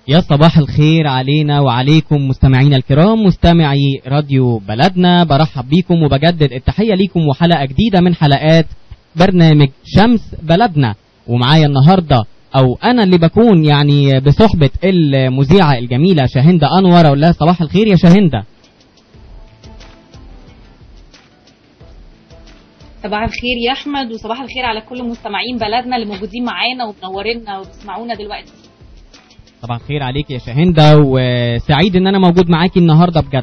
يا صباح الخير علينا وعليكم مستمعينا الكرام مستمعي راديو بلدنا برحب بيكم وبجدد التحية ليكم وحلقة جديدة من حلقات برنامج شمس بلدنا ومعايا النهاردة او انا اللي بكون يعني بصحبة المذيعة الجميلة شاهندة انور اقول لها صباح الخير يا شاهندة صباح الخير يا احمد وصباح الخير على كل مستمعين بلدنا اللي موجودين معانا ومنورينا وبيسمعونا دلوقتي صباح الخير عليك يا شاهندة وسعيد ان انا موجود معاكي النهاردة بجد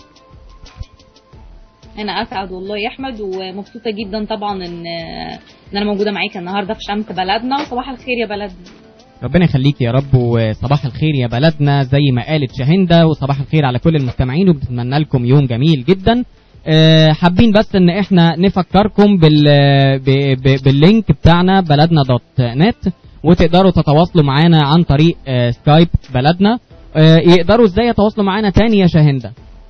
انا اسعد والله يا احمد ومبسوطه جدا طبعا ان ان انا موجوده معاك النهارده في شمس بلدنا وصباح الخير يا بلدنا ربنا يخليك يا رب وصباح الخير يا بلدنا زي ما قالت شاهندة وصباح الخير على كل المستمعين وبنتمنى لكم يوم جميل جدا أه حابين بس ان احنا نفكركم بال ب- ب- باللينك بتاعنا بلدنا دوت نت وتقدروا تتواصلوا معانا عن طريق أه سكايب بلدنا أه يقدروا ازاي يتواصلوا معانا تاني يا شاهندة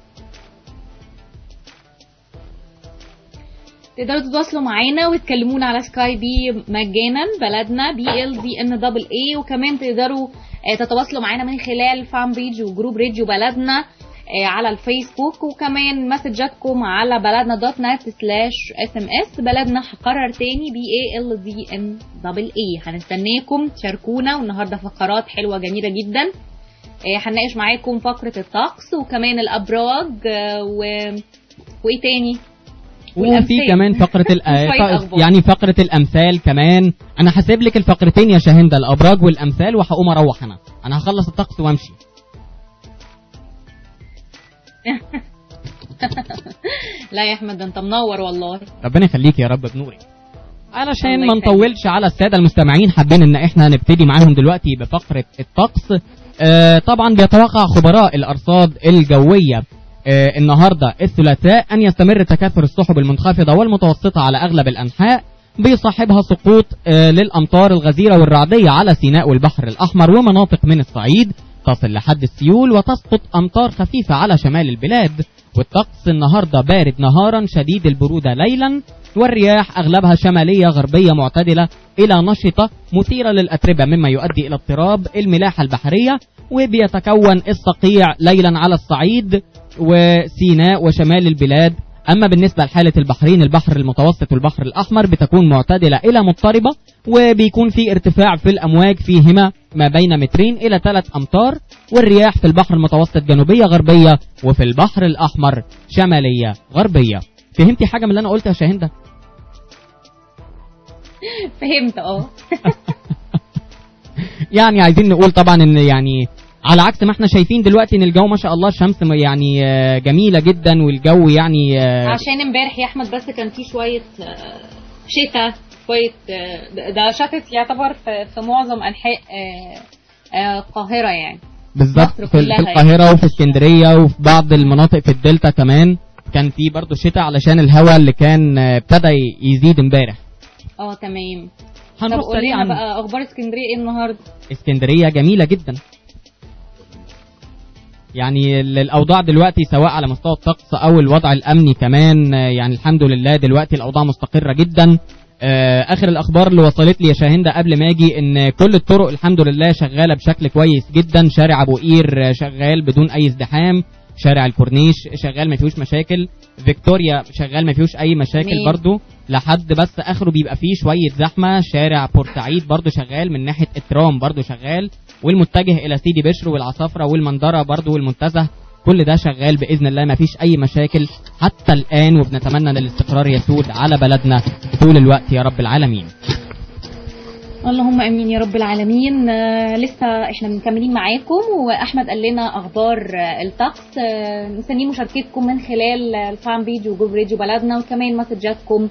تقدروا تتواصلوا معانا وتكلمونا على سكاي بي مجانا بلدنا بي ال دي ان دبل اي وكمان تقدروا آه، تتواصلوا معانا من خلال فان بيج وجروب راديو بلدنا آه، على الفيسبوك وكمان مسجاتكم على بلدنا دوت نت سلاش اس ام اس بلدنا هقرر تاني بي اي ال دي ان دبل اي هنستناكم تشاركونا والنهارده فقرات حلوه جميله جدا آه، هنناقش معاكم فقره الطقس وكمان الابراج آه، و... وايه تاني وفي والأمثال. كمان فقرة ال- شوية أخبار. يعني فقرة الأمثال كمان أنا هسيب لك الفقرتين يا شاهندة الأبراج والأمثال وهقوم أروح أنا أنا هخلص الطقس وأمشي لا يا احمد ده انت منور والله ربنا يخليك يا رب بنورك علشان الله ما يخليك. نطولش على الساده المستمعين حابين ان احنا نبتدي معاهم دلوقتي بفقره الطقس آه طبعا بيتوقع خبراء الارصاد الجويه آه النهارده الثلاثاء ان يستمر تكاثر السحب المنخفضه والمتوسطه على اغلب الانحاء بيصاحبها سقوط آه للامطار الغزيره والرعديه على سيناء والبحر الاحمر ومناطق من الصعيد تصل لحد السيول وتسقط امطار خفيفه على شمال البلاد والطقس النهارده بارد نهارا شديد البروده ليلا والرياح اغلبها شماليه غربيه معتدله الى نشطه مثيره للاتربه مما يؤدي الى اضطراب الملاحه البحريه وبيتكون الصقيع ليلا على الصعيد وسيناء وشمال البلاد اما بالنسبه لحاله البحرين البحر المتوسط والبحر الاحمر بتكون معتدله الى مضطربه وبيكون في ارتفاع في الامواج فيهما ما بين مترين الى ثلاث امتار والرياح في البحر المتوسط جنوبيه غربيه وفي البحر الاحمر شماليه غربيه فهمتي حاجه من اللي انا قلته يا شاهنده فهمت اه يعني عايزين نقول طبعا ان يعني على عكس ما احنا شايفين دلوقتي ان الجو ما شاء الله الشمس م- يعني آه، جميله جدا والجو يعني آه، عشان امبارح يا احمد بس كان في شويه آه، شتاء شويه آه، ده- ده شتت يعتبر في, في معظم انحاء آه، آه، القاهره يعني بالظبط مصر في, كلها في القاهره وفي اسكندريه وفي بعض المناطق في الدلتا كمان كان في برضه شتاء علشان الهواء اللي كان آه، ابتدى ي- يزيد امبارح اه تمام طب هنروح قول لنا سريعا بقى اخبار اسكندريه ايه النهارده اسكندريه جميله جدا يعني ال- الاوضاع دلوقتي سواء على مستوى الطقس او الوضع الامني كمان آه، يعني الحمد لله دلوقتي الاوضاع مستقره جدا آه، اخر الاخبار اللي وصلت لي يا شاهنده قبل ما اجي ان كل الطرق الحمد لله شغاله بشكل كويس جدا شارع ابو قير آه، شغال بدون اي ازدحام شارع الكورنيش شغال ما فيهوش مشاكل فيكتوريا شغال ما فيهوش اي مشاكل جميل. برضو لحد بس اخره بيبقى فيه شويه زحمه شارع بورسعيد برضو شغال من ناحيه الترام برضو شغال والمتجه الى سيدي بشر والعصافره والمندره برضو والمنتزه كل ده شغال باذن الله ما فيش اي مشاكل حتى الان وبنتمنى ان الاستقرار يسود على بلدنا طول الوقت يا رب العالمين اللهم امين يا رب العالمين آه، لسه احنا مكملين معاكم واحمد قال لنا اخبار آه، الطقس آه، مستنيين مشاركتكم من خلال آه، الفان بيج وجروب راديو بلدنا وكمان مسجاتكم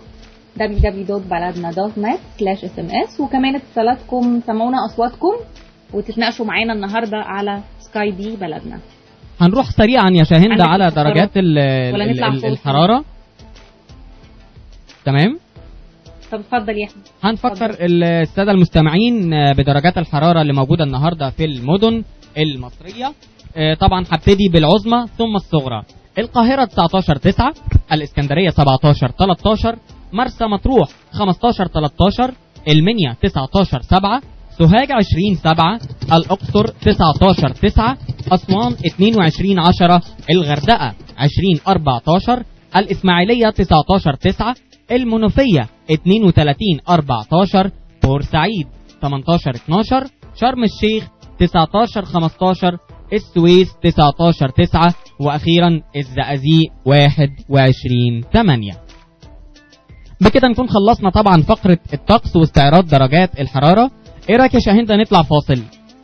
www.baladna.net/sms وكمان اتصالاتكم سمعونا اصواتكم وتتناقشوا معانا النهارده على سكاي بي بلدنا هنروح سريعا يا شاهندة عندك على استفسارات؟ درجات ال ولا ال- نطلع ال- فوق؟ الحراره تمام طب اتفضل يا احمد هنفكر السادة المستمعين آه، بدرجات الحرارة اللي موجودة النهاردة في المدن المصرية آه، طبعا هبتدي بالعظمى ثم الصغرى القاهرة 19 9 الإسكندرية 17 13 مرسى مطروح 15 13 المنيا 19 7 سوهاج 20 7 الأقصر 19 9 أسوان 22 10 الغردقة 20 14 الإسماعيلية 19 9 المنوفية 32 14 بورسعيد 18 12 شرم الشيخ 19 15 السويس 19 9 واخيرا الزقازيق 21 8 بكده نكون خلصنا طبعا فقرة الطقس واستعراض درجات الحرارة ايه رايك يا شاهين ده نطلع فاصل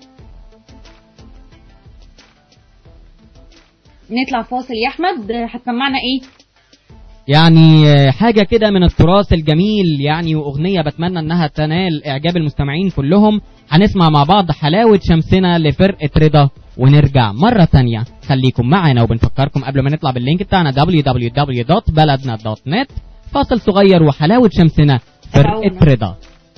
نطلع فاصل يا احمد هتسمعنا ايه يعني آه، حاجة كده من التراث الجميل يعني وأغنية بتمنى إنها تنال إعجاب المستمعين كلهم هنسمع مع بعض حلاوة شمسنا لفرقة رضا ونرجع مرة تانية خليكم معانا وبنفكركم قبل ما نطلع باللينك بتاعنا www.baladna.net فاصل صغير وحلاوة شمسنا فرقة تابعونا. رضا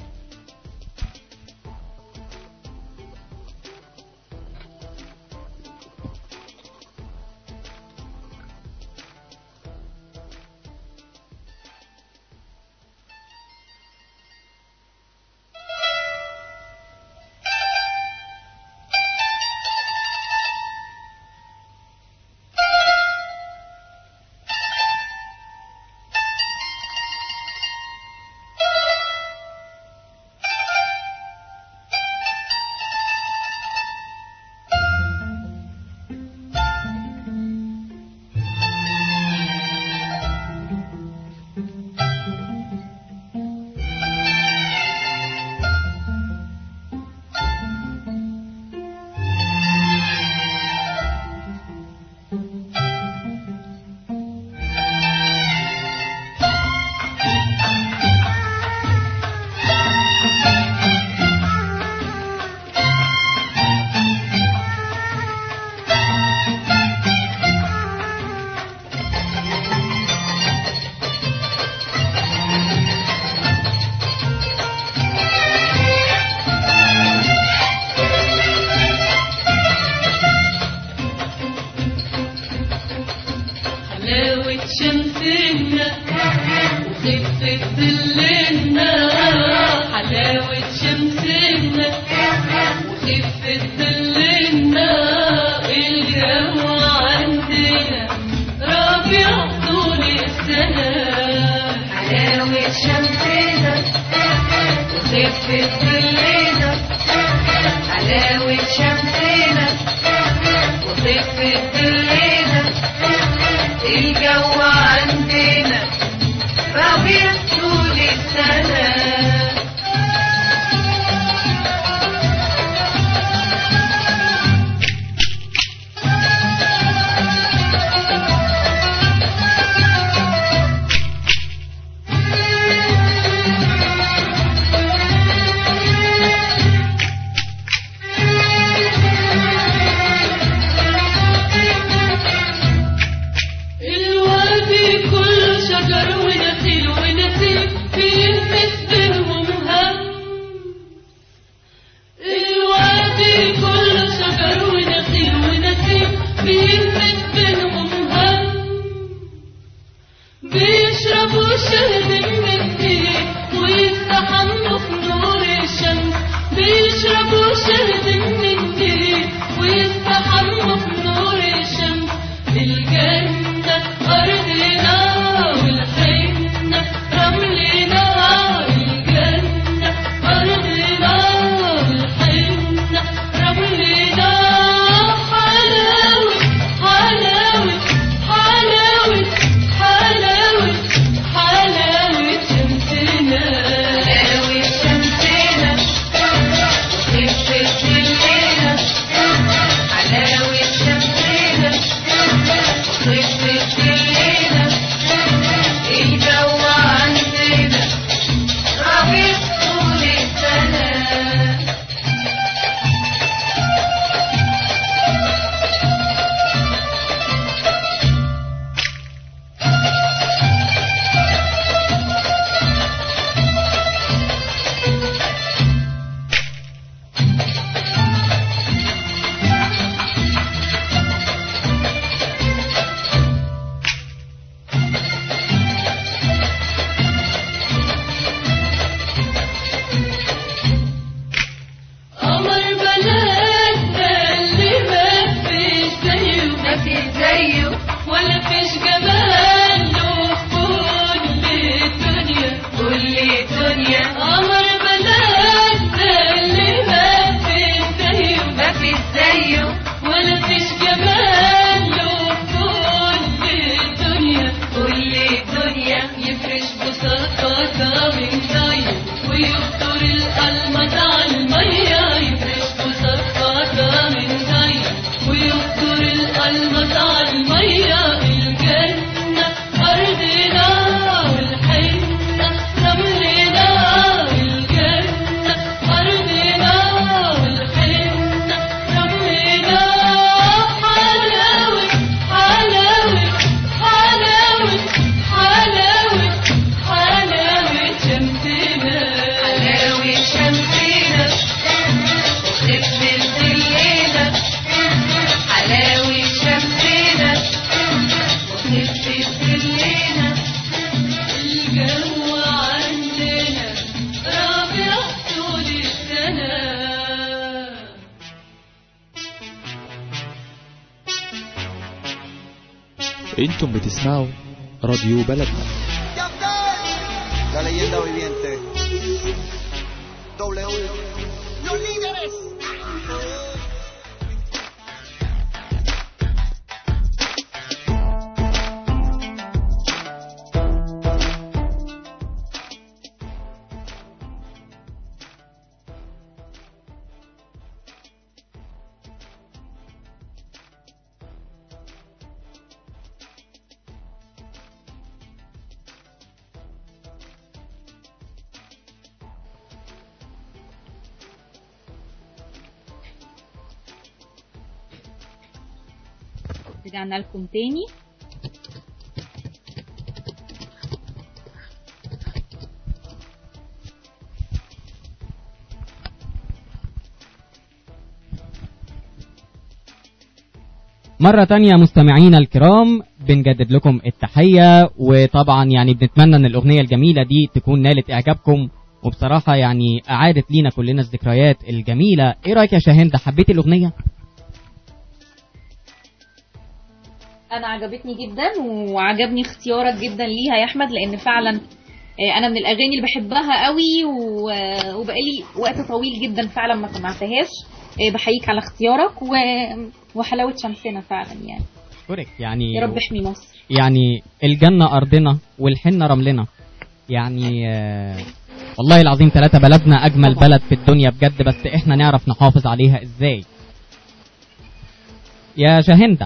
حلاوة شمسنا وخفة ظلنا حلاوة شمسنا وخفة ظلنا الجو عندنا ربيع طول السنة حلاوة شمسنا وخفة ظلنا حلاوة شمسنا وخفة ظلنا الجو عندنا ربيع طول السنة الوادي كله شجر ونخيل ونسيم بيلمس بينهم هم الوادي كله شجر ونخيل ونسيم بيلمس بينهم هم بيشربوا شهد من الدين ويستحموا في نور الشمس بيشربوا شهد من الدين ويستحموا في نور الشمس الجنة أرضنا والحنة رملنا الجنة أرضنا والحنة رملنا حلاوة حلاوة حلاوة حلاوة حلاوة شمسنا حلاوة شمسنا وخفة الليلة حلاوة شمسنا وخفة الليلة الجو عندنا ربيع طول السنة انتم بتسمعوا راديو بلدنا La leyenda viviente. W. Los líderes. رجعنا لكم تاني مرة تانية مستمعينا الكرام بنجدد لكم التحية وطبعا يعني بنتمنى ان الاغنية الجميلة دي تكون نالت اعجابكم وبصراحة يعني اعادت لينا كلنا الذكريات الجميلة ايه رأيك يا شاهندة حبيتي الاغنية؟ انا عجبتني جدا وعجبني اختيارك جدا ليها يا احمد لان فعلا آه، انا من الاغاني اللي بحبها قوي و- وبقالي وقت طويل جدا فعلا ما سمعتهاش آه، بحييك على اختيارك و... وحلاوه شمسنا فعلا يعني اشكرك يعني يا رب احمي مصر يعني الجنة أرضنا والحنة رملنا يعني آه، والله العظيم ثلاثة بلدنا أجمل طبعا. بلد في الدنيا بجد بس إحنا نعرف نحافظ عليها إزاي يا شاهندة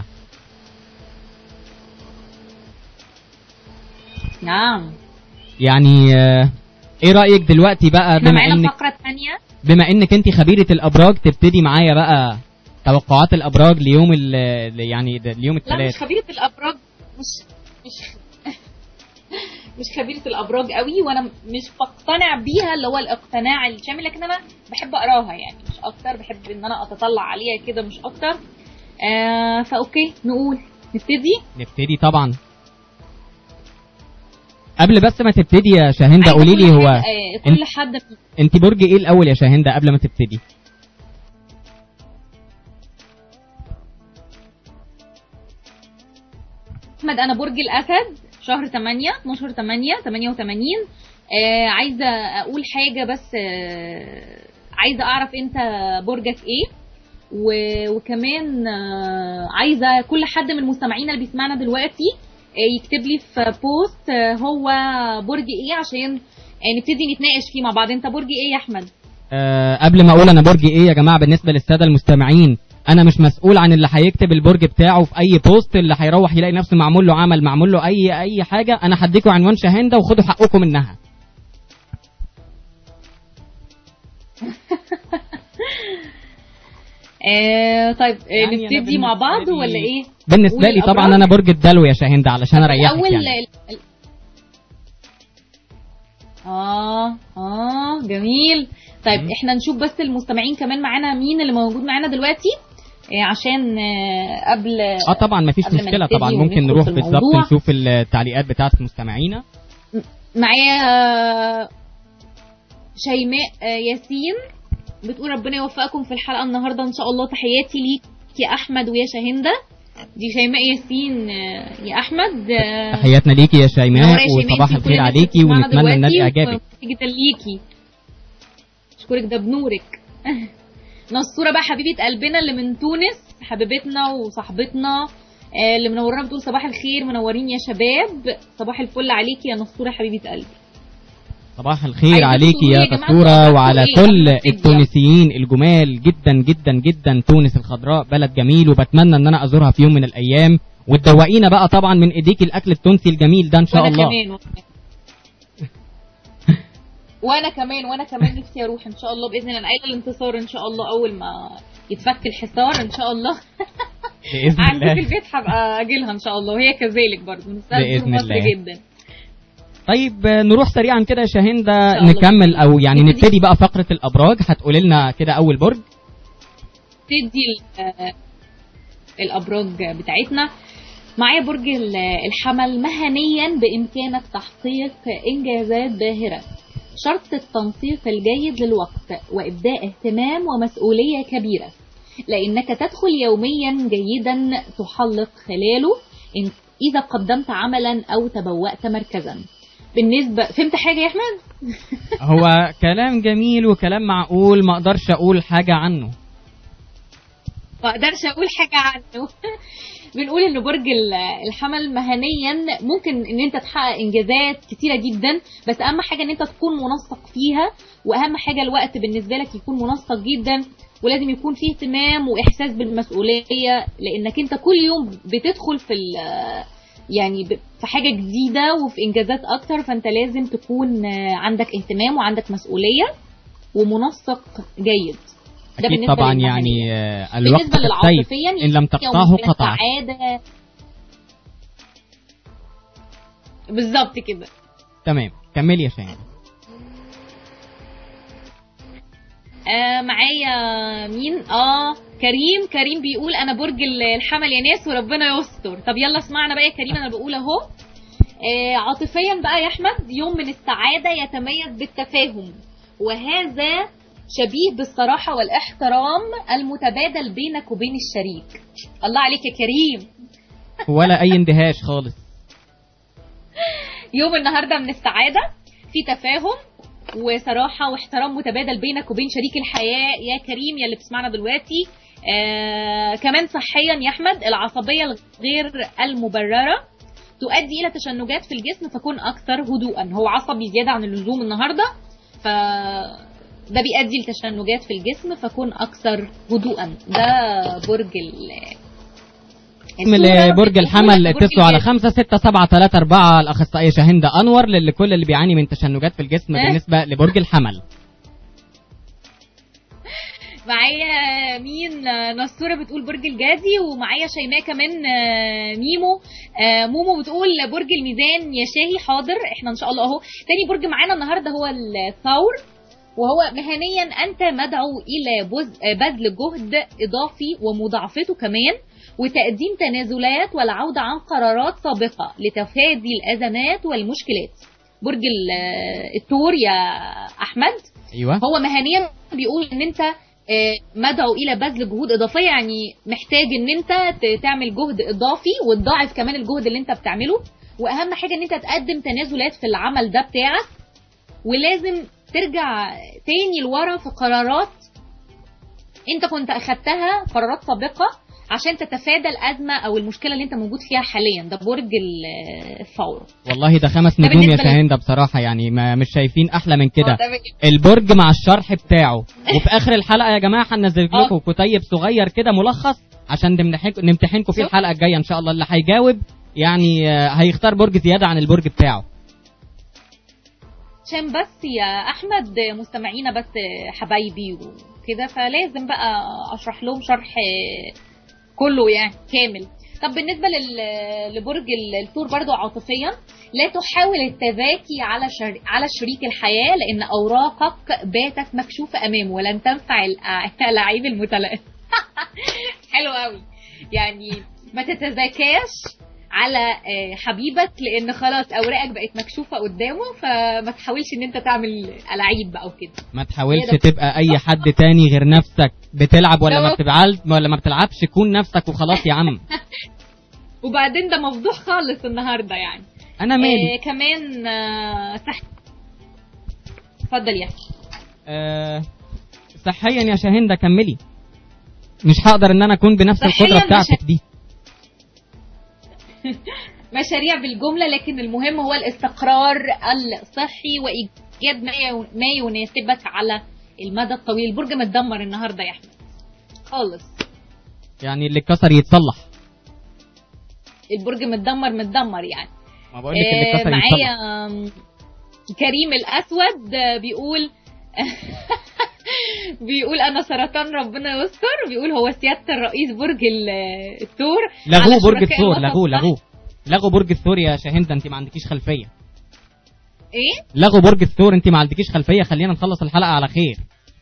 نعم يعني آه، إيه رأيك دلوقتي بقى احنا بما معانا إنك الفقره الثانيه بما إنك أنت خبيرة الأبراج تبتدي معايا بقى توقعات الأبراج ليوم ال يعني ده- ليوم لا مش الثلاث خبيره الابراج مش مش مش خبيره الابراج قوي وانا مش بقتنع بيها اللي هو الاقتناع الشامل لكن انا بحب اقراها يعني مش اكتر بحب ان انا اتطلع عليها كده مش اكتر آه فاوكي نقول نبتدي نبتدي طبعا قبل بس ما تبتدي يا شاهندة عايزة قولي لي كل هو حاجة- آه كل حد انت برج ايه الاول يا شاهندة قبل ما تبتدي احمد انا برج الاسد شهر 8 12 8 88 آه عايزه اقول حاجه بس آه عايزه اعرف انت برجك ايه و... وكمان آه عايزه كل حد من المستمعين اللي بيسمعنا دلوقتي آه يكتب لي في بوست آه هو برج ايه عشان آه نبتدي نتناقش فيه مع بعض انت برج ايه يا احمد آه قبل ما اقول انا برج ايه يا جماعه بالنسبه للساده المستمعين انا مش مسؤول عن اللي هيكتب البرج بتاعه في اي بوست اللي هيروح يلاقي نفسه معمول له عمل معمول له اي اي حاجه انا هديكوا عنوان شاهندة وخدوا حقكم منها آه طيب آه يعني أنا نبتدي مع بالنسبة بعض لي- ولا ايه بالنسبه لي طبعا والأبراج؟ انا برج الدلو يا شاهندة علشان اريحك الاول يعني. ال- ال- اه اه جميل طيب مم. احنا نشوف بس المستمعين كمان معانا مين اللي موجود معانا دلوقتي آه عشان آه قبل اه طبعا مفيش قبل ما مشكله نبتدي طبعا وندخل ممكن نروح في بالظبط الموضوع. نشوف التعليقات بتاعت مستمعينا معايا آه، شيماء آه، ياسين بتقول ربنا يوفقكم في الحلقه النهارده ان شاء الله تحياتي ليك يا احمد ويا شاهنده دي شيماء ياسين آه، يا احمد آه، تحياتنا ليكي يا منورة شيماء يا شيماء، وصباح انتي وكل الخير الناس عليكي اللي بتسمعنا ونتمنى النبي دلوقتي اعجابك وجدا ليكي اشكرك ده بنورك نصوره بقى حبيبه قلبنا اللي من تونس حبيبتنا وصاحبتنا آه، اللي منورانا بتقول صباح الخير منورين يا شباب صباح الفل عليكي يا نصوره حبيبه قلبي صباح الخير عايزين عليكي تقولوا يا يا جماعة دكتورة صباحكم وعلى ايه كل قبل ما نبتدي؟ التونسيين الجمال جدا جدا جدا تونس الخضراء بلد جميل وبتمنى ان انا ازورها في يوم من الايام وتدوقينا بقى طبعا من ايديك الاكل التونسي الجميل ده ان شاء وانا الله كمان وأنا كمان. وانا كمان وانا كمان نفسي اروح ان شاء الله باذن الله قايله الانتصار ان شاء الله اول ما يتفك الحصار ان شاء الله باذن عندي في الله البيت هبقى اجيلها ان شاء الله وهي كذلك برضه نستاذ بإذن مصر الله. جدا طيب آه، نروح سريعا كده يا شاهندة شاء الله. نكمل او يعني نبتدي. نبتدي بقى فقرة الابراج هتقولي لنا كده اول برج تدي ال- آه، الابراج بتاعتنا معايا برج ال- الحمل مهنيا بامكانك تحقيق انجازات باهره شرط التنسيق الجيد للوقت وابداء اهتمام ومسؤوليه كبيره لانك تدخل يوميا جيدا تحلق خلاله إن- إذا قدمت عملا أو تبوأت مركزا بالنسبة فهمت حاجة يا أحمد؟ هو كلام جميل وكلام معقول ما اقدرش اقول حاجة عنه ما اقدرش اقول حاجه عنه بنقول ان برج ال- الحمل مهنيا ممكن ان انت تحقق انجازات كتيره جدا بس اهم حاجه ان انت تكون منسق فيها واهم حاجه الوقت بالنسبه لك يكون منسق جدا ولازم يكون فيه اهتمام واحساس بالمسؤوليه لانك انت كل يوم بتدخل في ال- يعني ب- في حاجه جديده وفي انجازات اكتر فانت لازم تكون آه، عندك اهتمام وعندك مسؤوليه ومنسق جيد ده اكيد بالنسبة طبعا للمهنية. يعني آه، الوقت بالنسبه كالسيف للعاطفيا ان لم تقطعه قطعك السعادة بالظبط كده تمام كملي يا شاهين آه معايا مين اه كريم كريم بيقول انا برج ال- الحمل يا ناس وربنا يستر طب يلا اسمعنا بقى يا كريم انا بقول اهو آه عاطفيا بقى يا احمد يوم من السعاده يتميز بالتفاهم وهذا شبيه بالصراحه والاحترام المتبادل بينك وبين الشريك الله عليك يا كريم ولا اي اندهاش خالص يوم النهارده من السعاده في تفاهم وصراحه واحترام متبادل بينك وبين شريك الحياه يا كريم يا اللي بتسمعنا دلوقتي آه كمان صحيا يا احمد العصبيه الغير المبرره تؤدي الى تشنجات في الجسم فكن اكثر هدوءا هو عصبي زياده عن اللزوم النهارده ف ده بيؤدي لتشنجات في الجسم فكن اكثر هدوءا ده برج ال اسم برج الحمل اتصلوا على خمسة ستة سبعة تلاتة أربعة الأخصائية شاهندة أنور لكل اللي بيعاني من تشنجات في الجسم آه. بالنسبة لبرج الحمل معايا مين آه، نصورة بتقول برج الجدي ومعايا شيماء كمان آه، ميمو آه، مومو بتقول برج الميزان يا شاهي حاضر احنا ان شاء الله اهو تاني برج معانا النهارده هو الثور وهو مهنيا انت مدعو الى بز- آه، بذل جهد اضافي ومضاعفته كمان وتقديم تنازلات والعودة عن قرارات سابقة لتفادي الأزمات والمشكلات برج ال- آه، الثور يا أحمد أيوة هو مهنيا بيقول ان انت آه، مدعو الى بذل جهود اضافيه يعني محتاج ان انت ت- تعمل جهد اضافي وتضاعف كمان الجهد اللي انت بتعمله واهم حاجه ان انت تقدم تنازلات في العمل ده بتاعك ولازم ترجع تاني لورا في قرارات انت كنت اخدتها قرارات سابقه عشان تتفادى الازمه او المشكله اللي انت موجود فيها حاليا ده برج ال- الثور والله ده خمس ده نجوم يا بالنسبة لل- شاهندة بصراحة يعني ما مش شايفين أحلى من آه، كده ده بال- البرج مع الشرح بتاعه وفي آخر الحلقة يا جماعة هننزل آه. لكم كتيب صغير كده ملخص عشان نمتحنكم نمتحنكم فيه شوف. الحلقة الجاية إن شاء الله اللي هيجاوب يعني آه، هيختار برج زيادة عن البرج بتاعه عشان بس يا احمد مستمعينا بس حبايبي وكده فلازم بقى اشرح لهم شرح كله يعني كامل طب بالنسبه لل- لبرج ال- الثور برضو عاطفيا لا تحاول التذاكي على شر... على شريك الحياه لان اوراقك باتت مكشوفه امامه ولن تنفع الأع- الاعيب المتلائمه حلو قوي يعني ما تتذاكاش على آه، حبيبك لان خلاص اوراقك بقت مكشوفه قدامه فما تحاولش ان انت تعمل الاعيب بقى وكده ما تحاولش هي ده. تبقى اي حد تاني غير نفسك بتلعب ولا ما ده- بتلعب ولا ما بتلعبش كون نفسك وخلاص يا عم وبعدين ده مفضوح خالص النهارده يعني انا مالي آه كمان آه صح اتفضل يا أحمد. آه صحيا يا شاهندة كملي مش هقدر ان انا اكون بنفس صحياً القدرة مش بتاعتك دي مشاريع بالجمله لكن المهم هو الاستقرار الصحي وايجاد ما ي- ما يناسبك على المدى الطويل البرج متدمر النهارده يا احمد خالص يعني اللي اتكسر يتصلح البرج متدمر متدمر يعني ما بقول لك اللي آه، اتكسر معايا يتصلح آم، كريم الاسود آه، بيقول بيقول انا سرطان ربنا يستر بيقول هو سياده الرئيس برج ال- الثور لغوه على برج شركاء الثور الوطن لغوه الصح. لغوه لغوا برج الثور يا شاهندة انت ما عندكيش خلفية ايه لغوا برج الثور انت ما عندكيش خلفية خلينا نخلص الحلقة على خير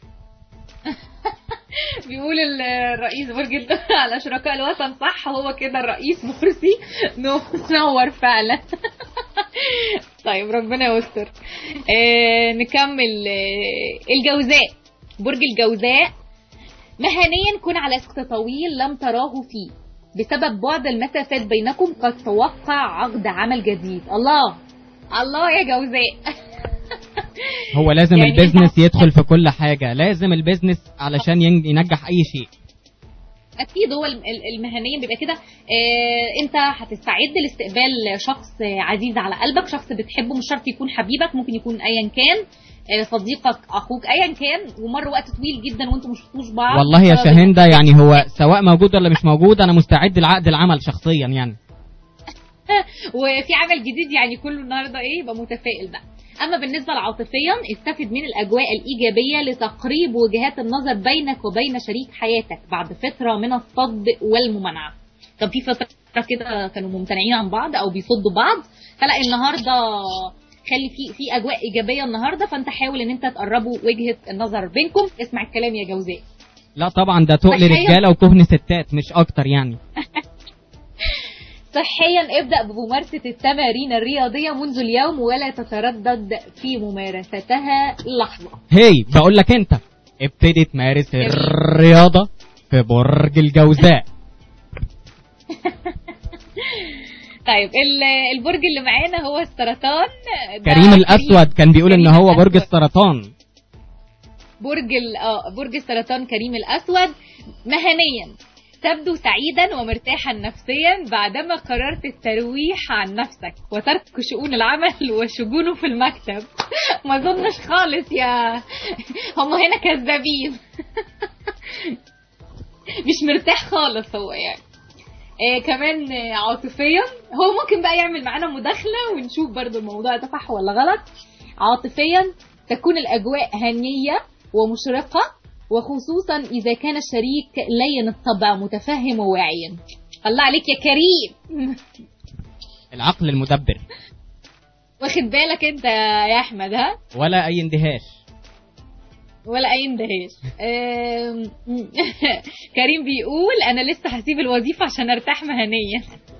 بيقول ال- الرئيس برج الثور على شركاء الوطن صح هو كده الرئيس مرسي نو- نور فعلا طيب ربنا يستر آه نكمل آه الجوزاء برج الجوزاء مهنيا كن على سكت طويل لم تراه فيه بسبب بعد المسافات بينكم قد توقع عقد عمل جديد الله الله يا جوزاء هو لازم يعني البيزنس أنت- يدخل في كل حاجة لازم البيزنس علشان ين- ينجح أي شيء اكيد هو الم- ال- المهنيا بيبقى كده آه انت هتستعد لاستقبال شخص آه، عزيز على قلبك شخص بتحبه مش شرط يكون حبيبك ممكن يكون ايا كان آه، صديقك اخوك ايا كان ومر وقت طويل جدا وانتم مش شفتوش بعض والله يا بسبب- شاهندة يعني هو سواء موجود ولا مش موجود أنا مستعد لعقد العمل شخصيا يعني وفي عمل جديد يعني كله النهارده ايه يبقى متفائل بقى اما بالنسبه لعاطفيا استفد من الاجواء الايجابيه لتقريب وجهات النظر بينك وبين شريك حياتك بعد فتره من الصد والممانعه كان في فتره كده كانوا ممتنعين عن بعض او بيصدوا بعض فلا النهارده خلي في في اجواء ايجابيه النهارده فانت حاول ان انت تقربوا وجهه النظر بينكم اسمع الكلام يا جوزاء لا طبعا ده تقل صحيا. رجالة وكهن ستات مش أكتر يعني صحيا ابدأ بممارسة التمارين الرياضية منذ اليوم ولا تتردد في ممارستها لحظة هي بقول لك أنت ابتدي تمارس الرياضة في برج الجوزاء طيب ال- البرج اللي معانا هو السرطان ده كريم الأسود كان بيقول إن كريم هو برج الأسود. السرطان برج ال- اه برج السرطان كريم الأسود مهنيا تبدو سعيدا ومرتاحا نفسيا بعدما قررت الترويح عن نفسك وترك شؤون العمل وشجونه في المكتب ما اظنش خالص يا هم هنا كذابين مش مرتاح خالص هو يعني آه كمان آه، عاطفيا هو ممكن بقى يعمل معانا مداخلة ونشوف برضو الموضوع ده صح ولا غلط عاطفيا تكون الأجواء هنية ومشرقة وخصوصا إذا كان الشريك لين الطبع متفهم وواعيا الله عليك يا كريم العقل المدبر واخد بالك انت يا احمد ها ولا أي اندهاش ولا اي اندهاش آم، كريم بيقول انا لسه هسيب الوظيفه عشان ارتاح مهنيا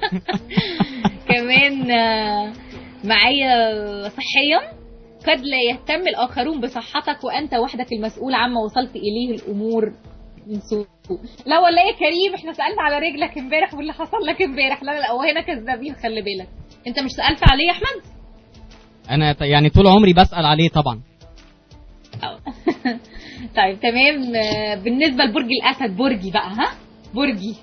كمان آه، معايا صحيا قد لا يهتم الاخرون بصحتك وانت وحدك المسؤول عما وصلت اليه الامور من سوء لا والله يا كريم احنا سالنا على رجلك امبارح واللي حصل لك امبارح لا لا وهنا كذابين خلي بالك انت مش سالت عليه يا احمد أنا ت- يعني طول عمري بسأل عليه طبعا أو. طيب تمام آه، بالنسبه لبرج الاسد برجي بقى ها برجي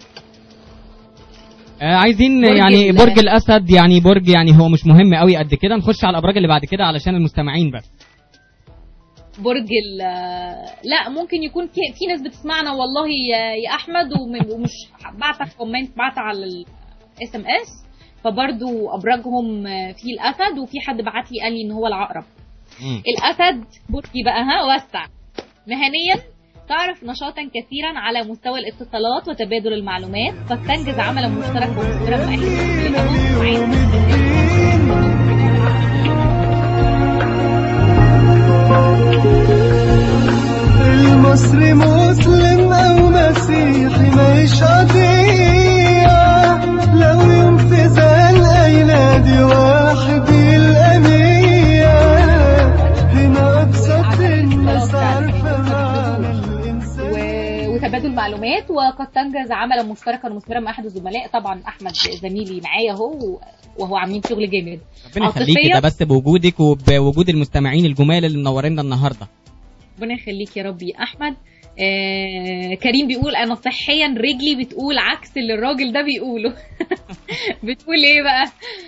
آه عايزين برج يعني ال- برج الاسد يعني برج يعني هو مش مهم قوي قد كده نخش على الابراج اللي بعد كده علشان المستمعين بس برج ال لا ممكن يكون في في ناس بتسمعنا والله يا, يا احمد وم- ومش بعتك كومنت بعت على الاس ام اس فبرضو ابراجهم في الاسد وفي حد بعت لي قال لي ان هو العقرب مم. الاسد برجي بقى ها وسع مهنيا تعرف نشاطا كثيرا على مستوى الاتصالات وتبادل المعلومات قد تنجز عملا مشتركا ومثمرا مع المصري مسلم او مسيحي مش قضية لو يوم في زال اينادي واحد الامية هنا ابسط الناس عارفة معنى الانسان و- وتبادل معلومات وقد تنجز عملا مشتركا ومثمرا مع احد الزملاء طبعا احمد زميلي معايا اهو وهو عاملين شغل جامد ربنا يخليكي عاطفياً؟ ده بس بوجودك وبوجود المستمعين الجمال اللي منورينا النهارده ربنا يخليك يا رب يا احمد آه كريم بيقول انا صحيا رجلي بتقول عكس اللي الراجل ده بيقوله بتقول ايه بقى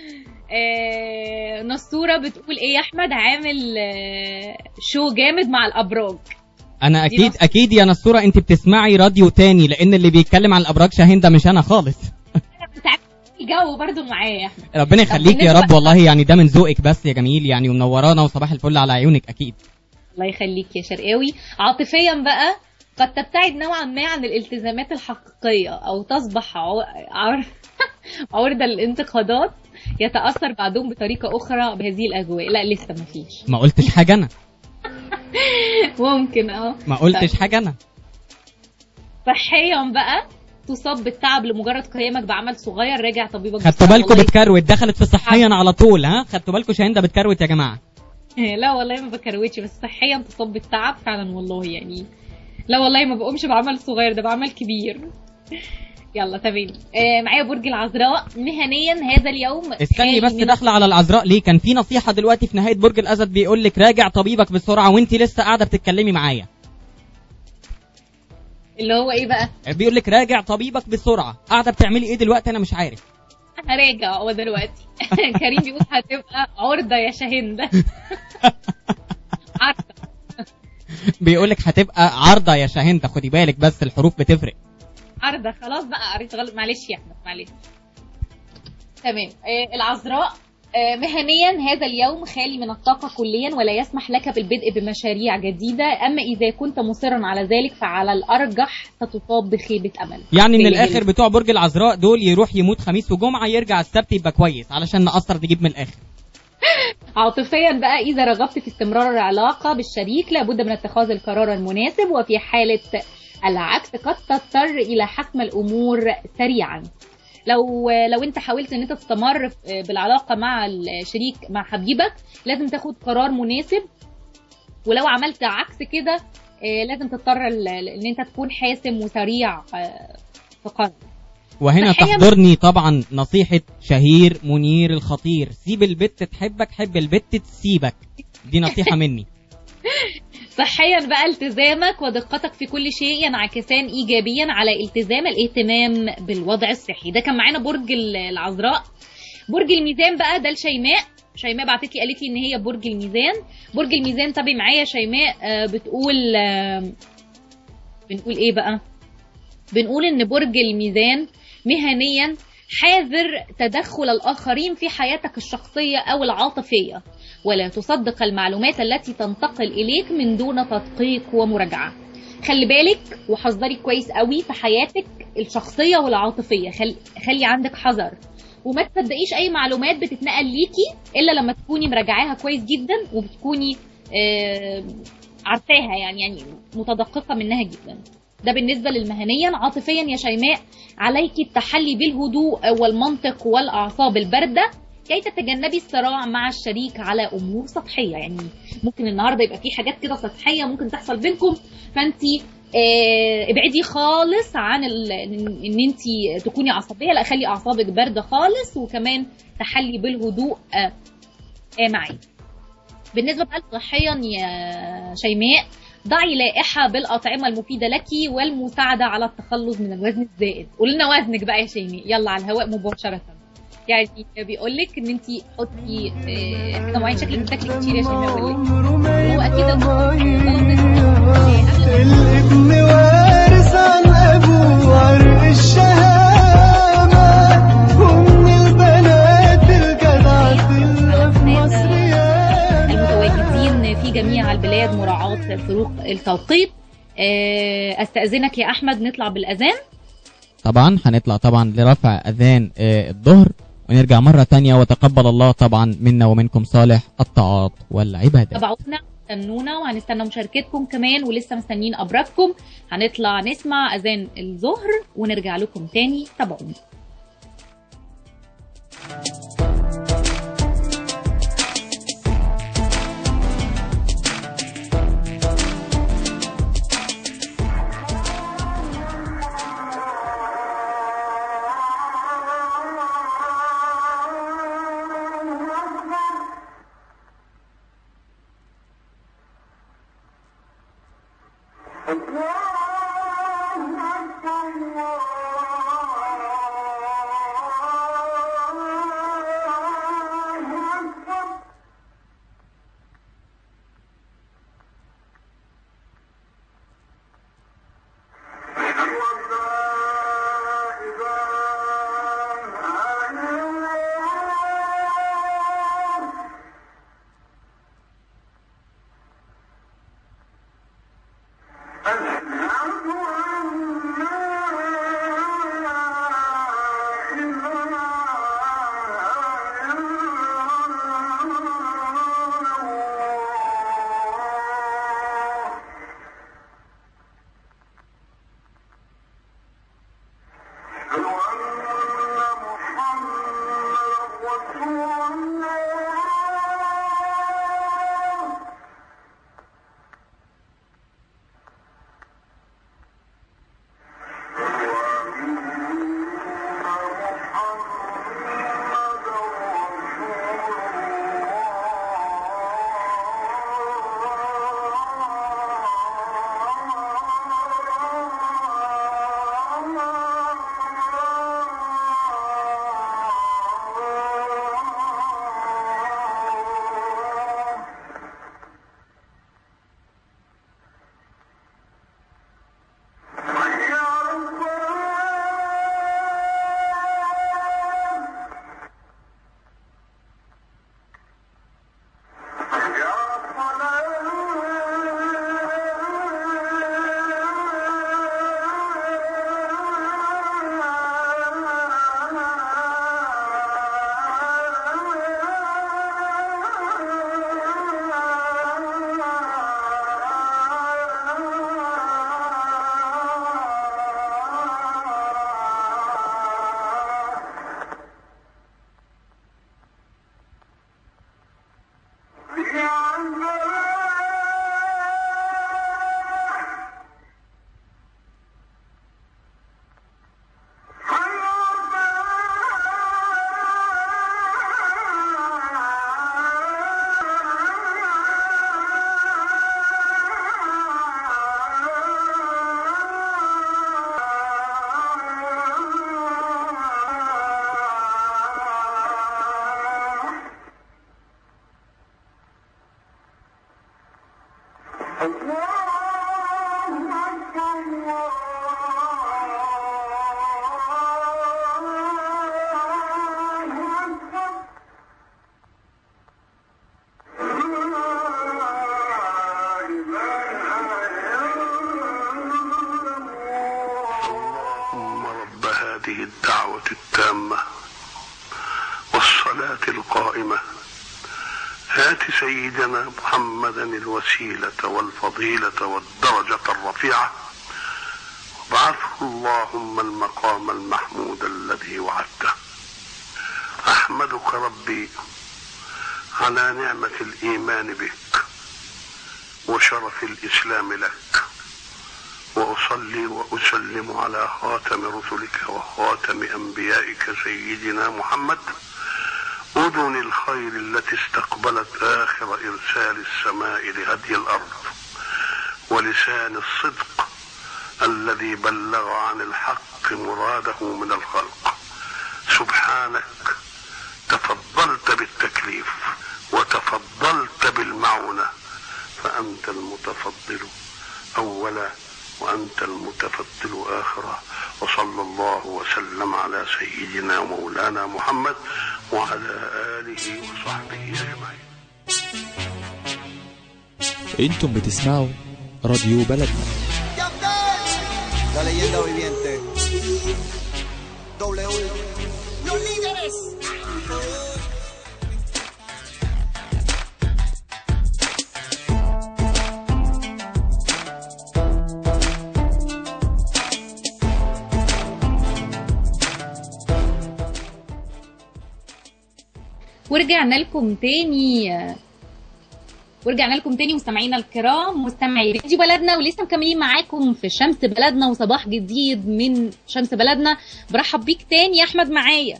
آه نصورة بتقول ايه يا احمد عامل آه شو جامد مع الابراج انا دي اكيد نص- اكيد يا نصوره انت بتسمعي راديو تاني لان اللي بيتكلم عن الابراج شاهين ده مش انا خالص بتاع الجو برضو معايا يا احمد ربنا يخليك يا بالنسبة- رب والله يعني ده من ذوقك بس يا جميل يعني ومنورانا وصباح الفل على عيونك اكيد الله يخليك يا شرقاوي عاطفيا بقى قد تبتعد نوعا ما عن الالتزامات الحقيقية أو تصبح عو- عر... عرضة للانتقادات يتأثر بعضهم بطريقة أخرى بهذه الأجواء لا لسه مفيش ما قلتش حاجه انا ممكن اه ما قلتش طيب. حاجه انا صحيا بقى تصاب بالتعب لمجرد قيامك بعمل صغير راجع طبيبك خدتوا بسرعة. بالكم والله- بتكروت دخلت في صحيا على طول ها خدتوا بالكم شاهين ده بتكروت يا جماعه لا والله ما بكروتش بس صحيا تصاب بالتعب فعلا والله يعني لا والله ما بقومش بعمل صغير ده بعمل كبير يلا تمام آه معايا برج العذراء مهنيا هذا اليوم استني خالي بس من داخله على العذراء ليه كان في نصيحه دلوقتي في نهايه برج الاسد بيقول لك راجع طبيبك بسرعه وانت لسه قاعده بتتكلمي معايا اللي هو ايه بقى بيقول لك راجع طبيبك بسرعه قاعده بتعملي ايه دلوقتي انا مش عارف انا راجع هو دلوقتي كريم بيقول هتبقى عرضه يا شاهندة عرضه بيقول لك هتبقى عارضه يا شاهنده خدي بالك بس الحروف بتفرق عرضه خلاص بقى قريت غلط معلش يا احمد معلش تمام آه العذراء آه مهنيا هذا اليوم خالي من الطاقة كليا ولا يسمح لك بالبدء بمشاريع جديدة أما إذا كنت مصرا على ذلك فعلى الأرجح ستصاب بخيبة أمل يعني من جميل. الاخر بتوع برج العذراء دول يروح يموت خميس وجمعه يرجع السبت يبقى كويس علشان نقصر نجيب من الاخر عاطفيا بقى إذا رغبت في استمرار العلاقة بالشريك لابد من اتخاذ القرار المناسب وفي حالة العكس قد تضطر إلى حسم الأمور سريعا لو لو انت حاولت ان انت تستمر في- بالعلاقه مع الشريك مع حبيبك لازم تاخد قرار مناسب ولو عملت عكس كده آه، لازم تضطر ال- ان انت تكون حاسم وسريع آه، في قرار وهنا صحياً. تحضرني طبعا نصيحه شهير منير الخطير سيب البت تحبك حب البت تسيبك دي نصيحه مني صحيا بقى التزامك ودقتك في كل شيء ينعكسان ايجابيا على التزام الاهتمام بالوضع الصحي ده كان معانا برج ال- العذراء برج الميزان بقى ده لشيماء شيماء بعتت لي قالت لي ان هي برج الميزان برج الميزان تابعي معايا يا شيماء آه، بتقول آه، بنقول ايه بقى بنقول ان برج الميزان مهنيا حاذر تدخل الاخرين في حياتك الشخصيه او العاطفيه ولا تصدق المعلومات التي تنتقل اليك من دون تدقيق ومراجعه خلي بالك وحذري كويس قوي في حياتك الشخصيه والعاطفيه خلي, خلي عندك حذر وما تصدقيش اي معلومات بتتنقل ليكي الا لما تكوني مراجعاها كويس جدا وبتكوني آه، عارفاها يعني يعني متدققه منها جدا ده بالنسبه للمهنيا عاطفيا يا شيماء عليك التحلي بالهدوء والمنطق والاعصاب البارده كي تتجنبي الصراع مع الشريك على امور سطحيه يعني ممكن النهارده يبقى في حاجات كده سطحيه ممكن تحصل بينكم فانت آه، ابعدي خالص عن ال- ان انت تكوني عصبيه لا خلي اعصابك بارده خالص وكمان تحلي بالهدوء آه، آه، معي بالنسبه بقى صحيا يا شيماء ضعي لائحه بالاطعمه المفيده لك والمساعده على التخلص من الوزن الزائد قول لنا وزنك بقى يا شيماء يلا على الهواء مباشره يعني بيقول لك ان انت حطي آه، حاجه معينه شكلك بتاكلي كتير يا شيماء بيقول لك هو اكيد الابن وارث عن ابوه عرق الشهامة ومن البنات الجدعة اللي في مصر ياما المتواجدين في جميع البلاد مراعاة فروق التوقيت آه، استأذنك يا أحمد نطلع بالأذان طبعا هنطلع طبعا لرفع اذان آه، الظهر ونرجع مرة تانية وتقبل الله طبعا منا ومنكم صالح الطاعات والعبادات تابعونا استنونا وهنستنى مشاركتكم كمان ولسه مستنيين أبراجكم هنطلع نسمع أذان الظهر ونرجع لكم تاني تابعونا الله هذه الدعوة التامة والصلاة القائمة هات سيدنا محمدا الوسيلة والفضيلة والدرجة الرفيعة وابعثه اللهم المقام المحمود الذي وعدته أحمدك ربي على نعمة الإيمان بك وشرف الإسلام لك وأصلي وأسلم على خاتم رسلك وخاتم أنبيائك سيدنا محمد أذن الخير التي استقبلت آخر إرسال السماء لهدي الأرض ولسان الصدق الذي بلغ عن الحق مراده من الخلق سبحانك تفضلت بالتكليف وتفضلت بالمعونة فأنت المتفضل أولا وأنت المتفضل آخرا وصلى الله وسلم على سيدنا ومولانا محمد وعلى آله وصحبه أجمعين انتم بتسمعوا راديو بلدنا La leyenda viviente. W. Los líderes. ورجعنا لكم تاني ورجعنا لكم تاني مستمعينا الكرام مستمعي راديو بلدنا ولسه مكملين معاكم في شمس بلدنا وصباح جديد من شمس بلدنا برحب بيك تاني يا احمد معايا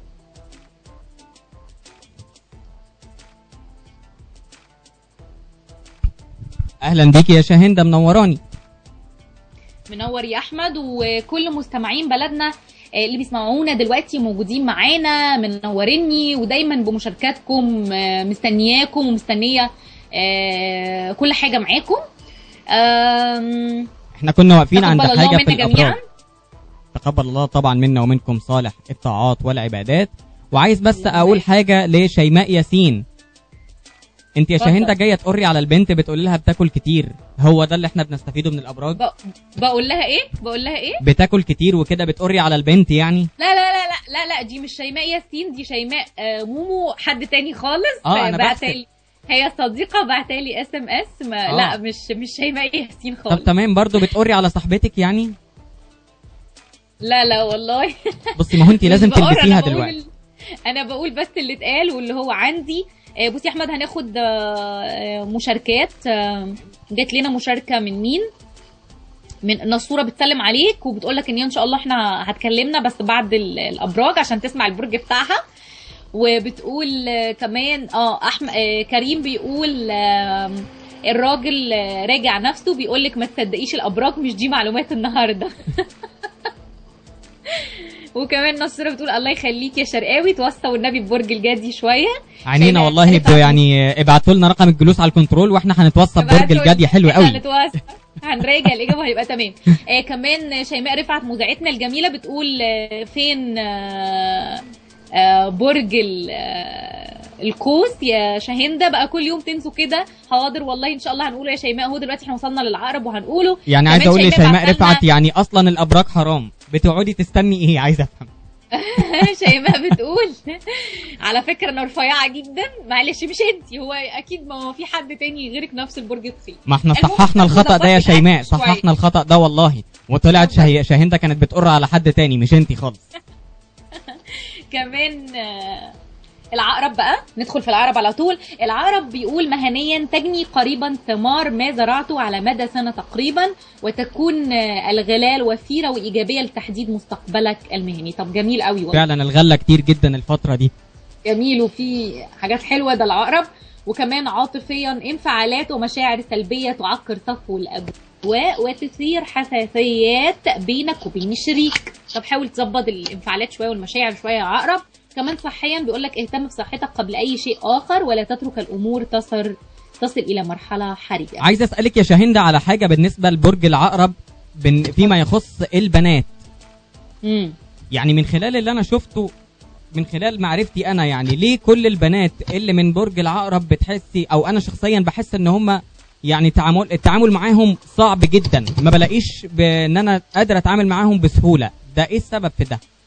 اهلا بيك يا شاهندة منوراني منور يا احمد وكل مستمعين بلدنا آه، اللي بيسمعونا دلوقتي موجودين معانا منوريني ودايما بمشاركاتكم آه، مستنياكم ومستنيه آه، كل حاجه معاكم آم، احنا كنا واقفين عند تقبل الله حاجة في منا جميعا الابراج تقبل الله طبعا منا ومنكم صالح الطاعات والعبادات وعايز بس اقول حاجة لشيماء ياسين انت يا اتفضل. شاهندة جاية تقري على البنت بتقول لها بتاكل كتير هو ده اللي احنا بنستفيده من الابراج ب- بقول لها ايه بقول لها ايه بتاكل كتير وكده بتقري على البنت يعني لا لا لا لا لا لا دي مش شيماء ياسين دي شيماء آه، مومو حد تاني خالص آه، أنا بعتلي هي صديقة بعتلي اس ام اس ما آه. لا مش مش شيماء ياسين طب خالص تمام برضو بتقري على صاحبتك يعني لا لا والله بصي ما هو انت مش لازم بقر، تلبسيها أنا بقول دلوقتي ال- انا بقول بس اللي اتقال واللي هو عندي آه، بصي يا احمد هناخد آه، آه، مشاركات آه، جات لنا مشاركه من مين من نصوره بتسلم عليك وبتقول لك ان هي ان شاء الله احنا هتكلمنا بس بعد ال- الابراج عشان تسمع البرج بتاعها وبتقول آه، كمان اه احمد آه كريم بيقول آه الراجل آه، راجع نفسه بيقول لك ما تصدقيش الابراج مش دي معلومات النهارده وكمان نصورة بتقول الله يخليك يا شرقاوي توصى والنبي ببرج الجدي شويه عنينا شيماء والله قالت ب- يعني ابعتوا لنا رقم الجلوس على الكنترول واحنا هنتوصل برج ابعتوا الجدي حلو قوي هنتواصل هنراجع الاجابه وهيبقى تمام آه كمان شيماء رفعت مذيعتنا الجميله بتقول آه فين آه آه برج ال- آه القوس يا شاهنده بقى كل يوم تنسوا كده حاضر والله ان شاء الله هنقوله يا شيماء هو دلوقتي احنا وصلنا للعقرب وهنقوله يعني كمان عايز اقول لشيماء بعتلنا- رفعت يعني اصلا الابراج حرام بتقعدي تستني ايه عايز افهم شيماء بتقول على فكره انا رفيعه جدا معلش مش انت هو اكيد ما هو في حد تاني غيرك نفس البرج التخين ما احنا المهم، صححنا الخطا ده يا ظبطي شيماء الأكل شوية. صححنا الخطا ده والله وطلعت شهي... شاهندة كانت بتقر على حد تاني مش انتي خالص كمان آه، العقرب بقى ندخل في العقرب على طول العقرب بيقول مهنيا تجني قريبا ثمار ما زرعته على مدى سنة تقريبا وتكون آه، الغلال وفيرة وإيجابية لتحديد مستقبلك المهني طب جميل قوي والله فعلا الغله كتير جدا الفتره دي جميل وفي حاجات حلوة ده العقرب وكمان عاطفيا انفعالات ومشاعر سلبية تعكر صفو الأجواء وتثير حساسيات بينك وبين الشريك طب حاول تظبط الانفعالات شوية والمشاعر شوية يا عقرب كمان صحيا بيقول لك اهتم بصحتك قبل أي شيء آخر ولا تترك الأمور تصل تصل إلى مرحلة حرجة عايز اسالك يا شاهندة على حاجه بالنسبه لبرج العقرب بن... فيما يخص البنات مم. يعني من خلال اللي انا شفته من خلال معرفتي انا يعني ليه كل البنات اللي من برج العقرب بتحسي او انا شخصيا بحس ان هم يعني تعامل التعامل معاهم صعب جدا ما بلاقيش بان انا قادر اتعامل معاهم بسهوله ده ايه السبب في ده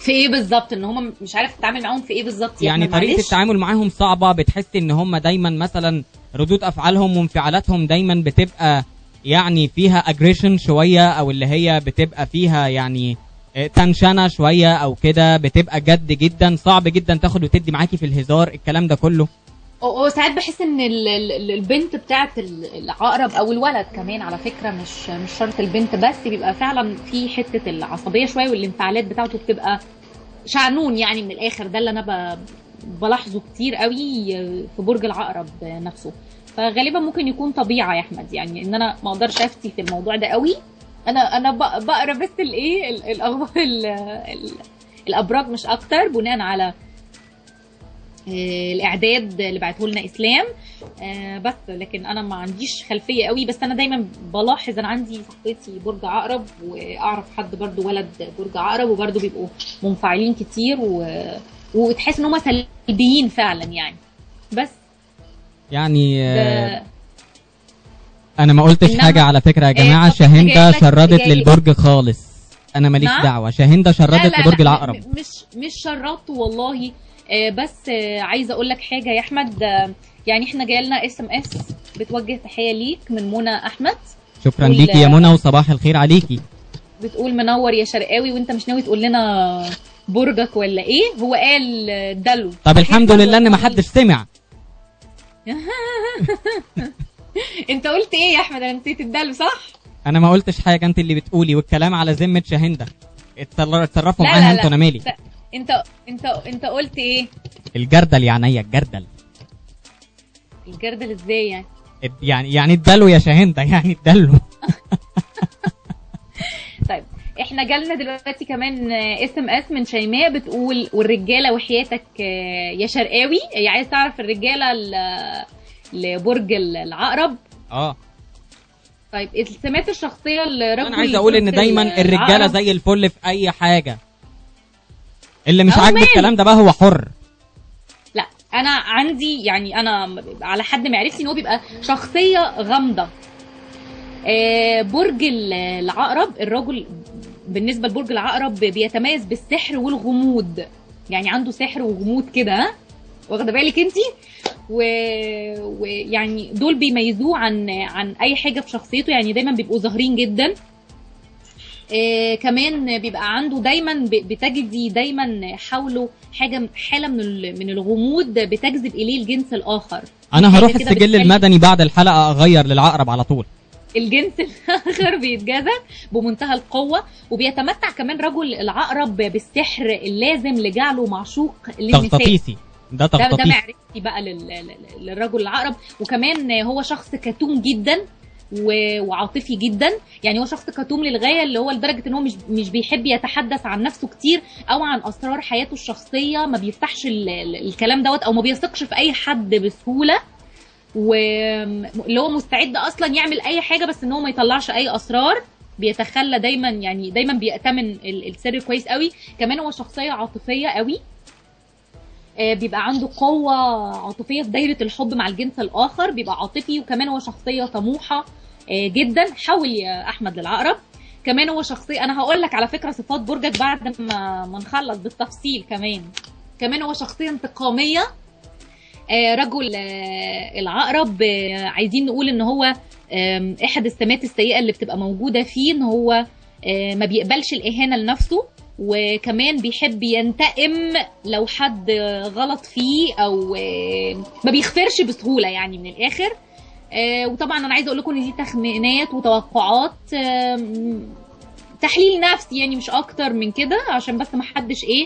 في ايه بالظبط ان هم مش عارف تتعامل معاهم في ايه بالظبط يا يعني أحمد؟ طريقه معلش. التعامل معاهم صعبه بتحس ان هم دايما مثلا ردود افعالهم وانفعالاتهم دايما بتبقى يعني فيها اجريشن شويه او اللي هي بتبقى فيها يعني آه، تنشنه شويه او كده بتبقى جد جدا صعب جدا تاخد وتدي معاكي في الهزار الكلام ده كله هو ساعات بحس ان ال- ال- البنت بتاعت ال- العقرب او الولد كمان على فكره مش مش شرط البنت بس بيبقى فعلا في حته العصبيه شويه والانفعالات بتاعته بتبقى شعنون يعني من الاخر ده اللي انا ب- بلاحظه كتير قوي في برج العقرب نفسه فغالبا ممكن يكون طبيعه يا احمد يعني ان انا ما اقدرش افتي في الموضوع ده قوي انا انا ب- بقرا بس الايه ال- الاخبار ال- ال- الابراج مش اكتر بناء على آه، الاعداد اللي بعته لنا اسلام آه، بس لكن انا ما عنديش خلفيه قوي بس انا دايما بلاحظ انا عندي صاحبتي برج عقرب واعرف حد برضو ولد برج عقرب وبرضو بيبقوا منفعلين كتير و... وتحس ان هم سلبيين فعلا يعني بس يعني آه، ده انا ما قلتش إنما- حاجه على فكره يا جماعه طب شاهندة جايلك- شردت جاي- للبرج خالص انا ماليش نعم؟ دعوه شاهندة لا شردت لا لبرج لا العقرب م- مش مش شرطت والله آه، بس آه، عايزه اقول لك حاجه يا احمد آه، يعني احنا جايلنا اس ام اس بتوجه تحيه ليك من منى احمد شكرا وال- ليكي يا منى وصباح الخير عليكي بتقول منور يا شرقاوي وانت مش ناوي تقول لنا برجك ولا ايه هو قال آه، دلو طب الحمد لله ان ما حدش سمع انت قلت ايه يا احمد انا نسيت الدلو صح انا ما قلتش حاجه انت اللي بتقولي والكلام على ذمه شاهندة اتطر- اتصرفوا لا معاها لا انتوا لا انا مالي لا. انت انت انت قلت ايه الجردل يعني الجردل الجردل ازاي يعني اد- يعني يعني ادلوا يا شاهندة يعني ادلوا طيب احنا جالنا دلوقتي كمان اس ام اس من شيماء بتقول والرجاله وحياتك آه، يا شرقاوي هي عايز تعرف الرجاله ل- لبرج العقرب اه طيب السمات الشخصيه لرجل انا عايز اقول ان برج دايما الرجاله العقرب. زي الفل في اي حاجه اللي مش أهو عاجبه ماله. الكلام ده بقى هو حر لا انا عندي يعني انا على حد معرفتي ان هو بيبقى شخصيه غامضه آه، برج ال- العقرب الرجل بالنسبه لبرج العقرب بيتميز بالسحر والغموض يعني عنده سحر وغموض كده ها؟ واخده بالك انت ويعني دول بيميزوه عن عن اي حاجه في شخصيته يعني دايما بيبقوا ظاهرين جدا آه كمان بيبقى عنده دايما ب- بتجدي دايما حوله حاجه حاله من ال- من الغموض بتجذب اليه الجنس الاخر انا هروح حاجة كده السجل بتخلي المدني بعد الحلقه اغير للعقرب على طول الجنس الاخر بيتجذب بمنتهى القوه وبيتمتع كمان رجل العقرب بالسحر اللازم لجعله معشوق للنساء تغطيسي ده ده ده تغطيسي معرفتي بقى لل- لل- للرجل العقرب وكمان هو شخص كتوم جدا و- وعاطفي جدا يعني هو شخص كتوم للغايه اللي هو لدرجه ان هو مش مش بيحب يتحدث عن نفسه كتير او عن اسرار حياته الشخصيه ما بيفتحش ال- ال- الكلام دوت او ما بيثقش في اي حد بسهوله واللي هو مستعد اصلا يعمل اي حاجه بس ان هو ما يطلعش اي اسرار بيتخلى دايما يعني دايما بيأتمن ال- السر كويس قوي كمان هو شخصيه عاطفيه قوي آه، بيبقى عنده قوة عاطفية في دايرة الحب مع الجنس الآخر بيبقى عاطفي وكمان هو شخصية طموحة آه، جدا حاول يا أحمد للعقرب كمان هو شخصية أنا هقول لك على فكرة صفات برجك بعد ما ما نخلص بالتفصيل كمان كمان هو شخصية انتقامية آه، رجل آه، العقرب آه، عايزين نقول ان هو آم، احد السمات السيئة اللي بتبقى موجودة فيه ان هو آه، ما بيقبلش الإهانة لنفسه وكمان بيحب ينتقم لو حد غلط فيه او آه، ما بيغفرش بسهوله يعني من الاخر آه، وطبعا انا عايزه اقول لكم ان دي تخمينات وتوقعات آم، تحليل نفسي يعني مش اكتر من كده عشان بس ما حدش ايه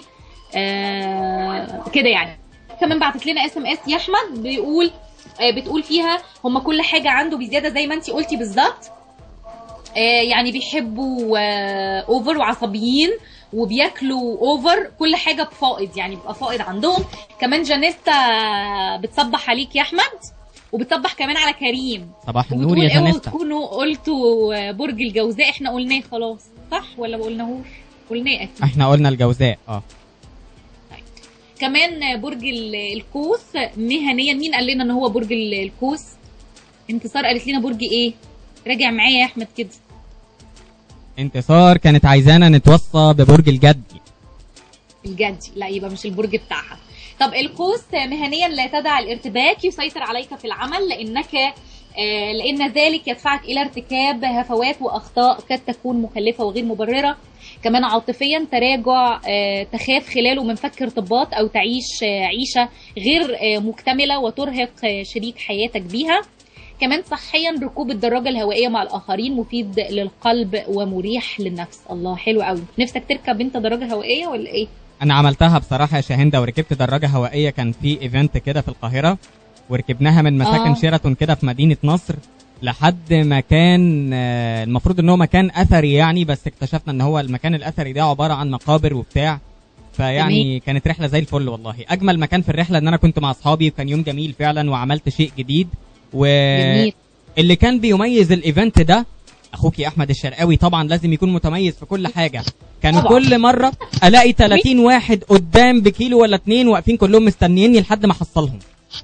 آه، كده يعني كمان بعتت لنا اس ام اس يا احمد بيقول آه، بتقول فيها هم كل حاجه عنده بزياده زي ما انت قلتي بالظبط آه، يعني بيحبوا آه، اوفر وعصبيين وبياكلوا اوفر كل حاجه بفائض يعني بيبقى فائض عندهم كمان جانيستا بتصبح عليك يا احمد وبتصبح كمان على كريم صباح النور وبتقول يا اوعوا جانيستا تكونوا قلتوا برج الجوزاء احنا قلناه خلاص صح ولا ما قلناهوش قلناه اكيد احنا قلنا الجوزاء اه كمان برج ال- القوس مهنيا مين قال لنا ان هو برج ال- القوس انتصار قالت لنا برج ايه راجع معايا يا احمد كده انتصار كانت عايزانا نتوصى ببرج الجدي الجدي لا يبقى مش البرج بتاعها طب القوس مهنيا لا تدع الارتباك يسيطر عليك في العمل لانك آه، لان ذلك يدفعك الى ارتكاب هفوات واخطاء قد تكون مكلفه وغير مبرره كمان عاطفيا تراجع آه، تخاف خلاله من فك ارتباط او تعيش آه، عيشه غير آه، مكتمله وترهق آه، شريك حياتك بيها كمان صحيا ركوب الدراجه الهوائيه مع الاخرين مفيد للقلب ومريح للنفس الله حلو قوي نفسك تركب انت دراجه هوائيه ولا ايه انا عملتها بصراحه يا شاهنده وركبت دراجه هوائيه كان في ايفنت كده في القاهره وركبناها من مساكن آه. شيراتون كده في مدينه نصر لحد مكان آه، المفروض ان هو مكان اثري يعني بس اكتشفنا ان هو المكان الاثري ده عباره عن مقابر وبتاع فيعني كانت رحله زي الفل والله اجمل مكان في الرحله ان انا كنت مع اصحابي وكان يوم جميل فعلا وعملت شيء جديد و جميل اللي كان بيميز الايفنت ده اخوكي احمد الشرقاوي طبعا لازم يكون متميز في كل حاجه كانوا طبعاً. كل مره الاقي 30 واحد قدام بكيلو ولا اتنين واقفين كلهم مستنيني لحد ما احصلهم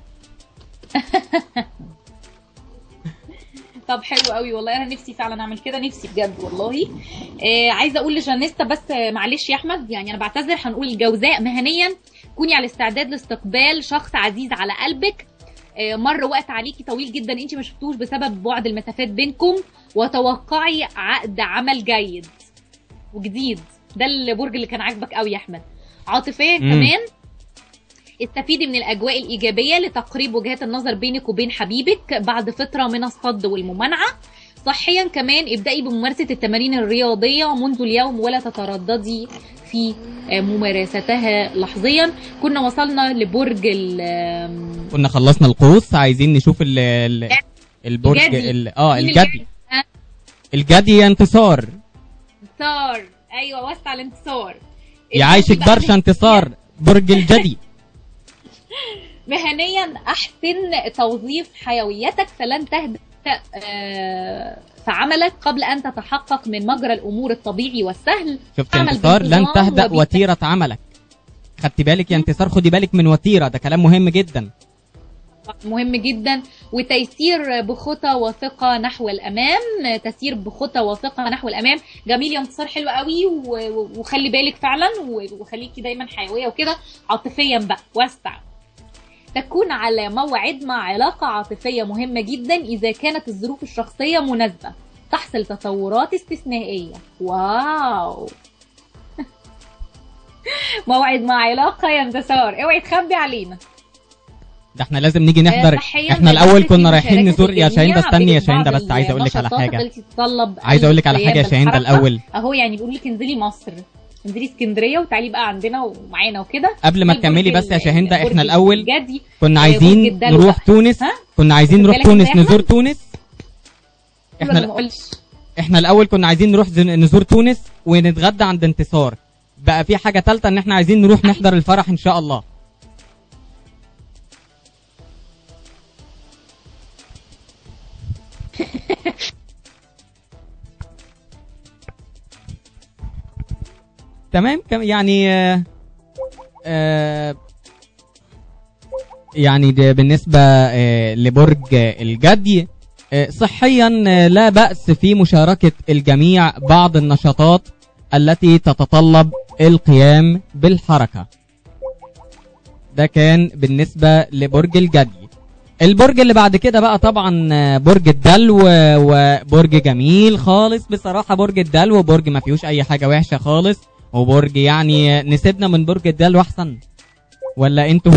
طب حلو قوي والله انا نفسي فعلا اعمل كده نفسي بجد والله آه عايزه اقول لجانيستا بس آه، معلش يا احمد يعني انا بعتذر هنقول الجوزاء مهنيا كوني على استعداد لاستقبال شخص عزيز على قلبك آه، مر وقت عليكي طويل جدا انت ما شفتوش بسبب بعد المسافات بينكم وتوقعي عقد عمل جيد وجديد ده البرج اللي كان عاجبك قوي يا احمد عاطفيا مم. كمان استفيدي من الاجواء الايجابيه لتقريب وجهات النظر بينك وبين حبيبك بعد فتره من الصد والممانعه صحيا كمان ابدأي بممارسة التمارين الرياضية منذ اليوم ولا تترددي في آه، ممارستها لحظيا كنا وصلنا لبرج ال آم، كنا خلصنا القوس عايزين نشوف ال ال البرج الجدي. ال اه مين الجدي اللي- آه، الجدي يا انتصار انتصار ايوه وسع الانتصار يعيشك الجدي بقى برشا انتصار برج الجدي مهنيا احسن توظيف حيويتك فلن تهدأ آه، في عملك قبل ان تتحقق من مجرى الامور الطبيعي والسهل شفت اعمل انتصار لن بانتظام تهدأ وبت- وتيرة عملك خدتي بالك يا انتصار خدي بالك من وتيرة ده كلام مهم جدا مهم جدا وتيسير بخطى وثقة نحو الأمام تسير بخطى وثقة نحو الأمام جميل يا انتصار حلو قوي و- و- وخلي بالك فعلا و- وخليكي دايما حيوية وكده عاطفيا بقى وسع تكون على موعد مع علاقة عاطفية مهمة جدا إذا كانت الظروف الشخصية مناسبة تحصل تطورات استثنائية واو موعد مع علاقة يا انتصار اوعي تخبي علينا ده احنا لازم نيجي نحضر صحيا احنا الاول مدرسة كنا رايحين المشاركة نزور يا الجميع شاهين ده استني يا بجد شاهين ده بعض بس عايز اقول لك على النشاطات حاجه التي تتطلب عايز اقول لك على القيام حاجه يا شاهين ده بالحركة. الاول اهو يعني بيقول لك انزلي مصر انزلي اسكندريه وتعالي بقى عندنا ومعانا وكده قبل ما في تكملي برج بس يا ال- شاهين ده برج احنا الاول الجدي كنا برج عايزين الدلو نروح بقى. تونس ها؟ كنا عايزين خد نروح بالك تونس انت يا نزور أحمد؟ تونس احنا ما احنا قلتش احنا الاول كنا عايزين نروح زن- نزور تونس ونتغدى عند انتصار بقى في حاجه ثالثه ان احنا عايزين نروح نحضر الفرح ان شاء الله تمام كم يعني آه آه يعني ده بالنسبة آه لبرج آه، الجدي آه، صحيا آه، لا بأس في مشاركة الجميع بعض النشاطات التي تتطلب القيام بالحركة ده كان بالنسبة لبرج الجدي البرج اللي بعد كده بقى طبعا آه، برج الدلو آه، وبرج جميل خالص بصراحة برج الدلو برج ما فيهوش اي حاجة وحشة خالص وبرج يعني آه، نسيبنا من برج الدلو احسن ولا انتوا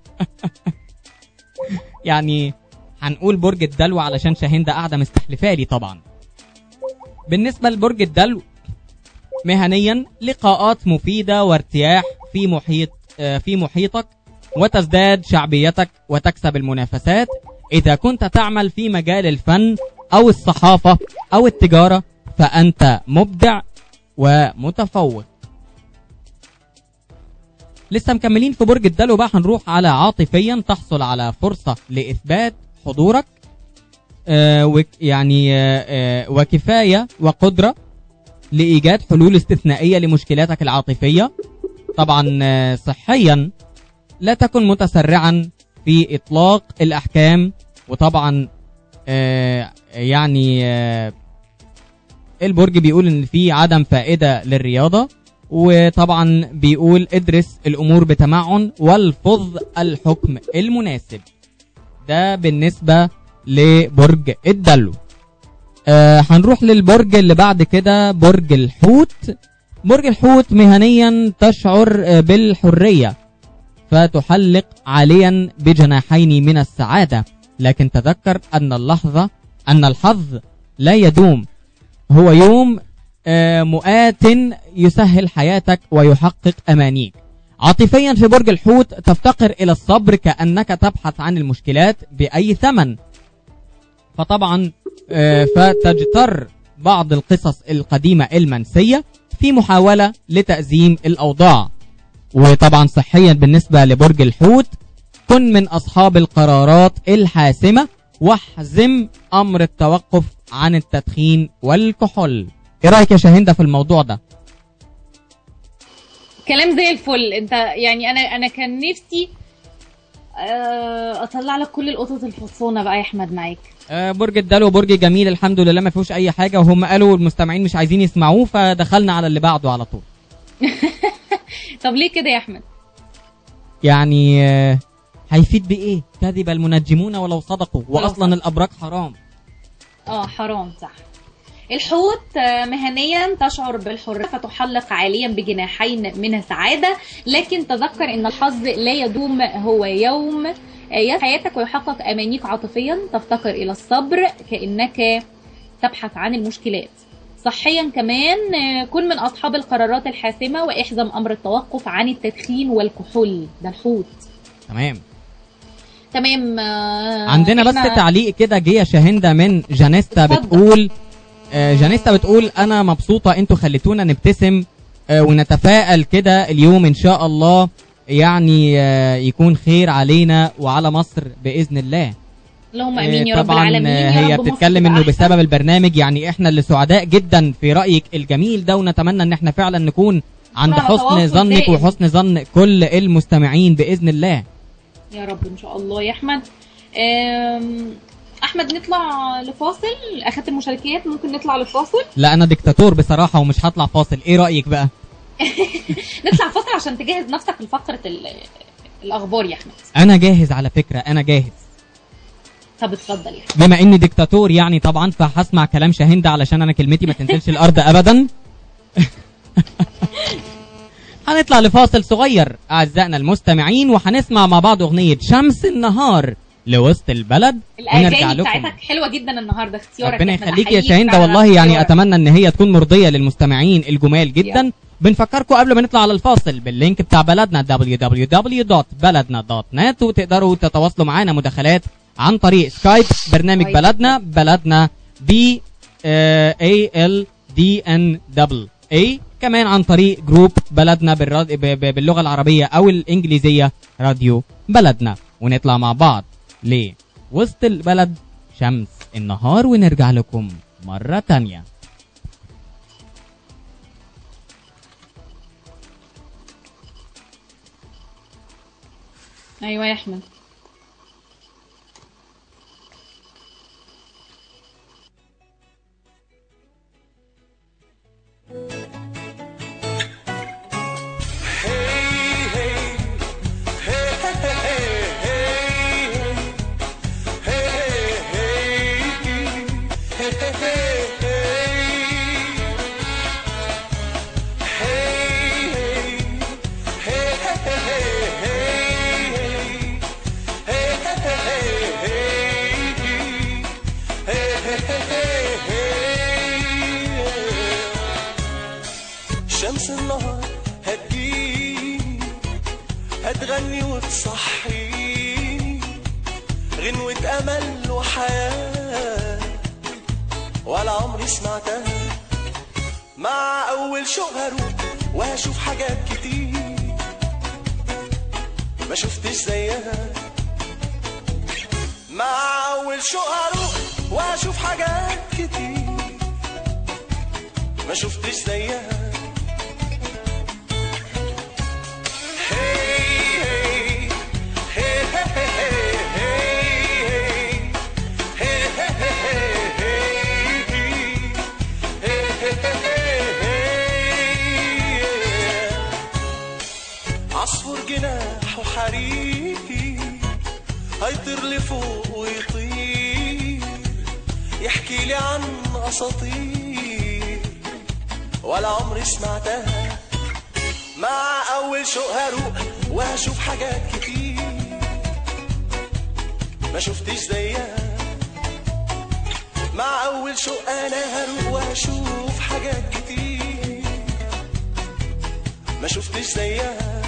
يعني هنقول برج الدلو علشان شاهين ده قاعده مستحلفه لي طبعا بالنسبه لبرج الدلو مهنيا لقاءات مفيده وارتياح في محيط آه، في محيطك وتزداد شعبيتك وتكسب المنافسات اذا كنت تعمل في مجال الفن او الصحافه او التجاره فانت مبدع ومتفوق لسه مكملين في برج الدلو بقى هنروح على عاطفيا تحصل على فرصة لإثبات حضورك آه وك يعني آه آه وكفاية وقدرة لإيجاد حلول استثنائية لمشكلاتك العاطفية طبعا آه صحيا لا تكن متسرعا في إطلاق الأحكام وطبعا آه يعني آه البرج بيقول إن في عدم فائدة للرياضة وطبعا بيقول ادرس الامور بتمعن والفظ الحكم المناسب ده بالنسبة لبرج الدلو آه هنروح للبرج اللي بعد كده برج الحوت برج الحوت مهنيا تشعر آه، بالحرية فتحلق عاليا بجناحين من السعادة لكن تذكر أن اللحظة أن الحظ لا يدوم هو يوم آه، مؤات يسهل حياتك ويحقق أمانيك عاطفيا في برج الحوت تفتقر إلى الصبر كأنك تبحث عن المشكلات بأي ثمن فطبعا آه، فتجتر بعض القصص القديمة المنسية في محاولة لتأزيم الأوضاع وطبعا صحيا بالنسبة لبرج الحوت كن من أصحاب القرارات الحاسمة واحزم أمر التوقف عن التدخين والكحول ايه رأيك يا شاهندة في الموضوع ده كلام زي الفل انت يعني انا انا كان نفسي آه، اطلع لك كل القطط الفطسانه بقى يا احمد معاك آه، برج الدلو برج جميل الحمد لله ما فيهوش اي حاجه وهم قالوا المستمعين مش عايزين يسمعوه فدخلنا على اللي بعده على طول طب ليه كده يا احمد يعني آه، هيفيد بايه كذب المنجمون ولو صدقوا واصلا الابراج حرام اه حرام صح الحوت آه، مهنيا تشعر بالحرية فتحلق عاليا بجناحين من السعادة لكن تذكر ان الحظ لا يدوم هو يوم آه، يسعد حياتك ويحقق امانيك عاطفيا تفتقر الى الصبر كانك تبحث عن المشكلات صحيا كمان آه، كن من اصحاب القرارات الحاسمة واحزم امر التوقف عن التدخين والكحول ده الحوت تمام تمام آه، عندنا بس إحنا- تعليق كده جه يا شاهندة من جانيستا اتفضل. بتقول آه، جانيستا بتقول انا مبسوطة انتوا خليتونا نبتسم آه، ونتفائل كده اليوم ان شاء الله يعني آه، يكون خير علينا وعلى مصر باذن الله اللهم آه، امين يا رب طبعا العالمين آه، يا هي رب مصر بتتكلم تبقى انه أحسن. بسبب البرنامج يعني احنا اللي سعداء جدا في رايك الجميل ده ونتمنى ان احنا فعلا نكون عند على حسن تواصل ظنك دائم. وحسن ظن كل المستمعين باذن الله يا رب ان شاء الله يا احمد أم، احمد نطلع لفاصل اخدت المشاركات ممكن نطلع لفاصل لا انا ديكتاتور بصراحه ومش هطلع فاصل ايه رايك بقى نطلع فاصل عشان تجهز نفسك لفقره ال- الاخبار يا احمد انا جاهز على فكره انا جاهز طب اتفضل يا احمد بما اني ديكتاتور يعني طبعا فهسمع كلام شاهين ده علشان انا كلمتي ما تنزلش الارض ابدا هنطلع لفاصل صغير اعزائنا المستمعين وهنسمع مع بعض اغنيه شمس النهار لوسط البلد ونرجع الاغاني لكم بتاعتك حلوه جدا النهارده اختيارك ربنا يا أحمد. يخليك يا أحييك شاهين ده فعلاً والله على يعني اختيارك. اتمنى ان هي تكون مرضيه للمستمعين الجمال جدا بنفكركم قبل ما نطلع على الفاصل باللينك بتاع بلدنا www.بلدنا.net وتقدروا تتواصلوا معانا مداخلات عن طريق سكايب برنامج كويس. بلدنا بلدنا ب اي ال دي ان دبل اي كمان عن طريق جروب بلدنا بالراد... ب... ب... باللغه العربيه او الانجليزيه راديو بلدنا ونطلع مع بعض ليه وسط البلد شمس النهار ونرجع لكم مرة تانية ايوه يا احمد شمس النهار هتجيني هتغني وتصحيني غنوة أمل وحياة ولا عمري سمعتها مع أول شوق هروح وهشوف حاجات كتير ما شفتش زيها مع أول شوق هروح وهشوف حاجات كتير ما شفتش زيها لفوق ويطير يحكي لي عن اساطير ولا عمري سمعتها مع اول شوق هروق وهشوف حاجات كتير ما شفتش زيها مع اول شوق انا هروق وهشوف حاجات كتير ما شفتش زيها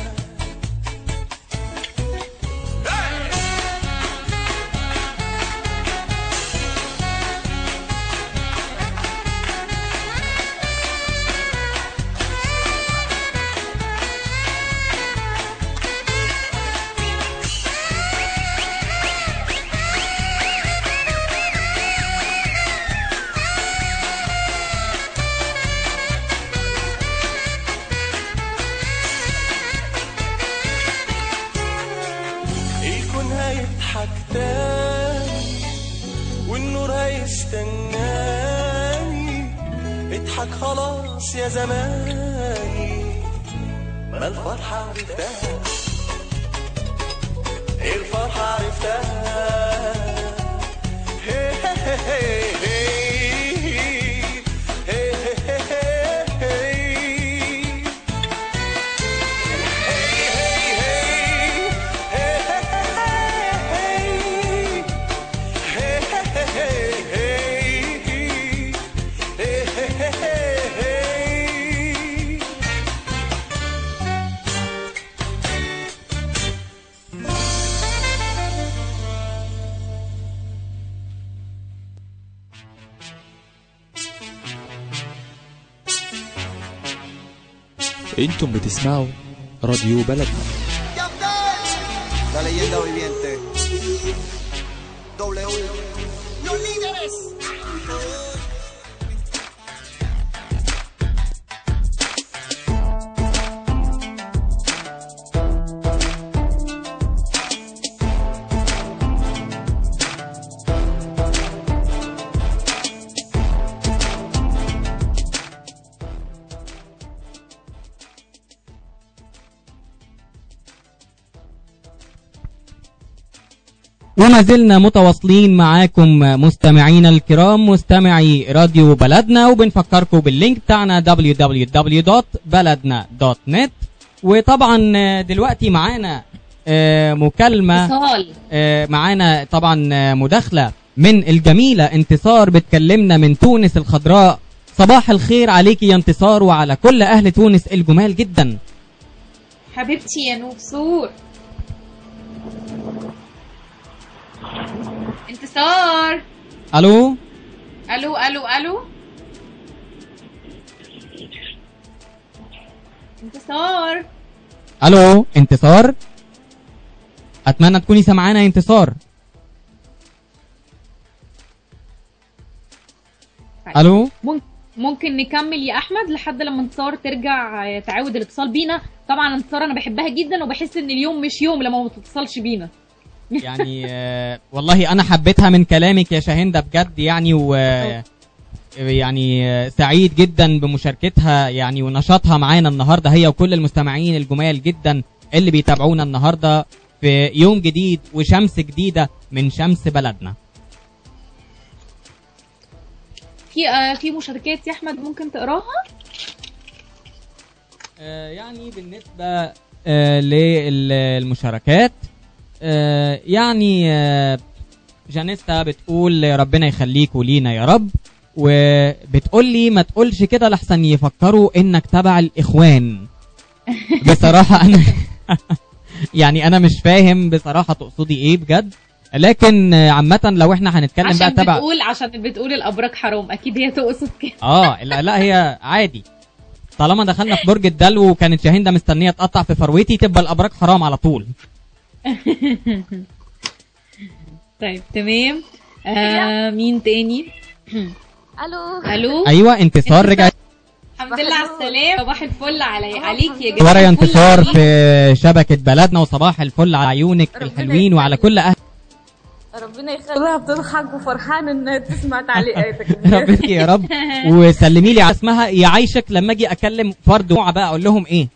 الكون هيضحك تاني والنور هيستناني اضحك خلاص يا زماني ما الفرحة عرفتها الفرحة عرفتها هي هي هي هي هي هي هي انتم بتسمعوا راديو بلدنا La leyenda viviente. W. Los líderes. وما زلنا متواصلين معاكم مستمعينا الكرام مستمعي راديو بلدنا وبنفكركم باللينك بتاعنا www.baladna.net وطبعا دلوقتي معانا آه، مكالمة اتصال آه، معانا طبعا آه، مداخلة من الجميلة انتصار بتكلمنا من تونس الخضراء صباح الخير عليكي يا انتصار وعلى كل أهل تونس الجمال جدا حبيبتي يا نوبسور انتصار ألو الو الو الو انتصار ألو انتصار أتمنى تكوني سمعانا يا انتصار طيب. ألو ممكن ممكن نكمل يا احمد لحد لما انتصار ترجع آه، تعاود الاتصال بينا طبعا انتصار انا بحبها جدا وبحس ان اليوم مش يوم لما ما تتصلش بينا يعني آه، والله انا حبيتها من كلامك يا شاهندة بجد يعني و يعني آه، سعيد جدا بمشاركتها يعني ونشاطها معانا النهارده هي وكل المستمعين الجمال جدا اللي بيتابعونا النهارده في يوم جديد وشمس جديده من شمس بلدنا في آه، في مشاركات يا احمد ممكن تقراها آه، يعني بالنسبة آه، للمشاركات آه، يعني آه، جانيستا بتقول ربنا يخليكوا لينا يا رب وبتقول لي ما تقولش كده لحسن يفكروا انك تبع الاخوان بصراحة انا يعني انا مش فاهم بصراحة تقصدي ايه بجد لكن آه، عامة لو احنا هنتكلم بقى عشان تبع بتقول عشان بتقول الابراج حرام اكيد هي تقصد كده اه لا لا هي عادي طالما دخلنا في برج الدلو وكانت شاهندة مستنية تقطع في فروتي تبقى الأبراج حرام على طول طيب تمام آه مين تاني الو الو أيوة انتصار رجعت الحمد لله على السلامه صباح الفل علي عليك يا جماعه ورا يا الفل انتصار عليك. في شبكة بلدنا وصباح الفل على عيونك ربنا الحلوين وعلى كل أهل ربنا يخليها بتضحك وفرحانه انها تسمع تعليقاتك ربك يا رب وسلمي لي على اسمها يعيشك لما اجي اكلم فرد جمعة بقى اقول لهم ايه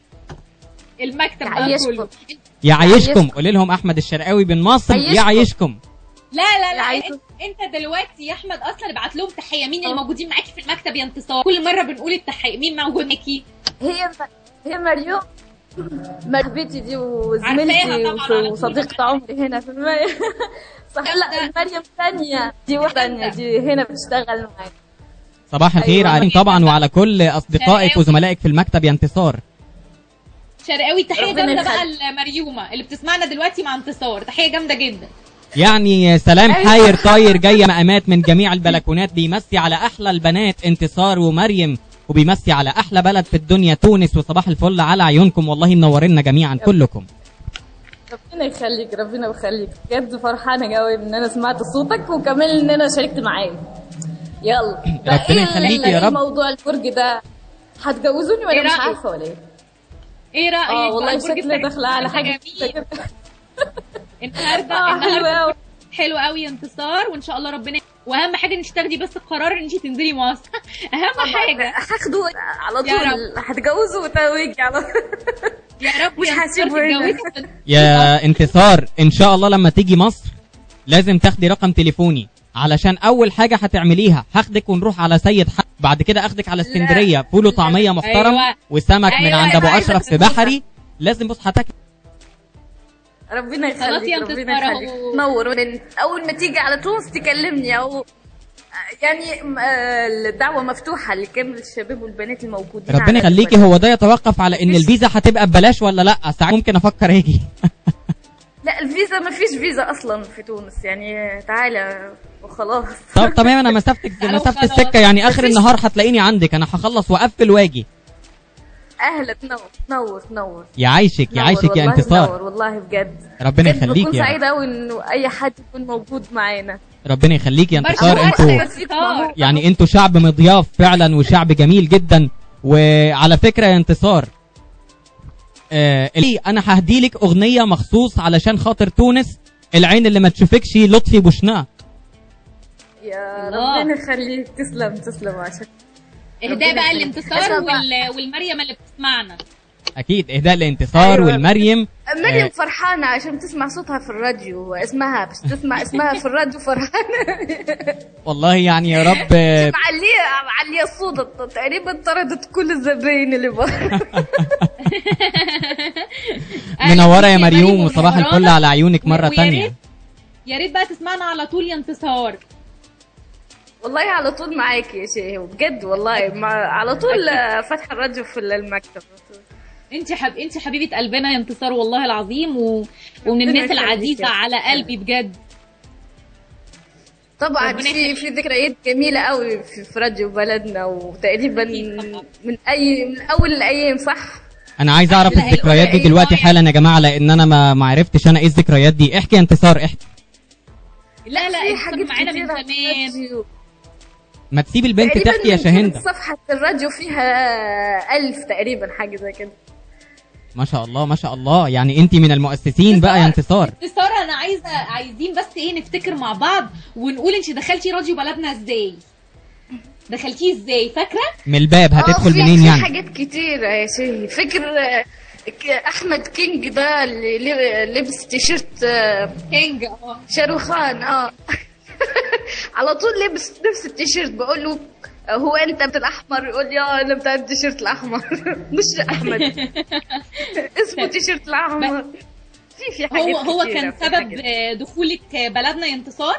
المكتب بقى يعيشكم. كله يعيشكم يعيشكم. قولي لهم احمد الشرقاوي بن مصر يعيشكم. يعيشكم لا لا لا عايزة- انت, انت دلوقتي يا احمد اصلا ابعت لهم تحيه مين اللي موجودين معاكي في المكتب يا انتصار كل مره بنقول التحيه مين موجود معاكي هي هي مريم مربيتي دي عارفاها وزميلتي طبعاً على طول. وصديقة عمري هنا في المية صح لا مريم ثانية دي واحدة ثانية دي هنا بتشتغل معايا صباح الخير أيوة. عليكم طبعا وعلى كل اصدقائك شرقاوي. وزملائك في المكتب يا انتصار شرقاوي تحيه ربنا جامده بقى يخليك. لمريومه اللي بتسمعنا دلوقتي مع انتصار تحيه جامده جدا يعني سلام حاير طاير جايه مقامات من جميع البلكونات بيمسي على احلى البنات انتصار ومريم وبيمسي على احلى بلد في الدنيا تونس وصباح الفل على عيونكم والله منورنا جميعا كلكم ربنا يخليك ربنا يخليك بجد فرحانة قوي ان انا سمعت صوتك وكمان ان انا شاركت معاك يلا ربنا إيه يخليك ال- يا رب. موضوع الفرج ده هتجوزوني ولا إيه مش رأيك؟ عارفة ولا ايه؟ ايه رايك اه والله بقى؟ البرج شكلي بتاعك داخلة على حاجة جميل. كده. النهارده اه حلوة النهارده قوي حلو قوي يا انتصار وان شاء الله ربنا واهم حاجه انك تاخدي بس القرار ان انت تنزلي مصر اهم حاجه هاخده على يا طول هتجوزه وتويجي على يا رب مش يا انتصار هسيبه هنا. تتجوزي. يا انتصار ان شاء الله لما تيجي مصر لازم تاخدي رقم تليفوني علشان اول حاجه هتعمليها هاخدك ونروح على سيد حق بعد كده اخدك على اسكندريه فول وطعميه محترم أيوة. وسمك من أيوة، عند ابو أنا عايزة اشرف في أسمعها. بحري لازم بص هتاكل ربنا خلاص يا يخليك ربنا انتصار يخليك أهو. نور ولن- اول ما تيجي على تونس تكلمني او يعني م- آه، الدعوه مفتوحه لكامل الشباب والبنات الموجودين ربنا على يخليكي البلد. هو ده يتوقف على ان الفيزا هتبقى ببلاش ولا لا ساعات ممكن افكر اجي لا الفيزا ما فيش فيزا اصلا في تونس يعني تعالى وخلاص طب تمام انا مسافه تعالوا مسافه خلاص. السكه يعني اخر مفيش- النهار هتلاقيني عندك انا هخلص واقفل واجي اهلا تنور تنور تنور يعيشك نور يعيشك يا والله انتصار نور والله بجد ربنا بجد يخليك بكون يا رب. سعيده قوي انه اي حد يكون موجود معانا ربنا يخليك يا برشا انتصار برشا انتوا يا انتصار يعني انتوا شعب مضياف فعلا وشعب جميل جدا وعلى فكره يا انتصار آه اللي انا ههديلك اغنيه مخصوص علشان خاطر تونس العين اللي ما تشوفكش لطفي بوشنا يا الله. ربنا يخليك تسلم تسلم عشان اهداء ربنا بقى يخليك. الانتصار أسمع. وال... والمريم اللي بتسمعنا اكيد اهداء لانتصار أيوة. والمريم مريم آه. فرحانة عشان تسمع صوتها في الراديو اسمها بس تسمع اسمها في الراديو فرحانة والله يعني يا رب آه، معلية معلية الصوت تقريبا طردت كل الزباين اللي برا منوره يا أهلا بيك مريوم وصباح ومنورانا. الفل على عيونك مره ويا تانية ريت- يا ريت بقى تسمعنا على طول يا انتصار والله على طول معاكي يا شيخ بجد والله مع على طول آه، فاتحة الراديو في المكتب انت حب... انت حبيبه قلبنا يا انتصار والله العظيم و... ومن الناس يخليك العزيزه يا على قلبي بجد طبعا ربنا في يخليك. في ذكريات جميلة قوي في في راديو بلدنا وتقريبا أكيد طبعاً. من اي من اول الايام صح انا عايز اعرف لا، الذكريات دي الأولى دلوقتي إيه؟ حالا يا جماعه لان انا ما ما عرفتش انا ايه الذكريات دي احكي يا انتصار احكي لا لا في انت حاجات معانا من كتيرة في زمان الراديو. ما تسيب البنت تقريباً تحكي يا شاهند صفحة الراديو فيها ألف تقريبا حاجة زي كده ما شاء الله ما شاء الله يعني انت من المؤسسين بقى يا انتصار انتصار انا عايزه عايزين بس ايه نفتكر مع بعض ونقول انت دخلتي راديو بلدنا ازاي دخلتيه ازاي فاكره من الباب هتدخل آه، في- منين في يعني حاجات كتيرة يا شيخ فكر آه، ك- أحمد كينج ده اللي لب- لبس تيشيرت آه، كينج اه شاروخان اه على طول لبس نفس التيشيرت بقول له آه، هو انت بتاع الاحمر يقول لي اه انا بتاع التيشيرت الاحمر مش احمد اسمه تيشيرت الاحمر في في حاجات هو هو كتيرة كان في سبب حاجات. آه، دخولك آه، بلدنا يا انتصار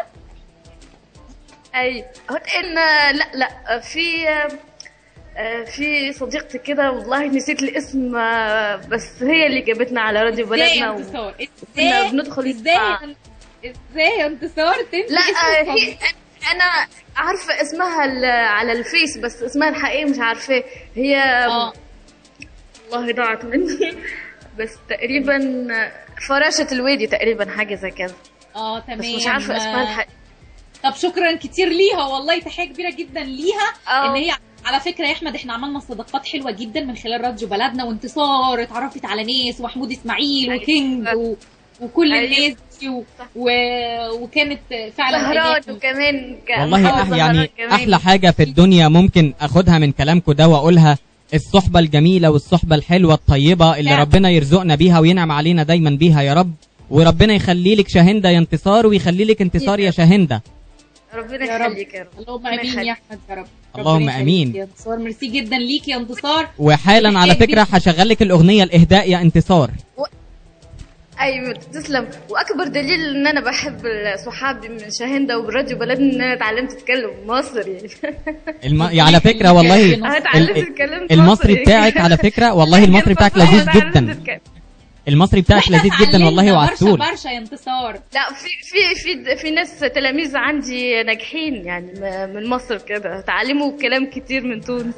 اي هو ان لا لا في آه، في صديقتي كده والله نسيت الاسم آه، بس هي اللي جابتنا على راديو ازاي يا بلدنا و... انتصار كنا ازاي بندخل ازاي آه. ازاي يا انتصار تنسي لا اسم آه، هي الصديق؟ انا عارفه اسمها ال- على الفيس بس اسمها الحقيقي مش عارفاه هي اه والله ضاعت مني بس تقريبا فراشة الوادي تقريبا حاجة زي كده اه تمام بس مش عارفة اسمها الحقيقي طب شكرا كتير ليها والله تحيه كبيره جدا ليها آه. ان هي على فكره يا احمد احنا عملنا صداقات حلوه جدا من خلال راديو بلدنا وانتصار اتعرفت على ناس ومحمود اسماعيل أيوة. وكينج و... وكل أيوة. الناس دي و... و... وكانت فعلا زهران أيام- وكمان ك- والله محمد أح زهران يعني كمان. احلى حاجه في الدنيا ممكن اخدها من كلامكم ده واقولها الصحبه الجميله والصحبه الحلوه الطيبه اللي فعلا. ربنا يرزقنا بيها وينعم علينا دايما بيها يا رب وربنا يخلي لك شاهندة يا انتصار ويخلي لك انتصار يا شاهندة ربنا يا رب. يخليك يا رب اللهم ربنا امين يا يخليك. احمد يا رب اللهم ربنا يخليك آمين. يا انتصار ميرسي جدا ليك يا انتصار وحالا على فكرة هشغل لك الأغنية الإهداء يا انتصار ايوه تسلم واكبر دليل ان انا بحب صحابي من شاهندة وبراديو بلدنا ان انا اتعلمت اتكلم مصري الم... على فكرة والله انا اتعلمت ال- اتكلم المصري بتاعك على فكرة والله المصري بتاعك لذيذ جدا المصري بتاعك واحنا لذيذ جدا والله اتعلمنا وعسول برشا برشا يا انتصار لا في في في في ناس تلاميذ عندي ناجحين يعني م- من مصر كده تعلموا كلام كتير من تونس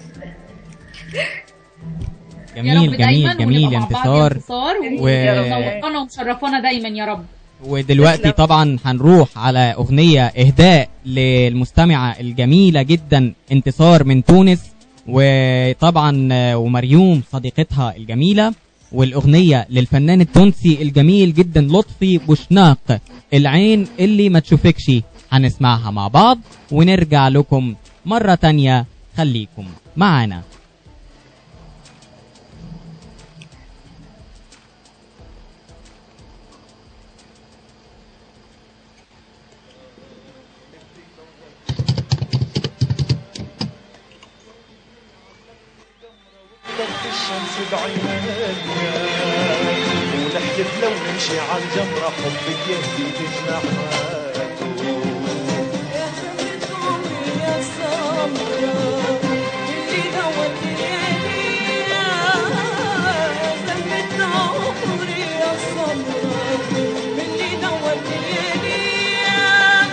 يا جميل رب دايما جميل جميل ونبقى يا مع بعض انتصار انتصار و- ومنورانا ومشرفانا دايما يا رب ودلوقتي تسلم. طبعا هنروح على أغنية إهداء للمستمعة الجميلة جدا انتصار من تونس وطبعا آه، ومريوم صديقتها الجميلة والأغنية للفنان التونسي الجميل جدا لطفي بوشناق العين اللي ما تشوفكش هنسمعها مع بعض ونرجع لكم مرة تانية خليكم معانا ضرب الشمس بعينيا ونحلف لو نمشي على الجمرة حبك يهدي بجناحاته يا خلت عمري يا سمرة اللي نوت لياليا زمت عمري يا سمرة اللي نوت لياليا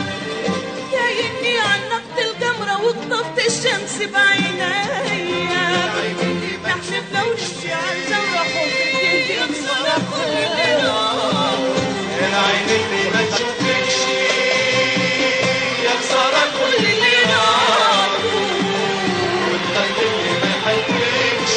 كايني علقت القمرة وقطفت الشمس بعينيا نحلف لو نمشي على الجمرة حبك يهدي بجناحاته العين اللي ما تشوفكش يا خسارة كل اللي نعرفه والقلب اللي ما يحبكش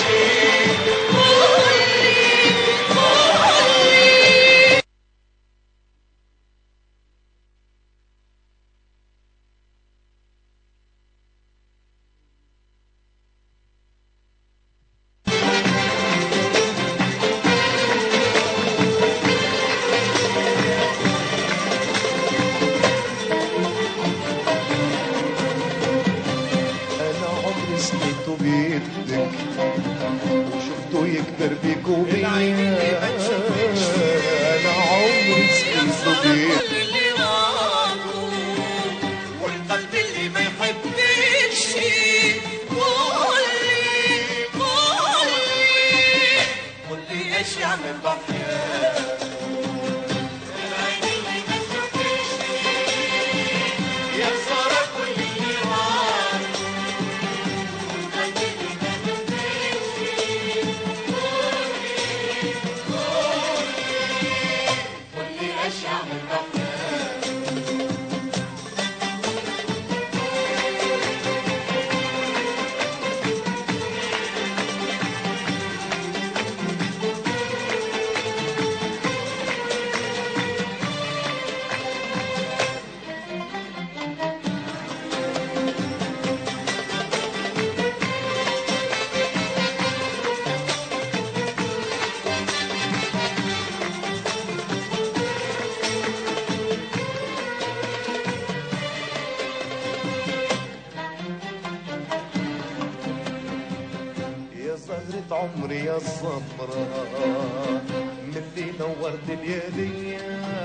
انا عمري سنيته بيدك وشفته يكبر بيك وبيا انا عمري سنيته بيدك اللي راضوا والقلب اللي ما يحبش قولي قولي قولي ايش يعمل ضحية يا خسارة كل اللي راح يا زهرة عمري يا الصفراء من اللي نورت الليالي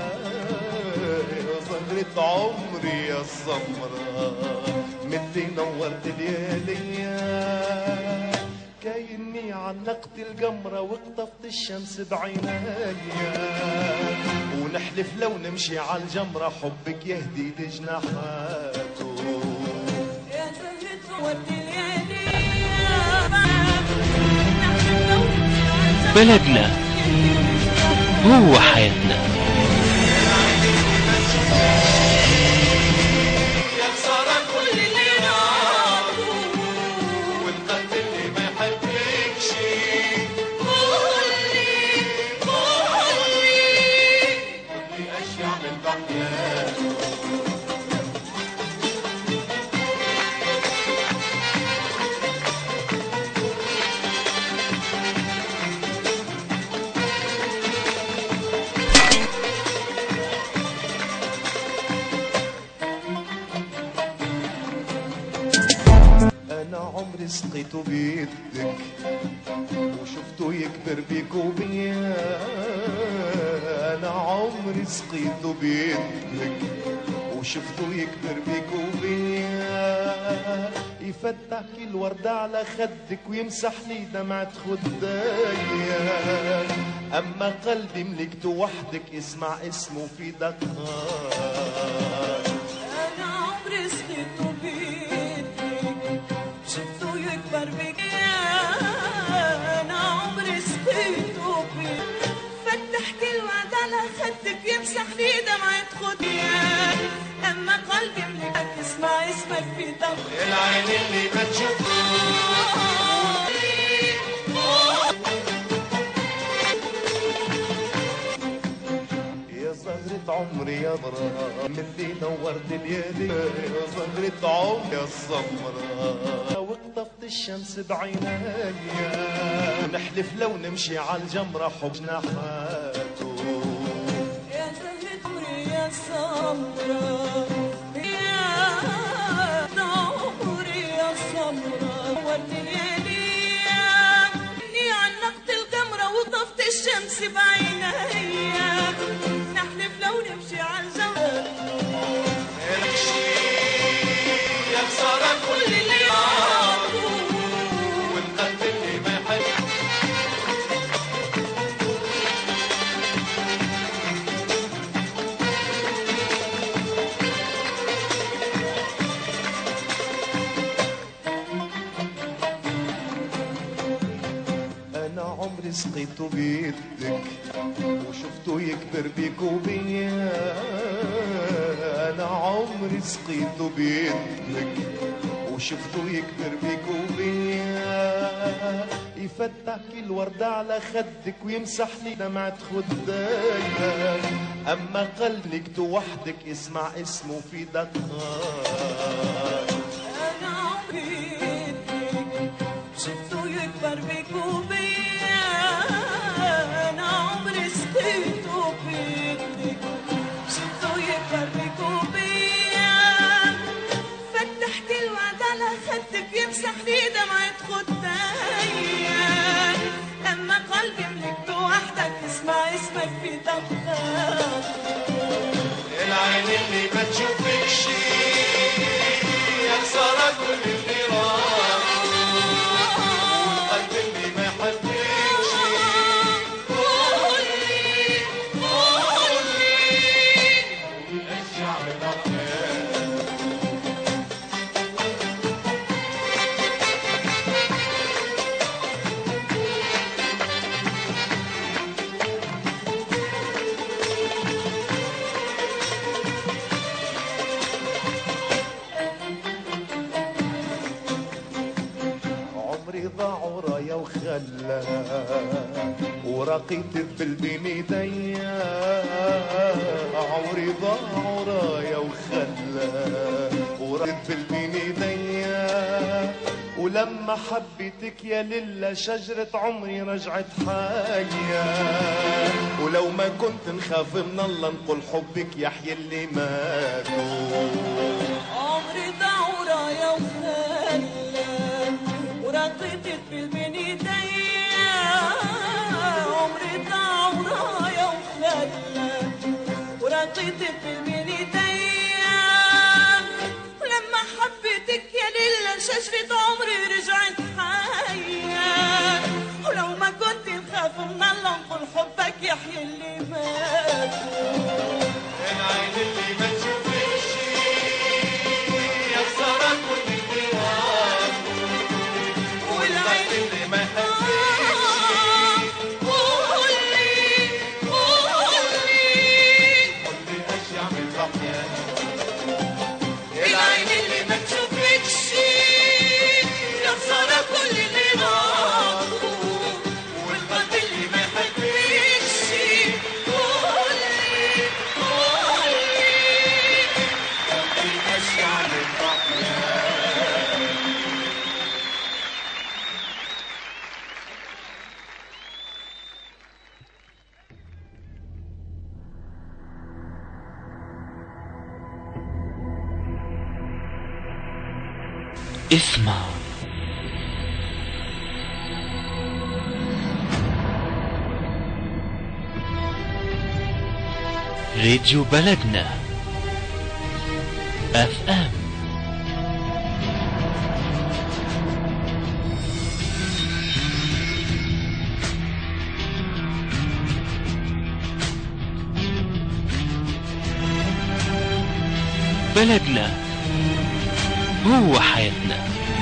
يا زهرة عمري يا الصفراء من اللي نورت الليالي كايني علقت القمرة وقطفت الشمس بعينيا ونحلف لو نمشي على الجمرة حبك يهدي لجناحاته يا زهرة ودي بلدنا هو حياتنا يا خسارة كل اللي نعرفه والقلب اللي ما يحبكش قولي قولي قولي ايش يعمل ضحية عمري سقيته بيدك وشفته يكبر بيك وبيا انا عمري سقيته بيدك وشفته يكبر بيك وبيا يفتح كل وردة على خدك ويمسح لي دمعة خدايا أما قلبي ملكته وحدك اسمع اسمه في دقات أنا عمري سقيته بيدك شفته يكبر بك أنا عمري سقيته بيدك فتح كل وعد على خدك يمسح لي دمعة خديان أما قلبي ملكك اسمع اسمك في دم العين اللي ما يا زهرة عمري يا برا من اللي نورت اليدين يا زهرة عمري يا السمرة وقطفت الشمس بعينيا نحلف لو نمشي على الجمرة حب جناحاته يا زهرة عمري يا سمرة يا عمري يا سمرة والليالي إني علقت القمرة وطفت الشمس بعينيا نحلف لو نمشي على الجمرة يا خسارة كل اللي يعرفوه والقلب اللي ما يحب انا عمري سقيته بيدك وشفته يكبر بيك وبيا انا عمري سقيته بيدك وشفته يكبر بيك وبيا يفتح كل وردة على خدك ويمسح لي دمعة خدايا اما قلبك وحدك اسمع اسمه في دقات أنا عمري شفته يكبر بيك وبيا أنا عمري سقيته بيدك شفته يكبر بيك وبيا فتح كل وعد على خدك يمسح لي دمعة خدايا أما قلبي ملكته وحدك اسمع اسمك في دمخات العين اللي ما تشوفكش يا خسارة كل اللي راح والقلب اللي ما يحبكش الشعب الأبيض عمري ضاع ورايا وخلى ورقيت بالبين ايديا عمري ضاع ورايا وخلى ورقيت بالبين ايديا ولما حبيتك يا للا شجرة عمري رجعت حية ولو ما كنت نخاف من الله نقول حبك يحيى اللي ماتوا عمري دورة يا وخلى ورقيت بالبين ايديا عمري دورة يا وخلى ورقيت بالبين ايديا ولما حبيتك يا ليلة شجرة عمري رجعت حية ولو ما كنت نخاف من الله نقول حبك يحيى اللي مات العين اللي ما تشوفش يا خسارة كل اللي راح والقلب اللي ما يحبش اللي اشيع من الرحيان العين اللي ما تشوفكش يا خسارة كل اللي راح والقلب اللي ما يحبش اللي اشيع من الرحيان اسمع راديو بلدنا اف ام بلدنا هو حياتنا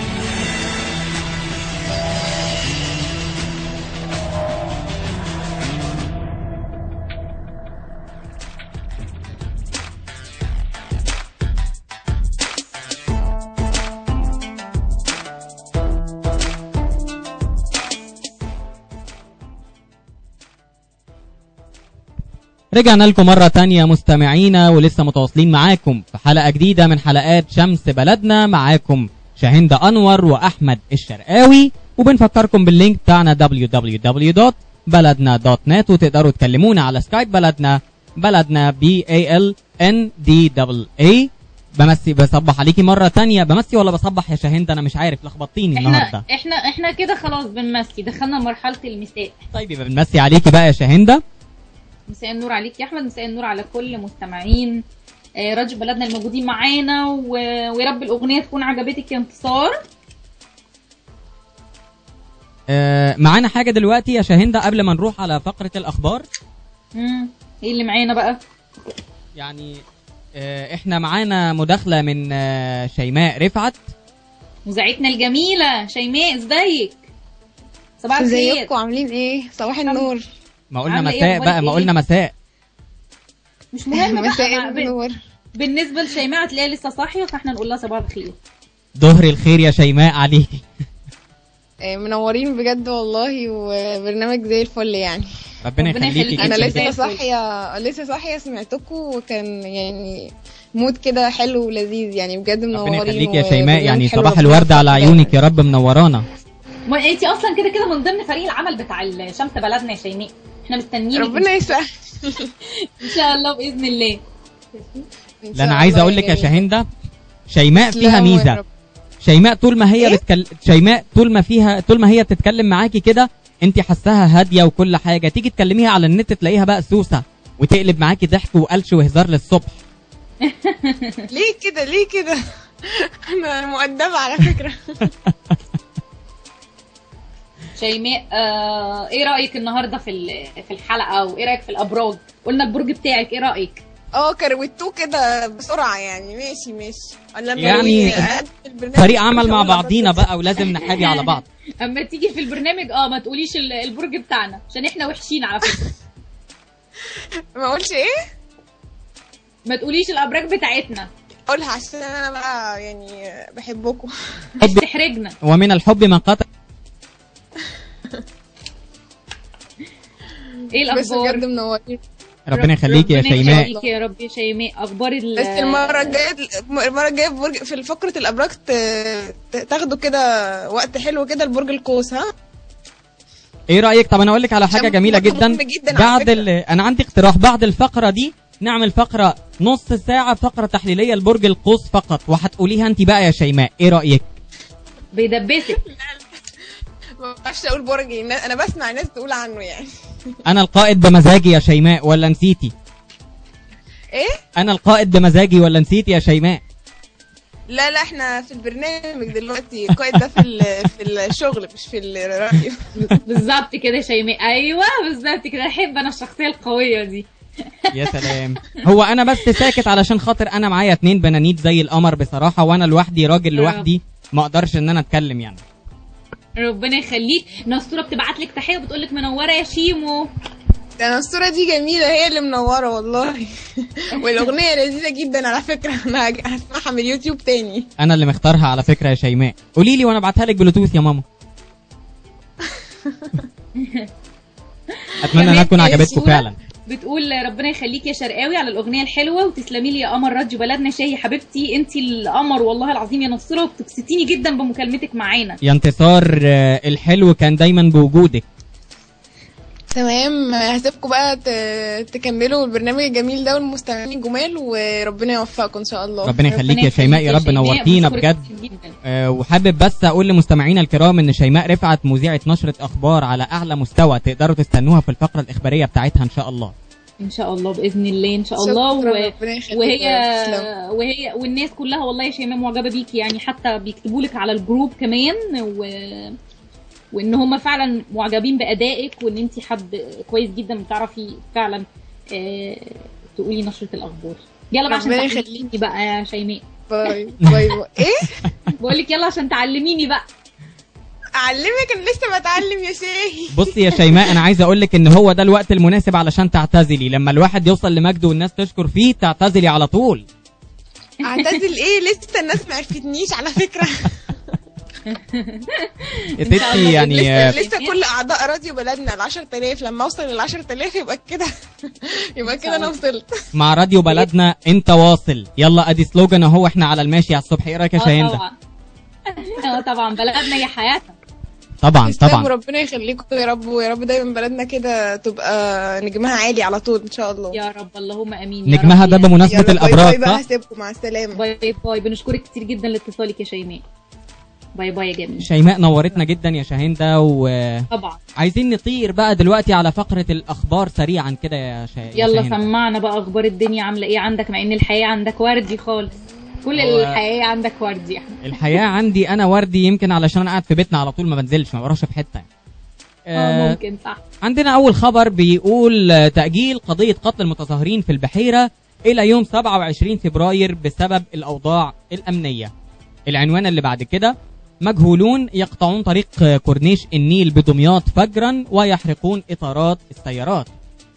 رجعنا لكم مرة تانية مستمعينا ولسه متواصلين معاكم في حلقة جديدة من حلقات شمس بلدنا معاكم شاهند أنور وأحمد الشرقاوي وبنفكركم باللينك بتاعنا www.بلدنا.net وتقدروا تكلمونا على سكايب بلدنا بلدنا بي اي ال ان دي دبل اي بمسي بصبح عليكي مرة تانية بمسي ولا بصبح يا شاهند انا مش عارف لخبطتيني احنا النهاردة احنا احنا كده خلاص بنمسي دخلنا مرحله المساء طيب يبقى بنمسي عليكي بقى يا شاهندة مساء النور عليك يا احمد مساء النور على كل مستمعين آه، راديو بلدنا الموجودين معانا و... ويا رب الاغنيه تكون عجبتك يا انتصار آه معانا حاجة دلوقتي يا شاهندة قبل ما نروح على فقرة الأخبار مم. ايه اللي معانا بقى يعني آه، احنا معانا مداخلة من آه، شيماء رفعت مذيعتنا الجميله شيماء ازيك صباح الخير ازيكم عاملين ايه صباح النور ما قلنا عاملة إيه؟ مساء أخبارك بقى ما إيه؟ قلنا مساء مش مهم بقى مساء مع- ب- النور بالنسبه لشيماء هتلاقيها لسه صاحيه فاحنا نقول لها صباح الخير ظهر الخير يا شيماء عليكي آه، منورين بجد والله وبرنامج زي الفل يعني ربنا ربنا يخليكي يخليكي. انا جدا. زي لسه الفل. صاحيه لسه صاحيه سمعتكم وكان يعني مود كده حلو ولذيذ يعني بجد منورين ربنا يخليكي يا و- شيماء وبرنامج يعني حلو صباح ربنا الورد على يوفقك عيونك دايماً. يا رب منورانا ما انت اصلا كده كده من ضمن فريق العمل بتاع شمس بلدنا يا شيماء احنا مستنيينك ربنا يسهل ان شاء الله باذن الله إن لا شاء انا عايز الله اقول لك يا جميل. شاهندة شيماء فيها تسلموا يا ميزة رب. شيماء طول ما هي إيه؟ بتكلم شيماء طول ما فيها طول ما هي بتتكلم معاكي كده انت حاساها هاديه وكل حاجه تيجي تكلميها على النت تلاقيها بقى سوسه وتقلب معاكي ضحك وقلش وهزار للصبح ليه كده ليه كده انا مؤدبه على فكره شيماء آه ايه رايك النهارده في ال- في الحلقه وايه رايك في الابراج قلنا البرج بتاعك ايه رايك اه كروتوه كده بسرعه يعني ماشي ماشي لما يعني أقدم البرنامج فريق عمل مش مع هقول بعضينا أبراج. بقى ولازم نحابي على بعض اما تيجي في البرنامج اه ما تقوليش ال- البرج بتاعنا عشان احنا وحشين على فكره ما اقولش ايه ما تقوليش الابراج بتاعتنا اقولها عشان انا بقى يعني بحبكم مش تحرجنا ومن الحب من قطع ايه بس بجد الاخبار منورين ربنا يخليكي يا ربنا شيماء يخليكي يا رب يا شيماء اخبار ال بس المره الجايه المره الجايه في برج في فقره الابراج ت- ت- تاخدوا كده وقت حلو كده لبرج القوس ها ايه رايك طب انا اقول لك على حاجه عشان جميله برج جدا مهم جداً على بعد فكرة. ال... انا عندي اقتراح بعد الفقره دي نعمل فقره نص ساعه فقره تحليليه لبرج القوس فقط وهتقوليها انت بقى يا شيماء ايه رايك بيدبسك ما بعرفش اقول برج إيه. انا بسمع ناس تقول عنه يعني انا القائد بمزاجي يا شيماء ولا نسيتي ايه انا القائد بمزاجي ولا نسيتي يا شيماء لا لا احنا في البرنامج دلوقتي القائد ده في ال- في الشغل مش في الراديو بالظبط كده يا شيماء ايوه بالظبط كده احب انا الشخصيه القويه دي يا سلام هو انا بس ساكت علشان خاطر انا معايا اتنين بنانيت زي القمر بصراحه وانا لوحدي راجل يا رب. لوحدي ما اقدرش ان انا اتكلم يعني ربنا يخليك نصوره بتبعت لك تحيه وبتقول لك منوره يا شيمو ده انا الصوره دي جميله هي اللي منوره والله والاغنيه لذيذه جدا على فكره انا هج- هسمعها من اليوتيوب تاني انا اللي مختارها على فكره يا شيماء قولي لي وانا ابعتها لك بلوتوث يا ماما اتمنى انها تكون كمان عجبتكم صورة فعلا بتقول ربنا يخليك يا شرقاوي على الاغنيه الحلوه وتسلمي لي يا قمر راديو بلدنا شاهي حبيبتي انت القمر والله العظيم يا نصره وبتبسطيني جدا بمكالمتك معانا يا انتصار آه، الحلو كان دايما بوجودك تمام هسيبكم بقى ت- تكملوا البرنامج الجميل ده والمستمعين الجمال وربنا يوفقكم ان شاء الله ربنا يخليك يا شيماء يا رب نورتينا بشكرك بجد كتير جدا آه، وحابب بس اقول لمستمعينا الكرام ان شيماء رفعت مذيعه نشره اخبار على اعلى مستوى تقدروا تستنوها في الفقره الاخباريه بتاعتها ان شاء الله ان شاء الله باذن الله ان شاء شكراً، الله و... ربنا يخليك وهي يا رب، تسلم. وهي والناس كلها والله يا شيماء معجبه بيكي يعني حتى بيكتبوا لك على الجروب كمان و... وان هم فعلا معجبين بادائك وان انت حد كويس جدا بتعرفي فعلا آه... تقولي نشره الاخبار يلا بقى عشان ربنا تعلميني بقى يا شيماء باي باي باي ايه بقول لك يلا عشان تعلميني بقى اعلمك انا لسه بتعلم يا شيخ بصي يا شيماء انا عايز اقول لك ان هو ده الوقت المناسب علشان تعتزلي لما الواحد يوصل لمجد والناس تشكر فيه تعتزلي على طول اعتزل ايه لسه الناس ما عرفتنيش على فكره يا ستي يعني آه، لسه, لسه كل اعضاء راديو بلدنا ال 10000 لما اوصل لل 10000 يبقى كده يبقى كده انا وصلت مع راديو بلدنا انت واصل يلا ادي سلوجان اهو احنا على الماشي على الصبح ايه رايك يا اه شاهين طبعا اه طبعا بلدنا هي حياتنا طبعا تسلموا طبعا ربنا يخليكم يا رب ويا رب دايما بلدنا كده تبقى نجمها عالي على طول ان شاء الله يا رب اللهم امين يا نجمها رب ده يا- بمناسبة يلا باي باي الابراج بقى صح هسيبكم مع السلامه باي باي بنشكرك كتير جدا لاتصالك يا شيماء باي باي يا جميل شيماء نورتنا جدا يا شاهندة وعايزين طبعا نطير بقى دلوقتي على فقرة الأخبار سريعا كده يا شا... يا يلا شاهندة. سمعنا بقى اخبار الدنيا عامله ايه عندك مع ان الحياه عندك وردي خالص كل هو- الحياه عندك وردي الحياة عندي أنا وردي يمكن علشان أنا قاعد في بيتنا على طول ما بنزلش ما بروحش في حتة اه آه، ممكن صح عندنا أول خبر بيقول آه، تأجيل قضية قتل المتظاهرين في البحيرة إلى يوم 27 فبراير بسبب الأوضاع الأمنية العنوان اللي بعد كده مجهولون يقطعون طريق آه، كورنيش النيل بدمياط فجرا ويحرقون إطارات السيارات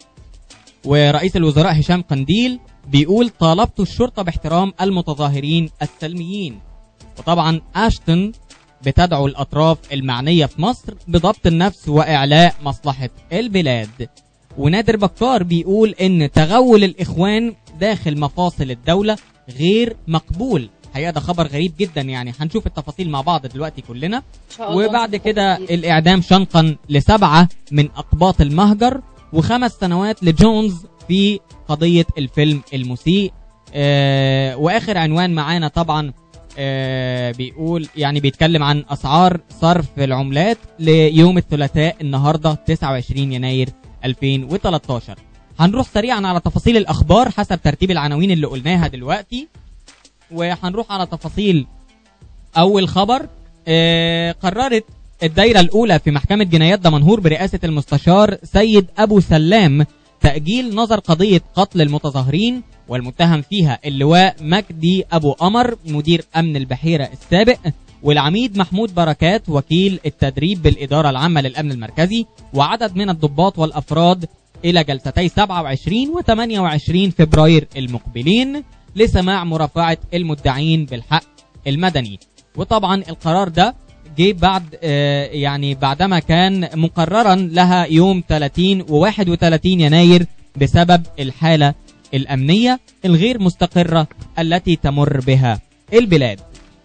ورئيس الوزراء هشام قنديل بيقول طالبت الشرطة باحترام المتظاهرين السلميين وطبعا أشتن بتدعو الأطراف المعنية في مصر بضبط النفس وإعلاء مصلحة البلاد ونادر بكار بيقول إن تغول الإخوان داخل مفاصل الدولة غير مقبول الحقيقة ده خبر غريب جدا يعني هنشوف التفاصيل مع بعض دلوقتي كلنا ان شاء الله وبعد كده الإعدام شنقا لسبعة من أقباط المهجر وخمس سنوات لجونز في قضية الفيلم المسيء آه وآخر عنوان معانا طبعا آه بيقول يعني بيتكلم عن أسعار صرف العملات ليوم الثلاثاء النهاردة 29 يناير 2013 هنروح سريعا على تفاصيل الأخبار حسب ترتيب العناوين اللي قلناها دلوقتي وهنروح على تفاصيل اول خبر آه قررت الدايرة الأولى في محكمة جنايات دمنهور برئاسة المستشار سيد أبو سلام تأجيل نظر قضية قتل المتظاهرين والمتهم فيها اللواء مجدي أبو قمر مدير أمن البحيرة السابق والعميد محمود بركات وكيل التدريب بالإدارة العامة للأمن المركزي وعدد من الضباط والأفراد إلى جلستي 27 و 28 فبراير المقبلين لسماع مرافعة المدعين بالحق المدني وطبعا القرار ده جه بعد آه، يعني بعدما كان مقررا لها يوم 30 و 31 يناير بسبب الحالة الأمنية الغير مستقرة التي تمر بها البلاد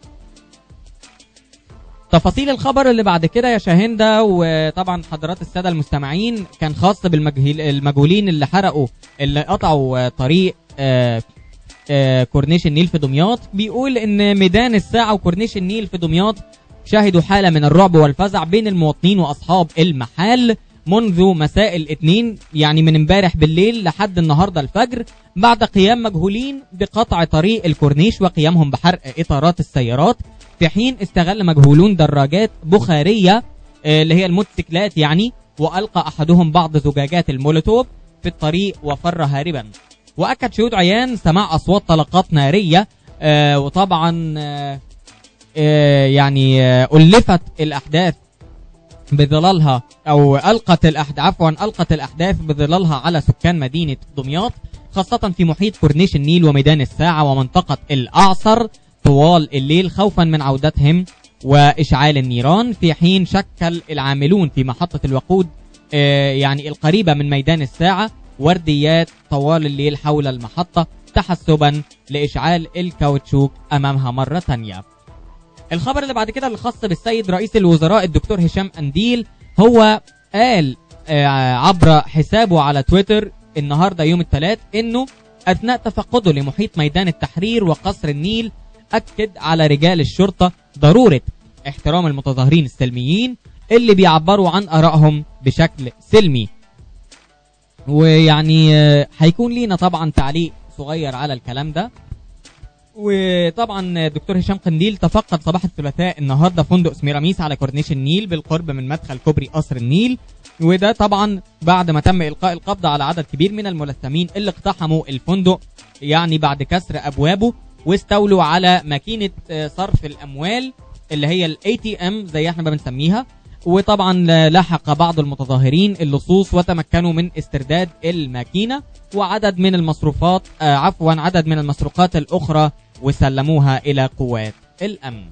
تفاصيل الخبر اللي بعد كده يا شاهندة وطبعا حضرات السادة المستمعين كان خاص بالمجهولين اللي حرقوا اللي قطعوا آه، طريق آه، آه، كورنيش النيل في دمياط بيقول ان ميدان الساعة وكورنيش النيل في دمياط شهدوا حالة من الرعب والفزع بين المواطنين واصحاب المحال منذ مساء الاثنين يعني من امبارح بالليل لحد النهارده الفجر بعد قيام مجهولين بقطع طريق الكورنيش وقيامهم بحرق اطارات السيارات في حين استغل مجهولون دراجات بخارية آه، اللي هي الموتوسيكلات يعني والقى احدهم بعض زجاجات المولوتوف في الطريق وفر هاربا واكد شهود عيان سماع اصوات طلقات ناريه آه وطبعا آه آه يعني آه الفت الاحداث بظلالها او القت الاحداث عفوا القت الاحداث بظلالها على سكان مدينه دمياط خاصه في محيط كورنيش النيل وميدان الساعه ومنطقه الاعصر طوال الليل خوفا من عودتهم واشعال النيران في حين شكل العاملون في محطه الوقود آه يعني القريبه من ميدان الساعه ورديات طوال الليل حول المحطة تحسبا لإشعال الكاوتشوك أمامها مرة تانية الخبر اللي بعد كده الخاص بالسيد رئيس الوزراء الدكتور هشام أنديل هو قال آه، عبر حسابه على تويتر النهاردة يوم الثلاث إنه أثناء تفقده لمحيط ميدان التحرير وقصر النيل أكد على رجال الشرطة ضرورة احترام المتظاهرين السلميين اللي بيعبروا عن آرائهم بشكل سلمي ويعني آه، هيكون لينا طبعا تعليق صغير على الكلام ده وطبعا دكتور هشام قنديل تفقد صباح الثلاثاء النهارده فندق سميراميس على كورنيش النيل بالقرب من مدخل كوبري قصر النيل وده طبعا بعد ما تم القاء القبض على عدد كبير من الملثمين اللي اقتحموا الفندق يعني بعد كسر ابوابه واستولوا على ماكينه آه، صرف الاموال اللي هي الاي تي ام زي احنا ما بنسميها وطبعا آه، لحق بعض المتظاهرين اللصوص وتمكنوا من استرداد الماكينه وعدد من المصروفات آه، عفوا عدد من المسروقات الاخرى وسلموها الى قوات الامن.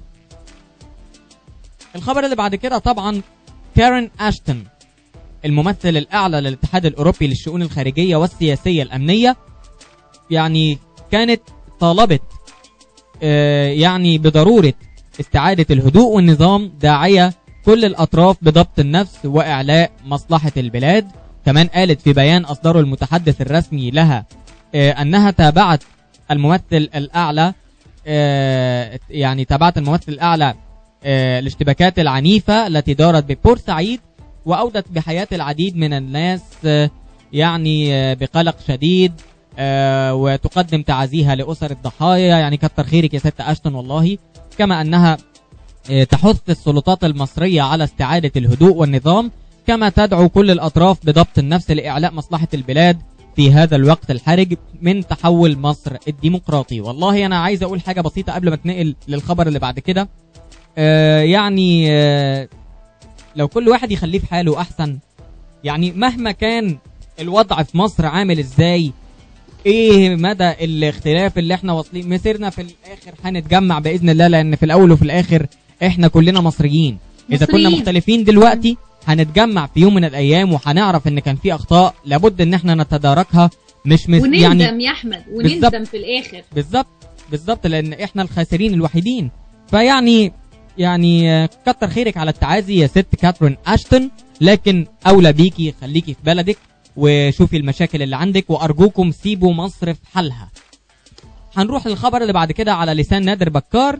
الخبر اللي بعد كده طبعا كارين اشتون الممثل الاعلى للاتحاد الاوروبي للشؤون الخارجيه والسياسيه الامنيه يعني كانت طالبت آه، يعني بضروره استعاده الهدوء والنظام داعيه كل الاطراف بضبط النفس واعلاء مصلحه البلاد كمان قالت في بيان اصدره المتحدث الرسمي لها آه، انها تابعت الممثل الاعلى آه، يعني تابعت الممثل الاعلى آه، الاشتباكات العنيفه التي دارت ببورسعيد واودت بحياه العديد من الناس آه، يعني آه، بقلق شديد آه، وتقدم تعازيها لاسر الضحايا يعني كتر خيرك يا ست اشتون والله كما انها آه، تحث السلطات المصريه على استعاده الهدوء والنظام كما تدعو كل الاطراف بضبط النفس لاعلاء مصلحه البلاد في هذا الوقت الحرج من تحول مصر الديمقراطي والله انا عايز اقول حاجه بسيطه قبل ما اتنقل للخبر اللي بعد كده آه يعني آه لو كل واحد يخليه في حاله احسن يعني مهما كان الوضع في مصر عامل ازاي ايه مدى الاختلاف اللي احنا واصلين مسيرنا في الاخر هنتجمع باذن الله لان في الاول وفي الاخر احنا كلنا مصريين اذا كنا مصريين. مختلفين دلوقتي هنتجمع في يوم من الايام وهنعرف ان كان في اخطاء لابد ان احنا نتداركها مش مس وندم يعني يا احمد بالظبط. وندم في الاخر بالظبط بالظبط لان احنا الخاسرين الوحيدين فيعني يعني آه، كتر خيرك على التعازي يا ست كاترين اشتون لكن اولى بيكي خليكي في بلدك وشوفي المشاكل اللي عندك وارجوكم سيبوا مصر في حالها هنروح للخبر اللي بعد كده على لسان نادر بكار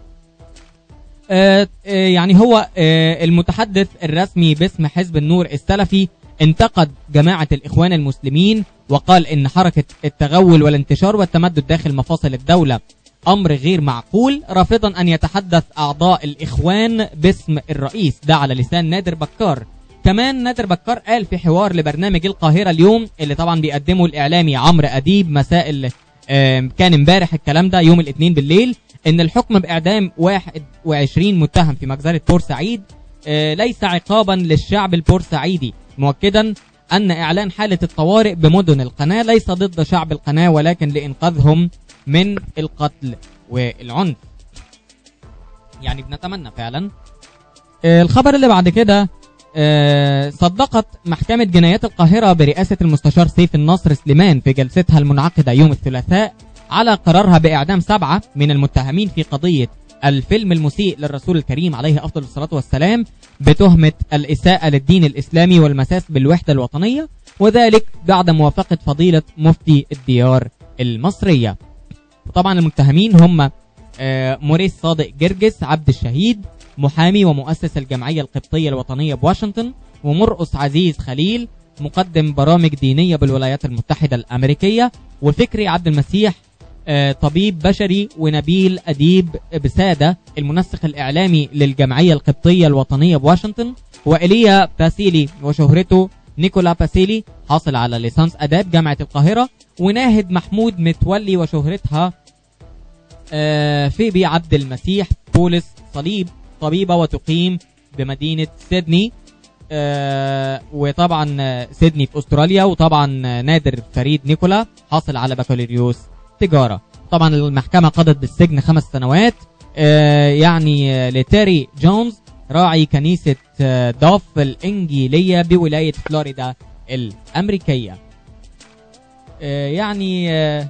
آه آه يعني هو آه المتحدث الرسمي باسم حزب النور السلفي انتقد جماعة الإخوان المسلمين وقال إن حركة التغول والانتشار والتمدد داخل مفاصل الدولة أمر غير معقول رافضا أن يتحدث أعضاء الإخوان باسم الرئيس ده على لسان نادر بكار كمان نادر بكار قال في حوار لبرنامج القاهرة اليوم اللي طبعا بيقدمه الإعلامي عمرو أديب مساء ال- آم، كان امبارح الكلام ده يوم الاثنين بالليل ان الحكم باعدام 21 متهم في مجزرة بورسعيد آه، ليس عقابا للشعب البورسعيدي مؤكدا ان اعلان حالة الطوارئ بمدن القناة ليس ضد شعب القناة ولكن لانقاذهم من القتل والعنف يعني بنتمنى فعلا آه، الخبر اللي بعد كده آه، صدقت محكمة جنايات القاهرة برئاسة المستشار سيف النصر سليمان في جلستها المنعقدة يوم الثلاثاء على قرارها بإعدام سبعة من المتهمين في قضية الفيلم المسيء للرسول الكريم عليه أفضل الصلاة والسلام بتهمة الإساءة للدين الإسلامي والمساس بالوحدة الوطنية وذلك بعد موافقة فضيلة مفتي الديار المصرية طبعا المتهمين هم آه، موريس صادق جرجس عبد الشهيد محامي ومؤسس الجمعية القبطية الوطنية بواشنطن ومرقس عزيز خليل مقدم برامج دينية بالولايات المتحدة الأمريكية وفكري عبد المسيح آه، طبيب بشري ونبيل أديب بسادة المنسق الإعلامي للجمعية القبطية الوطنية بواشنطن وإيليا باسيلي وشهرته نيكولا باسيلي حاصل على ليسانس آداب جامعة القاهرة وناهد محمود متولي وشهرتها آه، فيبي عبد المسيح بولس صليب طبيبة وتقيم بمدينة سيدني آه، وطبعا آه، سيدني في استراليا وطبعا آه، نادر فريد نيكولا حاصل على بكالوريوس تجارة طبعا المحكمة قضت بالسجن خمس سنوات آه، يعني آه، لتيري جونز راعي كنيسة آه، دوف الإنجيلية بولاية فلوريدا الأمريكية آه، يعني آه،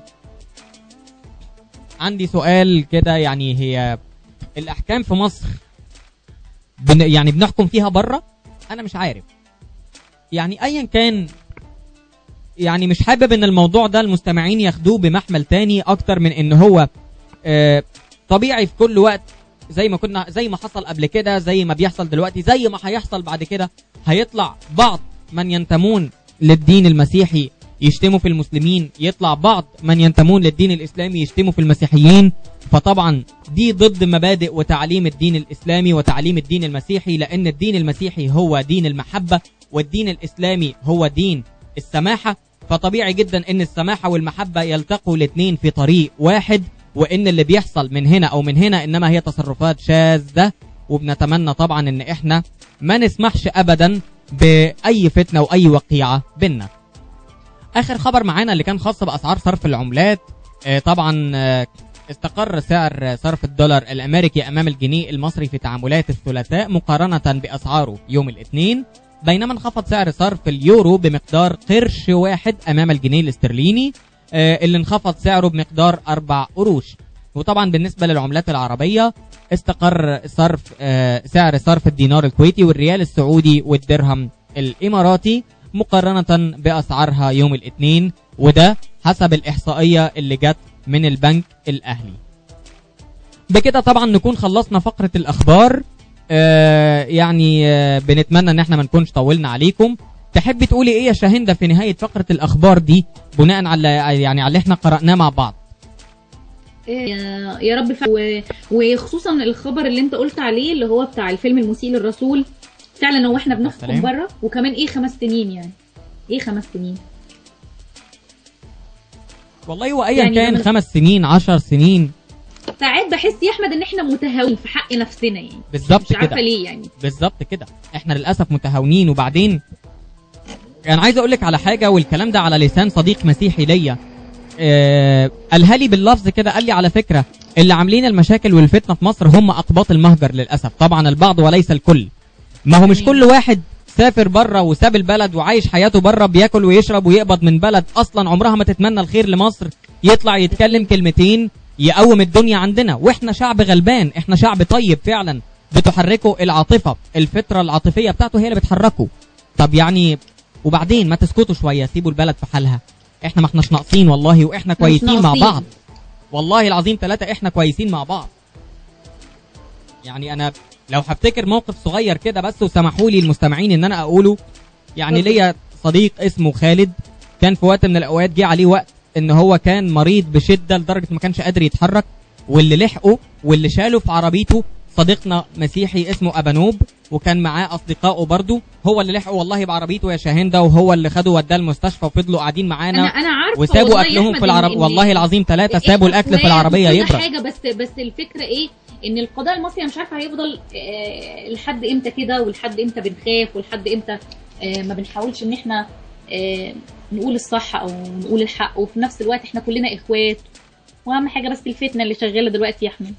عندي سؤال كده يعني هي الأحكام في مصر بن يعني بنحكم فيها بره أنا مش عارف يعني أيا كان يعني مش حابب ان الموضوع ده المستمعين ياخدوه بمحمل تاني اكتر من ان هو آه، طبيعي في كل وقت زي ما كنا زي ما حصل قبل كده زي ما بيحصل دلوقتي زي ما هيحصل بعد كده هيطلع بعض من ينتمون للدين المسيحي يشتموا في المسلمين يطلع بعض من ينتمون للدين الإسلامي يشتموا في المسيحيين فطبعا دي ضد مبادئ وتعليم الدين الإسلامي وتعليم الدين المسيحي لأن الدين المسيحي هو دين المحبة والدين الإسلامي هو دين السماحة فطبيعي جدا ان السماحة والمحبة يلتقوا الاثنين في طريق واحد وان اللي بيحصل من هنا او من هنا انما هي تصرفات شاذة وبنتمنى طبعا ان احنا ما نسمحش ابدا باي فتنة واي وقيعة بينا اخر خبر معانا اللي كان خاص باسعار صرف العملات آه، طبعا آه، استقر سعر صرف الدولار الامريكي امام الجنيه المصري في تعاملات الثلاثاء مقارنة باسعاره يوم الاثنين بينما انخفض سعر صرف اليورو بمقدار قرش واحد امام الجنيه الاسترليني آه، اللي انخفض سعره بمقدار أربع قروش وطبعا بالنسبة للعملات العربية استقر صرف آه، سعر صرف الدينار الكويتي والريال السعودي والدرهم الإماراتي مقارنة بأسعارها يوم الاثنين وده حسب الإحصائية اللي جت من البنك الأهلي بكده طبعا نكون خلصنا فقرة الأخبار آه يعني آه بنتمنى ان احنا ما نكونش طولنا عليكم تحبي تقولي ايه يا شاهندة في نهاية فقرة الأخبار دي بناء على يعني على اللي احنا قرأناه مع بعض يا يا رب ف... و... وخصوصا الخبر اللي انت قلت عليه اللي هو بتاع الفيلم المسيء للرسول فعلا هو احنا بنحكم سلام. بره وكمان ايه خمس سنين يعني ايه خمس سنين والله هو ايا يعني كان لما- خمس سنين عشر سنين ساعات بحس يا احمد ان احنا متهاونين في حق نفسنا يعني بالظبط مش عارفه كده ليه يعني بالظبط كده احنا للاسف متهاونين وبعدين انا عايز اقول لك على حاجه والكلام ده على لسان صديق مسيحي ليا آه قالها لي باللفظ كده قال لي على فكره اللي عاملين المشاكل والفتنه في مصر هم اقباط المهجر للاسف طبعا البعض وليس الكل ما هو مش كل واحد سافر بره وساب البلد وعايش حياته بره بياكل ويشرب ويقبض من بلد اصلا عمرها ما تتمنى الخير لمصر يطلع يتكلم كلمتين يقوم الدنيا عندنا واحنا شعب غلبان احنا شعب طيب فعلا بتحركه العاطفه الفطره العاطفيه بتاعته هي اللي بتحركه طب يعني وبعدين ما تسكتوا شويه سيبوا البلد في حالها احنا ما احناش ناقصين والله واحنا كويسين مع ناقصين. بعض والله العظيم ثلاثة احنا كويسين مع بعض يعني انا لو هفتكر موقف صغير كده بس وسمحوا لي المستمعين ان انا اقوله يعني اتفضل. ليا صديق اسمه خالد كان في وقت من الاوقات جه عليه وقت ان هو كان مريض بشده لدرجه ما كانش قادر يتحرك واللي لحقه واللي شاله في عربيته صديقنا مسيحي اسمه ابانوب وكان معاه اصدقائه برضه هو اللي لحقه والله بعربيته يا شاهنده وهو اللي خده وداه المستشفى وفضلوا قاعدين معانا انا انا عارفه وسابوا والله يا اكلهم أحمد في العرب إن- إن- والله العظيم ثلاثه إحنا سابوا الاكل في إخوات العربيه وكل يبرد حاجه بس بس الفكره ايه ان القضاء المصري أنا مش عارفه هيفضل آه لحد امتى كده ولحد امتى بنخاف ولحد امتى آه ما بنحاولش ان احنا آه نقول الصح او نقول الحق وفي نفس الوقت احنا كلنا اخوات واهم حاجه بس الفتنه اللي شغاله دلوقتي يا احمد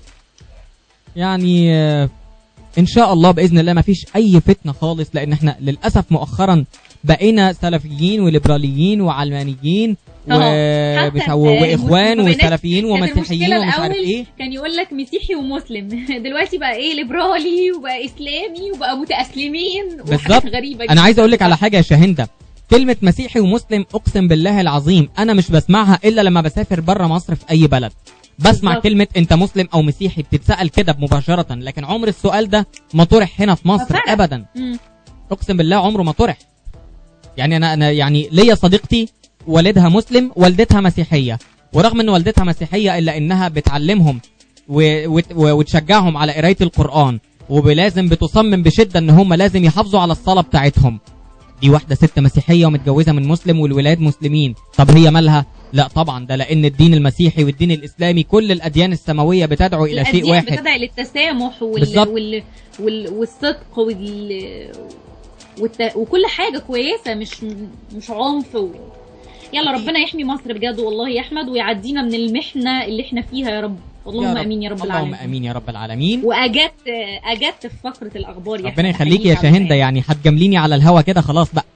يعني آه، ان شاء الله باذن الله ما فيش اي فتنه خالص لان احنا للاسف مؤخرا بقينا سلفيين وليبراليين وعلمانيين أهو. ومش حتى و- واخوان المس- وسلفيين كانت ومسيحيين المشكلة ومش عارف الأول ايه كان يقول لك مسيحي ومسلم دلوقتي بقى ايه ليبرالي وبقى اسلامي وبقى متاسلمين بالظبط وحاجات غريبه انا جداً. عايز اقول لك على حاجه يا شاهنده كلمه مسيحي ومسلم اقسم بالله العظيم انا مش بسمعها الا لما بسافر بره مصر في اي بلد بسمع بالظبط. كلمه انت مسلم او مسيحي بتتسال كده مباشره لكن عمر السؤال ده ما طرح هنا في مصر ففرق. ابدا مم. اقسم بالله عمره ما طرح يعني انا انا يعني ليا صديقتي والدها مسلم والدتها مسيحيه ورغم ان والدتها مسيحيه الا انها بتعلمهم و... وت... و... وتشجعهم على قرايه القران ولازم بتصمم بشده ان هم لازم يحافظوا على الصلاه بتاعتهم دي واحده ست مسيحيه ومتجوزه من مسلم والولاد مسلمين طب هي مالها لا طبعا ده لان الدين المسيحي والدين الاسلامي كل الاديان السماويه بتدعو الى شيء الأديان واحد بتدعي للتسامح وال... بالظبط. وال... وال... والصدق وال... والت... وكل حاجه كويسه مش مش عنف و... يلا ربنا يحمي مصر بجد والله يا احمد ويعدينا من المحنه اللي احنا فيها يا رب اللهم يا رب. امين يا رب اللهم العالمين امين يا رب العالمين واجدت اجدت في فقره الاخبار يا ربنا أحمد. يخليكي يا أحييك على شاهندة يعني هتجامليني على الهوا كده خلاص بقى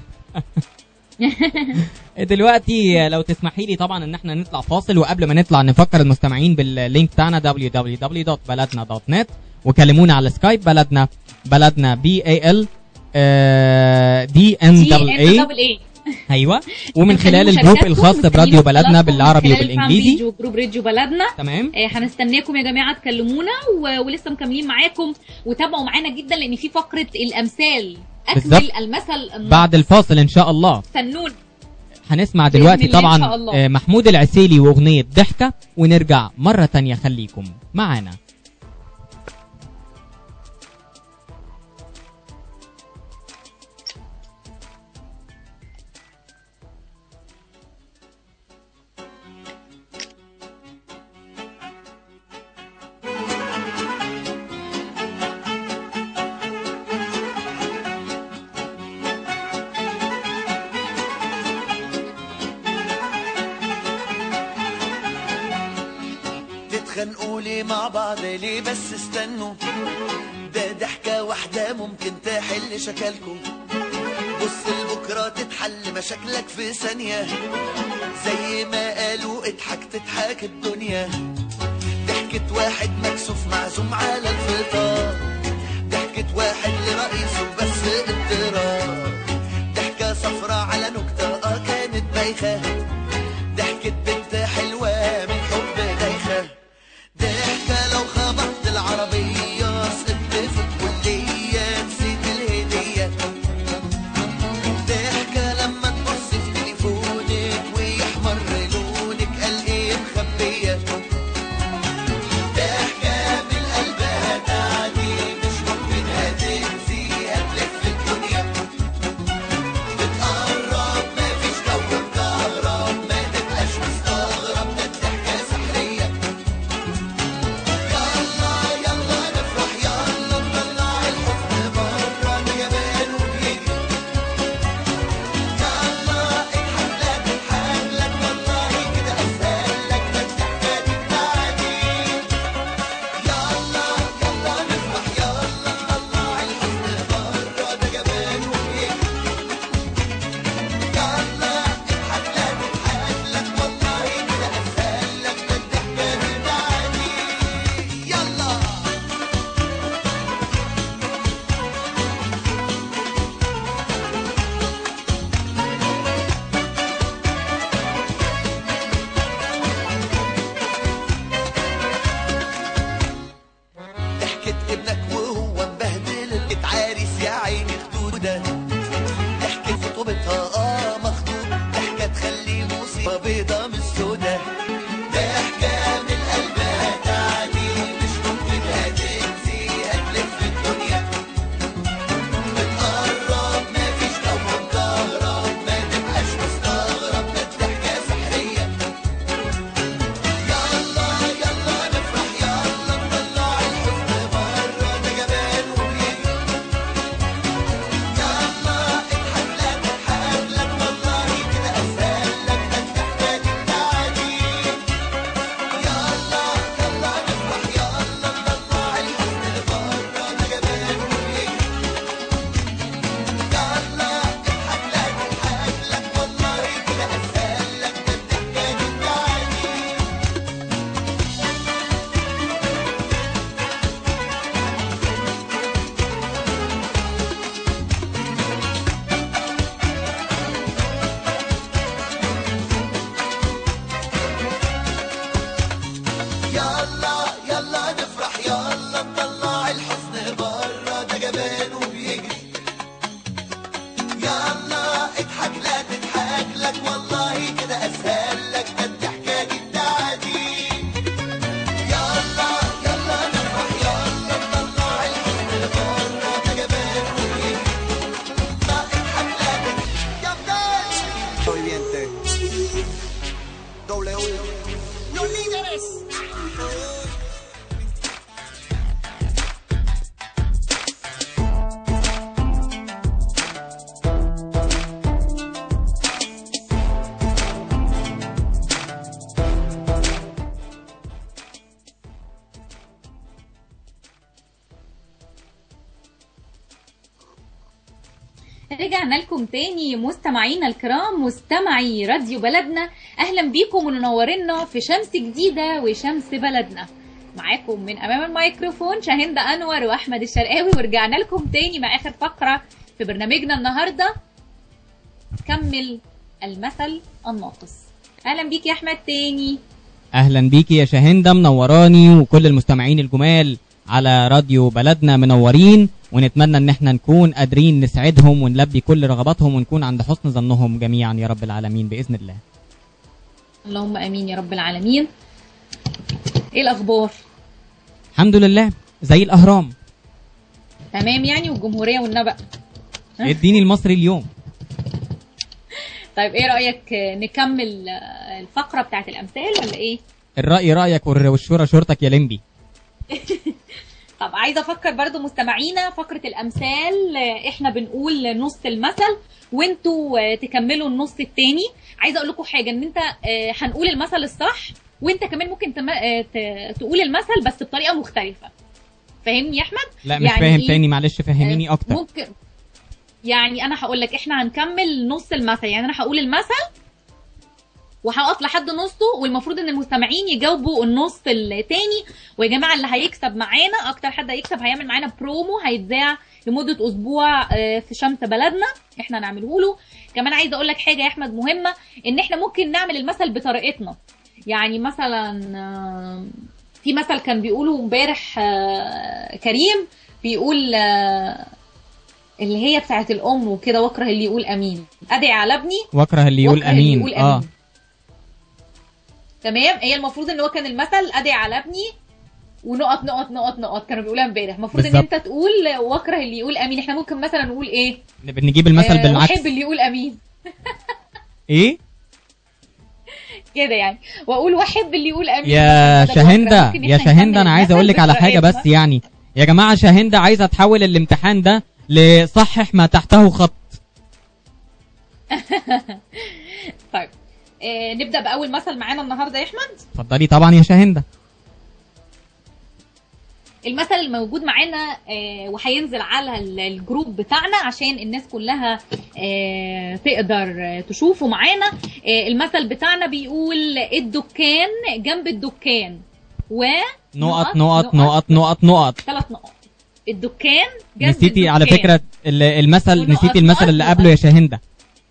دلوقتي لو تسمحي لي طبعا ان احنا نطلع فاصل وقبل ما نطلع نفكر المستمعين باللينك بتاعنا www.بلدنا.net وكلمونا على سكايب بلدنا بلدنا بي اي ال دي ان دبل اي اي ايوه ومن خلال الجروب الخاص براديو بلدنا بالعربي وبالانجليزي وجروب راديو بلدنا تمام آه، هنستناكم يا جماعه تكلمونا و... ولسه مكملين معاكم وتابعوا معانا جدا لان في فقره الامثال اكمل بالظبط. المثل النص. بعد الفاصل ان شاء الله استنونا هنسمع بإذن دلوقتي الله إن طبعا شاء الله. آه، محمود العسيلي واغنيه ضحكه ونرجع مره تانية خليكم معانا تتخانقوا ليه مع بعض ليه بس استنوا ده ضحكة واحدة ممكن تحل شكلكم بص لبكرة تتحل مشاكلك في ثانية زي ما قالوا اضحك تضحك الدنيا ضحكة واحد مكسوف معزوم على الفطار ضحكة واحد لرئيسه بس اضطرار ضحكة صفرة على نكتة اه كانت بايخة ضحكة بنت حلوة من حب دايخة ضحكة لو خبطت العربية سقطت في الكلية نسيت الهدية ضحكة لما تبص في تليفونك ويحمر لونك قال ايه مخبية ضحكة من قلبها تعدي مش ممكن هتنسي هتلف الدنيا بتقرب مفيش جو مكهرب ما تبقاش مستغرب ده الضحكة سحرية يلا يلا نفرح يلا نطلع الحزن بره الجبال وبيجري يلا اضحك لا تضحك لك والله كده اسهل لك ده الضحكة دي بتاعتي يلا يلا نفرح يلا نطلع الحزن بره ده جبال وبيجري يلا اضحك لا تضحك لك والله كده اسهل لك ده الضحكة دي بتاعتي يلا ضحكة ابنك وهو مبهدل اتعارس يا عيني خدودة ضحكة خطوبتها اه مخدود ضحكة تخلي مصيبة بيضة من السودا ضحكة من قلبها تعدي مش ممكن هتنسي هتلف الدنيا بتقرب مفيش جو مكهرب ما تبقاش مستغرب ده الضحكة سحرية يلا يلا نفرح يلا نطلع الحزن بره ده جبال وبيجري يلا اضحك لا تضحك لك والله كده اسهل لك ده الضحكة دي بتاعتي يلا يلا نفرح يلا نطلع الحزن بره ده جبال وبيجري يلا اضحك لا تضحك لك والله كده اسهل لك ده الضحكة دي بتاعتي يلا يلا نفرح يلا نطلع الحزن بره ده جبان وبيجري يلا اضحك لا تضحك لك والله كده اسهل لك ده الضحكه دي بتاعتي يلا يلا نفرح يلا نطلع الحزن بره ده جبان وبيجري يلا اضحك لا تضحك يا بداية Viviente. W. Los líderes. رجعنا لكم تاني مستمعينا الكرام مستمعي راديو بلدنا اهلا بيكم ومنورينا في شمس جديده وشمس بلدنا معاكم من امام الميكروفون شاهندة انور واحمد الشرقاوي ورجعنا لكم تاني مع اخر فقره في برنامجنا النهارده كمل المثل الناقص اهلا بيك يا احمد تاني اهلا بيكي يا شاهندة منوراني وكل المستمعين الجمال على راديو بلدنا منورين ونتمنى ان احنا نكون قادرين نسعدهم ونلبي كل رغباتهم ونكون عند حسن ظنهم جميعا يا رب العالمين باذن الله اللهم امين يا رب العالمين ايه الاخبار الحمد لله زي الاهرام تمام يعني والجمهوريه والنبأ اديني المصري اليوم طيب ايه رايك آه، نكمل آه، الفقره بتاعت الامثال ولا ايه الراي رايك والر- والشورى شورتك يا لمبي طب عايزه افكر برضو مستمعينا فقره الامثال آه، احنا بنقول نص المثل وانتوا آه، تكملوا النص التاني عايزه اقول لكم حاجه ان انت آه، هنقول المثل الصح وانت كمان ممكن تم... آه، ت- تقول المثل بس بطريقه مختلفه فاهمني يا احمد لا مش يعني فاهم إيه؟ تاني معلش فهميني آه، اكتر ممكن يعني انا هقول لك احنا هنكمل نص المثل يعني انا هقول المثل وهقف لحد نصه والمفروض ان المستمعين يجاوبوا النص التاني ويا جماعه اللي هيكسب معانا اكتر حد هيكسب هيعمل معانا برومو هيتذاع لمده اسبوع آه، في شمس بلدنا احنا هنعمله له كمان عايزه اقول لك حاجه يا احمد مهمه ان احنا ممكن نعمل المثل بطريقتنا يعني مثلا آه، في مثل كان بيقوله امبارح آه، كريم بيقول آه، اللي هي بتاعت الام وكده واكره اللي يقول امين ادعي على ابني واكره اللي يقول واكره اللي امين يقول اه آمين. تمام هي المفروض ان هو كان المثل ادعي على ابني ونقط نقط نقط نقط كانوا بيقولوها امبارح المفروض ان بالظبط. انت تقول واكره اللي يقول امين احنا ممكن مثلا نقول ايه بنجيب المثل آه، بالعكس واحب اللي يقول امين ايه كده يعني واقول واحب اللي يقول امين يا بدل شاهندة وأكره. ممكن يا إحنا شاهندة نكمل انا عايز المثل اقول لك على حاجة بس بطريقتنا. يعني يا جماعة شاهندة عايزة تحول الامتحان ده لصحح ما تحته خط طيب آه نبدا باول مثل معانا النهارده يا احمد اتفضلي طبعا يا شاهندة المثل الموجود معانا آه، وهينزل على ال- الجروب بتاعنا عشان الناس كلها آه، تقدر آه، تشوفه معانا آه، المثل بتاعنا بيقول الدكان جنب الدكان و نقط نقط نقط نقط نقط ثلاث نقط الدكان جنب نسيتي على الدكان. فكرة ال- المثل ونقط نسيتي المثل نقط اللي نقط. قبله يا شاهندة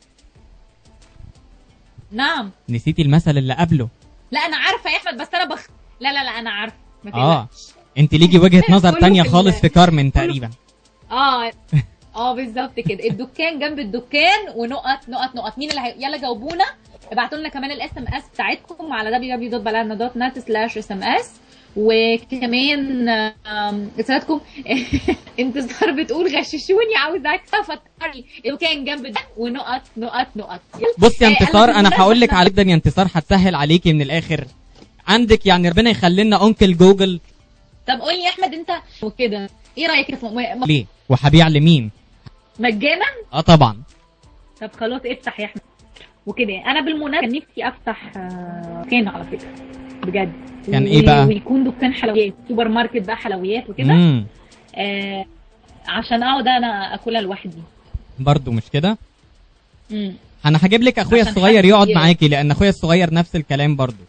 نعم نسيتي المثل اللي قبله لا انا عارفه يا احمد بس انا بخ لا لا لا انا عارفه ما اه تقلقش انت ليجي وجهة نظر كله تانية في خالص ال- في كارمن تقريبا اه اه بالظبط كده الدكان جنب الدكان ونقط نقط نقط مين اللي هي... يلا جاوبونا ابعتوا لنا كمان الاس ام اس بتاعتكم على www.baladna.net/sms وكمان آم، رسالتكم انتصار بتقول غششوني عاوز اكسب فكرني الدكان جنب ده ونقط نقط نقط بصي يا آه، انتصار انا بالمناسبة هقول لك إحنا- على جدا يا انتصار هتسهل عليكي من الاخر عندك يعني ربنا يخلي لنا انكل جوجل طب قول لي يا احمد انت وكده ايه رايك في م- م- ليه وهبيع لمين مجانا اه طبعا طب خلاص افتح يا احمد وكده انا بالمناسبه كان نفسي افتح آه، دكان على فكره بجد كان و- إيه بقى؟ ويكون دكان حلويات سوبر ماركت بقى حلويات وكده امم آه عشان اقعد انا اكلها لوحدي برضو مش كده امم انا هجيب لك اخويا عشان الصغير حد يقعد ي- معاكي لان اخويا الصغير نفس الكلام برضو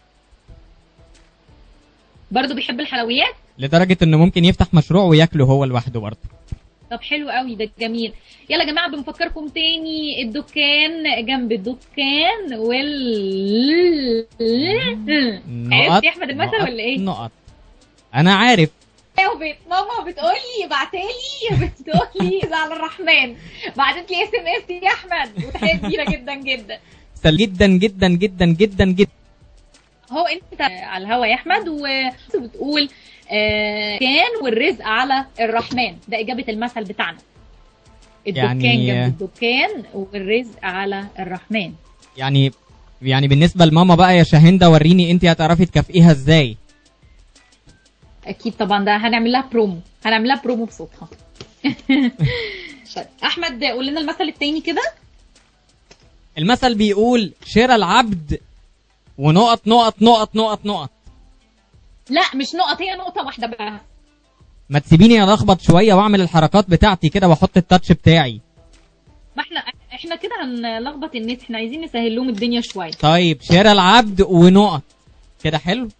برضو بيحب الحلويات لدرجة انه ممكن يفتح مشروع وياكله هو لوحده برضو طب حلو قوي ده جميل يلا يا جماعه بنفكركم تاني الدكان جنب الدكان وال عرفت يا احمد المثل نقط ولا ايه؟ نقط انا عارف وبيت ماما بتقولي ابعتالي بتقولي زعل الرحمن بعتت لي اس ام اس يا احمد وتحيه كبيره جدا جدا سل جدا جدا جدا جدا جدا هو انت على الهوا يا احمد وبتقول آه كان والرزق على الرحمن ده اجابه المثل بتاعنا الدكان يعني- جنب الدكان والرزق على الرحمن يعني يعني بالنسبة لماما بقى يا شاهندة وريني انت هتعرفي تكافئيها ازاي اكيد طبعا ده هنعمل لها برومو هنعمل لها برومو بصوتها طيب احمد قول لنا المثل التاني كده المثل بيقول شراء العبد ونقط نقط نقط نقط نقط لا مش نقط هي نقطه واحده بقى ما تسيبيني الخبط شوية واعمل الحركات بتاعتي كده واحط التاتش بتاعي ما احنا احنا كده هنلخبط الناس احنا عايزين نسهل لهم الدنيا شويه طيب شراء العبد ونقط كده حلو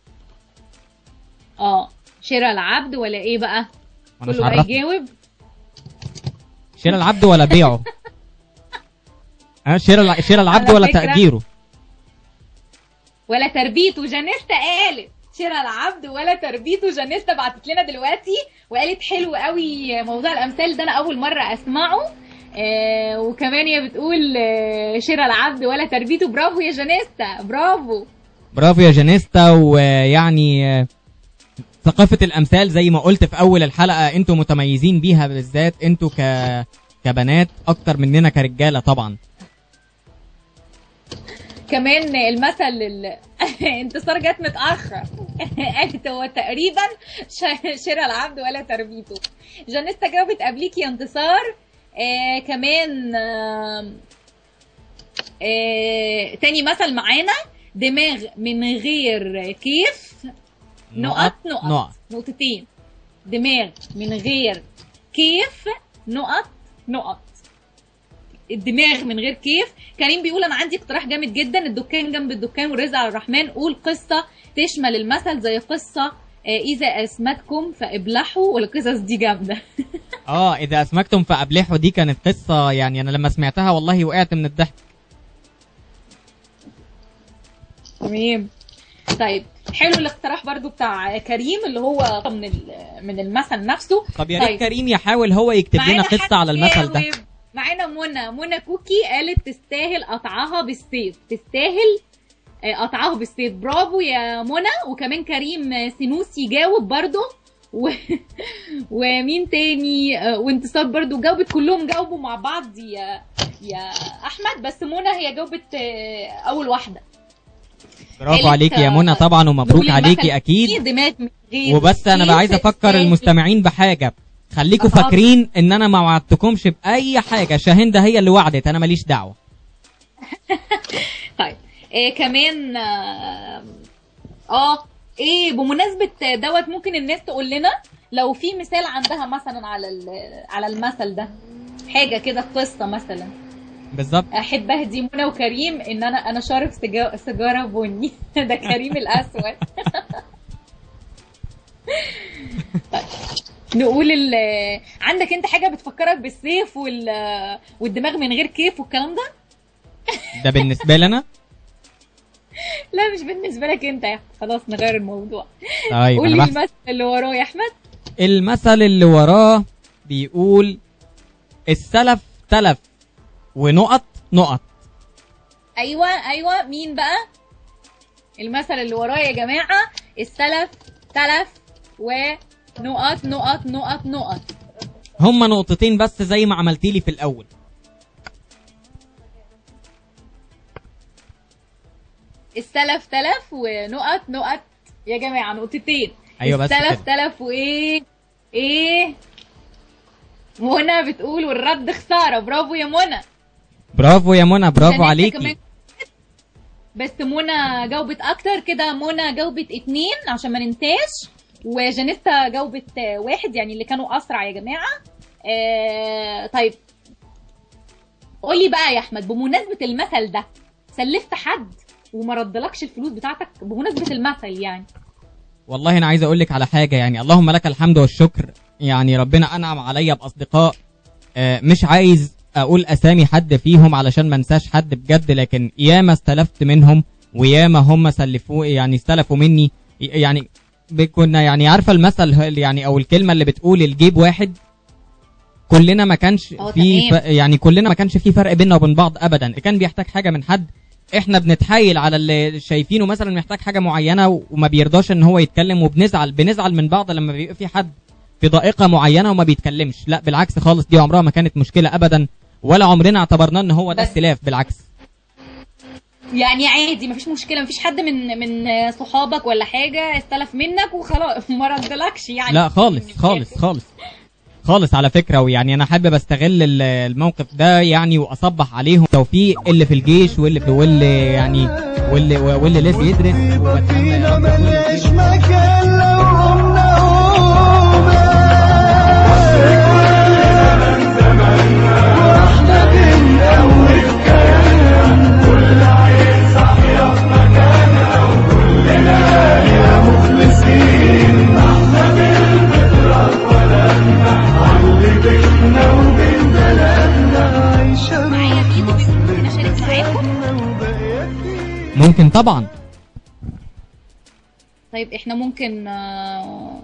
اه شراء العبد ولا ايه بقى وانا مش كله بقى عرفت يجاوب شراء العبد ولا بيعه ها شراء شراء العبد على ولا فكرة- تأجيره ولا تربيته جانيستا قالت شراء العبد ولا تربيته جانيستا بعتت لنا دلوقتي وقالت حلو قوي موضوع الامثال ده انا اول مره اسمعه آه وكمان هي بتقول آه شراء العبد ولا تربيته برافو يا جانيستا برافو برافو يا جانيستا ويعني آه، ثقافة الأمثال زي ما قلت في أول الحلقة أنتوا متميزين بيها بالذات أنتوا ك... كبنات أكتر مننا كرجالة طبعا كمان المثل ال... انتصار جت متاخر قالت هو تقريبا ش- شراء العبد ولا تربيته جانيستا جاوبت قبليكي يا انتصار آه كمان آه آه تاني مثل معانا دماغ من غير كيف نقط نقط نقط نقطتين دماغ من غير كيف نقط نقط الدماغ من غير كيف كريم بيقول انا عندي اقتراح جامد جدا الدكان جنب الدكان والرزق على الرحمن قول قصه تشمل المثل زي قصه آه، اذا اسمتكم فابلحوا والقصص دي جامده اه إذا أسمكتم فأبلحوا دي كانت قصة يعني أنا لما سمعتها والله وقعت من الضحك تمام طيب حلو الاقتراح برضو بتاع كريم اللي هو من ال- من المثل نفسه طب يا ريت كريم يحاول هو يكتب لنا معانا حد قصة على المثل ده جاوب. معانا منى منى كوكي قالت تستاهل قطعها بالسيف تستاهل آه، قطعها بالسيف برافو يا منى وكمان كريم آه، سنوسي جاوب برضو و... ومين تاني آه، وانتصار برضو جاوبت كلهم جاوبوا مع بعض يا يا احمد بس منى هي جاوبت آه، اول واحده برافو قالت، عليكي يا آه، منى طبعا ومبروك نقول عليكي المثل أكيد فيه دماغ من غير وبس انا بقى عايز كيف افكر تستاهل المستمعين بحاجه خليكم أها. فاكرين ان انا ما وعدتكمش باي حاجه شاهندة هي اللي وعدت انا ماليش دعوه طيب إيه كمان اه آه، ايه بمناسبة دوت ممكن الناس تقول لنا لو في مثال عندها مثلا على ال- على المثل ده حاجة كده قصة مثلا بالظبط احب اهدي منى وكريم ان انا انا شارب سجا- سيجارة بني ده كريم الاسود طيب، نقول ال عندك انت حاجة بتفكرك بالسيف وال والدماغ من غير كيف والكلام ده ده بالنسبه لي انا لا مش بالنسبة لك انت يا أحمد. خلاص نغير الموضوع طيب قول انا لي بحث المثل اللي وراه يا احمد المثل اللي وراه بيقول السلف تلف ونقط نقط ايوه ايوه مين بقى المثل اللي وراه يا جماعه السلف تلف ونقط نقط نقط نقط هما نقطتين بس زي ما عملتي لي في الاول السلف تلف ونقط نقط يا جماعه نقطتين أيوة بس السلف كده. تلف وايه ايه منى بتقول والرد خساره برافو يا منى برافو يا منى برافو جانيتا عليكي كمان. بس منى جاوبت اكتر كده منى جاوبت اتنين عشان ما ننساش وجانيستا جاوبت آه، واحد يعني اللي كانوا اسرع يا جماعه آه طيب قولي بقى يا احمد بمناسبه المثل ده سلفت حد وما ردلكش الفلوس بتاعتك بمناسبه المثل يعني والله انا عايز اقول لك على حاجه يعني اللهم لك الحمد والشكر يعني ربنا انعم عليا باصدقاء آه، مش عايز اقول اسامي حد فيهم علشان ما انساش حد بجد لكن ياما استلفت منهم وياما هم سلفوا يعني استلفوا مني يعني ب- كنا يعني عارفه المثل ه- يعني او الكلمه اللي بتقول الجيب واحد كلنا ما كانش اه في ف... تمام. يعني كلنا ما كانش في فرق بيننا وبين بعض ابدا اللي كان بيحتاج حاجه من حد احنا بنتحايل على اللي شايفينه مثلا محتاج حاجه معينه و- وما بيرضاش ان هو يتكلم وبنزعل بنزعل من بعض لما بيبقى في حد في ضائقه معينه وما بيتكلمش لا بالعكس خالص دي عمرها ما كانت مشكله ابدا ولا عمرنا اعتبرناه ان هو ده بس- اختلاف بالعكس يعني عادي مفيش مشكله مفيش حد من من آه، صحابك ولا حاجه استلف منك وخلاص ما ردلكش يعني لا خالص خالص خالص خالص على فكره ويعني انا حابب استغل ال- الموقف ده يعني واصبح عليهم توفيق اللي في الجيش واللي في واللي يعني واللي واللي لسه يدرس وبتمنى يا رب كل خير. معايا فيديو بيقول ممكن اشارك معاكم ممكن طبعا طيب احنا ممكن آه،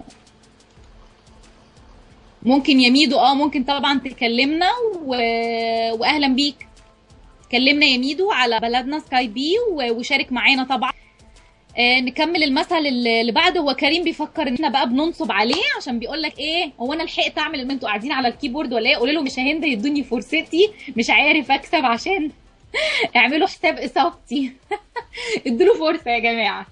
ممكن يا ميدو اه ممكن طبعا تكلمنا و... واهلا بيك كلمنا يا ميدو على بلدنا سكاي بي و- وشارك معانا طبعا آه نكمل المثل اللي اللي بعده هو كريم بيفكر ان احنا بقى بننصب عليه عشان بيقول لك ايه هو انا لحقت اعمل ان انتوا قاعدين على الكيبورد ولا ايه قولوا له مش هند يدوني فرصتي مش عارف اكسب عشان اعملوا حساب اصابتي ادوا فرصه يا جماعه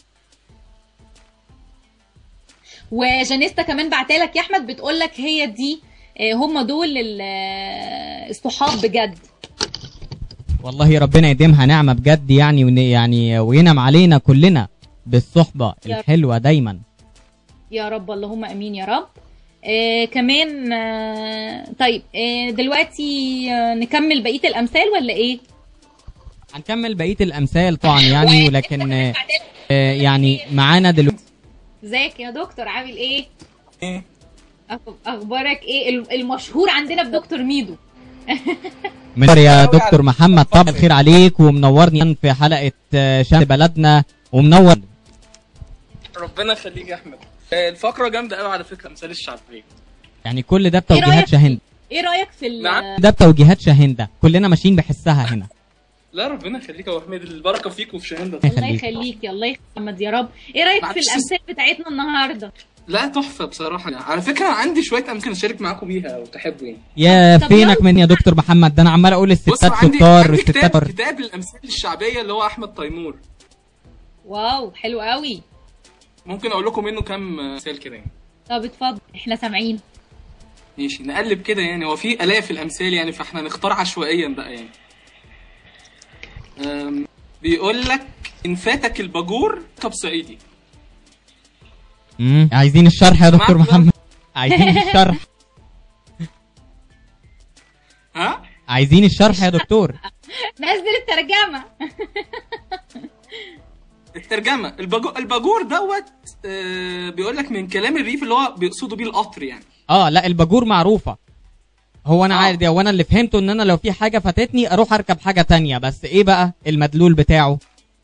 وجانيستا كمان بعتلك يا احمد بتقول لك هي دي آه، هم دول ال- آه، الصحاب بجد والله ربنا يديمها نعمه بجد يعني ون- يعني وينعم علينا كلنا بالصحبه يا رب. الحلوه دايما يا رب اللهم امين يا رب آه كمان آه طيب آه دلوقتي آه نكمل بقيه الامثال ولا ايه هنكمل بقيه الامثال طبعا يعني ولكن آه، آه، يعني معانا دلوقتي ازيك يا دكتور عامل ايه أخ- اخبارك ايه ال- المشهور عندنا بدكتور ميدو منور يا دكتور محمد طبعا الخير عليك ومنورني في حلقه آه، شمس بلدنا ومنور ربنا يخليك يا احمد آه، الفقره جامده قوي على فكره مثال الشعبيه يعني كل ده إيه رأيك بتوجيهات شاهندة ايه رايك في ال- ده بتوجيهات شاهندة كلنا ماشيين بحسها هنا لا ربنا يخليك يا ابو حميد البركه فيك وفي شهندة الله يخليك يا الله يخليك يا محمد يا رب ايه رايك في معلش. الامثال بتاعتنا النهارده لا تحفه بصراحه يعني. على فكره عندي شويه امثله اشارك معاكم بيها لو تحبوا يعني يا طب فينك من يا دكتور محمد ده انا عمال اقول بصوا الستات عندي شطار عندي والستات كتاب شطار. كتاب الامثال الشعبيه اللي هو احمد تيمور واو حلو قوي ممكن اقول لكم منه كام مثال كده يعني طب اتفضل احنا سامعين ماشي نقلب كده يعني هو في الاف الامثال يعني فاحنا نختار عشوائيا بقى يعني أم، بيقول لك ان فاتك الباجور طب صعيدي مم. عايزين الشرح يا دكتور معاك بقى. محمد عايزين الشرح ها عايزين الشرح يا دكتور نزل الترجمه الترجمه الباجور, الباجور دوت آه، بيقول لك من كلام الريف اللي هو بيقصدوا بيه القطر يعني اه لا الباجور معروفة هو انا عارف هو انا اللي فهمته ان انا لو في حاجة فاتتني اروح اركب حاجة تانية بس ايه بقى المدلول بتاعه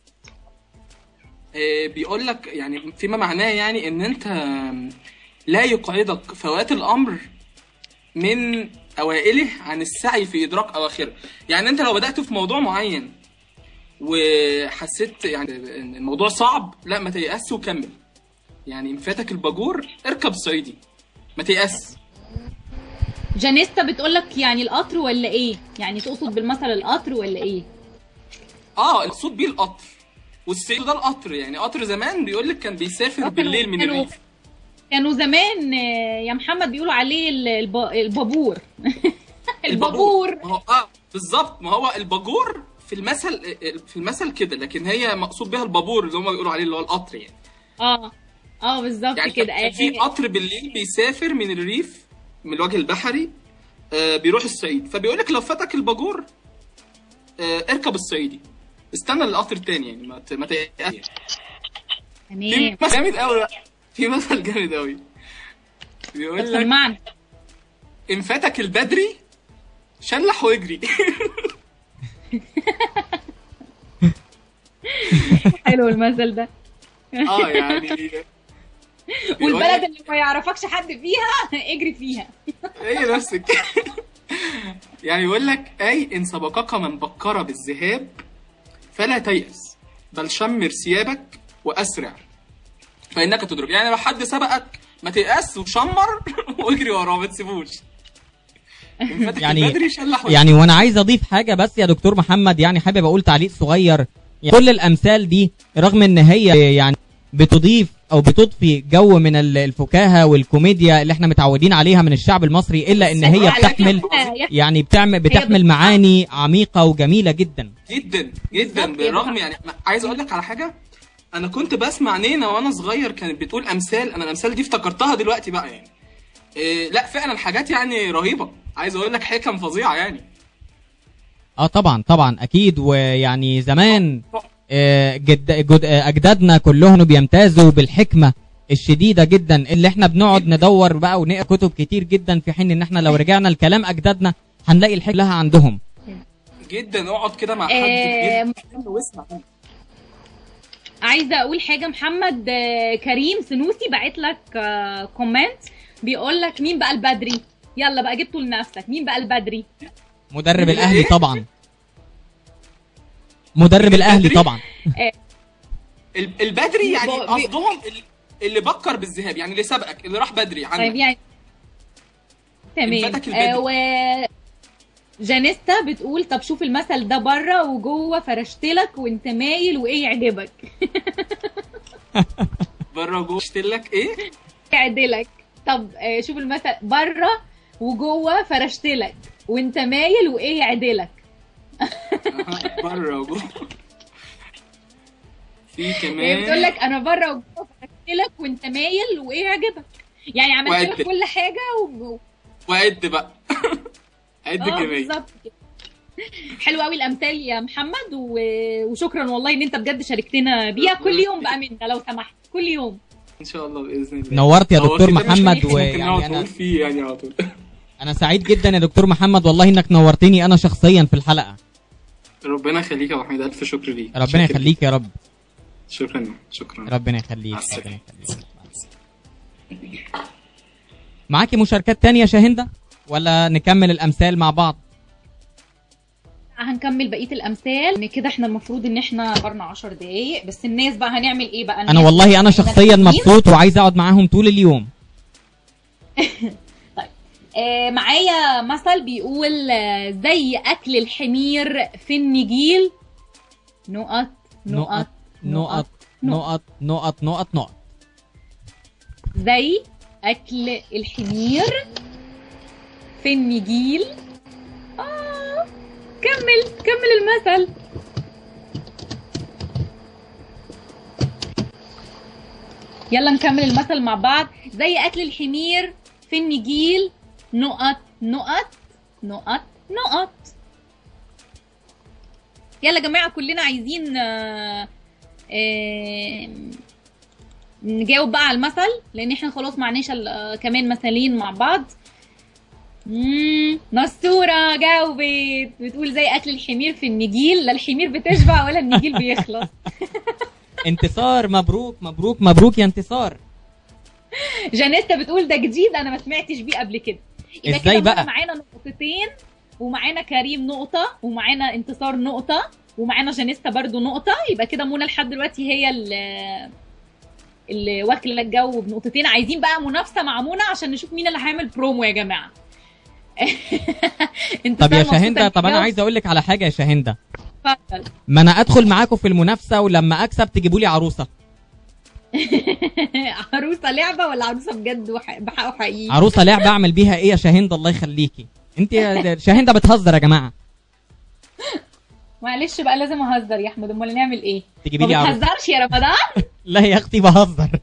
آه، بيقول لك يعني فيما معناه يعني ان انت لا يقعدك فوات الامر من اوائله عن السعي في ادراك اواخره يعني انت لو بدات في موضوع معين وحسيت يعني ان الموضوع صعب لا ما تيأس وكمل يعني ان فاتك الباجور اركب صعيدي ما تيأس جانيستا بتقول لك يعني القطر ولا ايه يعني تقصد بالمثل القطر ولا ايه اه المقصود بيه القطر والصعيد ده القطر يعني قطر زمان بيقول لك كان بيسافر بالليل من كانوا- الريف كانوا زمان آه، يا محمد بيقولوا عليه ال- الب... البابور البابور ما هو اه بالظبط ما هو الباجور في المثل في المثل كده لكن هي مقصود بها البابور اللي هم بيقولوا عليه اللي هو القطر يعني اه اه بالظبط يعني كده كان في قطر بالليل بيسافر من الريف من الوجه البحري آه بيروح الصعيد فبيقول لك لو فاتك الباجور آه اركب الصعيدي استنى القطر التاني يعني ما ت- ما تيأس يعني. في تمام مثل جامد قوي بقى في مثل جامد قوي بيقول لك سمعنا ان فاتك البدري شلح واجري حلو المثل ده اه يعني والبلد اللي ما يعرفكش حد فيها اجري فيها هي نفسك يعني يقول لك اي ان سبقك من بكر بالذهاب فلا تيأس بل شمر ثيابك واسرع فانك تدرك يعني لو حد سبقك ما تيأس وشمر واجري وراه ما تسيبوش إن فاتك يعني البدري شلح واجري. يعني وانا عايز اضيف حاجه بس يا دكتور محمد يعني حابب اقول تعليق صغير يعني كل الامثال دي رغم ان هي يعني بتضيف او بتضفي جو من ال- الفكاهه والكوميديا اللي احنا متعودين عليها من الشعب المصري الا ان هي بتحمل يعني بتعمل بتحمل معاني عميقه وجميله جدا جدا جدا بالرغم يعني ما- عايز اقول لك على حاجه انا كنت بسمع نينا وانا صغير كانت بتقول امثال انا الامثال دي افتكرتها دلوقتي بقى يعني إيه لا فعلا حاجات يعني رهيبه عايز اقول لك حكم فظيعه يعني اه طبعا طبعا اكيد ويعني زمان آه، جد جد آه، اجدادنا كلهم بيمتازوا بالحكمه الشديده جدا اللي احنا بنقعد ندور بقى ونقرا كتب كتير جدا في حين ان احنا لو رجعنا لكلام اجدادنا هنلاقي الحكمه لها عندهم جدا اقعد كده مع حد آه، كبير واسمع عايزه اقول حاجه محمد آه، كريم سنوسي باعت لك آه، كومنت بيقول لك مين بقى البدري يلا بقى جبته لنفسك مين بقى البدري مدرب الاهلي طبعا مدرب الاهلي طبعا آه، ال- البدري يعني بي- قصدهم ال- اللي بكر بالذهاب يعني اللي سبقك اللي راح بدري عنك طيب يعني تمام الفتك البدري. آه و جانيستا بتقول طب شوف المثل ده بره وجوه فرشتلك وانت مايل وايه يعجبك بره جوه اشتلك ايه يعدلك طب آه شوف المثل بره وجوه فرشتلك وانت مايل وايه يعدلك أها، بره وجوه في هي كمان بتقول لك انا بره وجوه فرشتلك وانت مايل وايه يعجبك يعني عملت لك وعدل. كل حاجه و... وعد بقى عد اه كمان بالظبط كده حلو قوي الامثال يا محمد و... وشكرا والله ان انت بجد شاركتنا بيها كل يوم بقى منا لو سمحت كل يوم ان شاء الله باذن الله نورت يا هو دكتور كده مش محمد ممكن ويعني نقعد أنا- نقول فيه يعني على طول انا سعيد جدا يا دكتور محمد والله انك نورتني انا شخصيا في الحلقه ربنا يخليك يا ابو حميد الف شكر ليك ربنا شكر يخليك يا رب شكرا شكرا ربنا يخليك ربنا يخليك معاكي مشاركات تانية يا شاهندة ولا نكمل الامثال مع بعض هنكمل بقيه الامثال ان كده احنا المفروض ان احنا برنا 10 دقايق بس الناس بقى هنعمل ايه بقى انا الناس والله انا بقى شخصيا مركزين. مبسوط وعايز اقعد معاهم طول اليوم آه معايا مثل بيقول آه زي اكل الحمير في النجيل نقط نقط نقط نقط نقط نقط نقط زي اكل الحمير في النجيل آه كمل كمل المثل يلا نكمل المثل مع بعض زي اكل الحمير في النجيل نقط نقط نقط نقط يلا يا جماعه كلنا عايزين آه، آه، نجاوب بقى على المثل لان احنا خلاص معناش ال- آه، كمان مثلين مع بعض مم، نصورة جاوبت بتقول زي اكل الحمير في النجيل لا الحمير بتشبع ولا النجيل بيخلص انتصار مبروك مبروك مبروك يا انتصار جانيتا بتقول ده جديد انا ما سمعتش بيه قبل كده يبقى إزاي كده بقى؟ معانا نقطتين ومعانا كريم نقطة ومعانا انتصار نقطة ومعانا جانيستا برضو نقطة يبقى كده منى لحد دلوقتي هي اللي اللي واكلة الجو بنقطتين عايزين بقى منافسة مع منى عشان نشوف مين اللي هيعمل برومو يا جماعة طب يا مبسوطة شاهندة طب انا بالجو. عايز اقول لك على حاجه يا شاهندة اتفضل ما انا ادخل معاكم في المنافسه ولما اكسب تجيبوا لي عروسه عروسة لعبة ولا عروسة بجد وح- بحق حقيقي عروسه لعبه اعمل بيها ايه يا شاهندة الله يخليكي انت يا شاهندة بتهزر يا جماعه معلش بقى لازم اهزر يا احمد امال نعمل ايه تجيبي ما لي عروسه بتهزرش يا رمضان لا يا اختي بهزر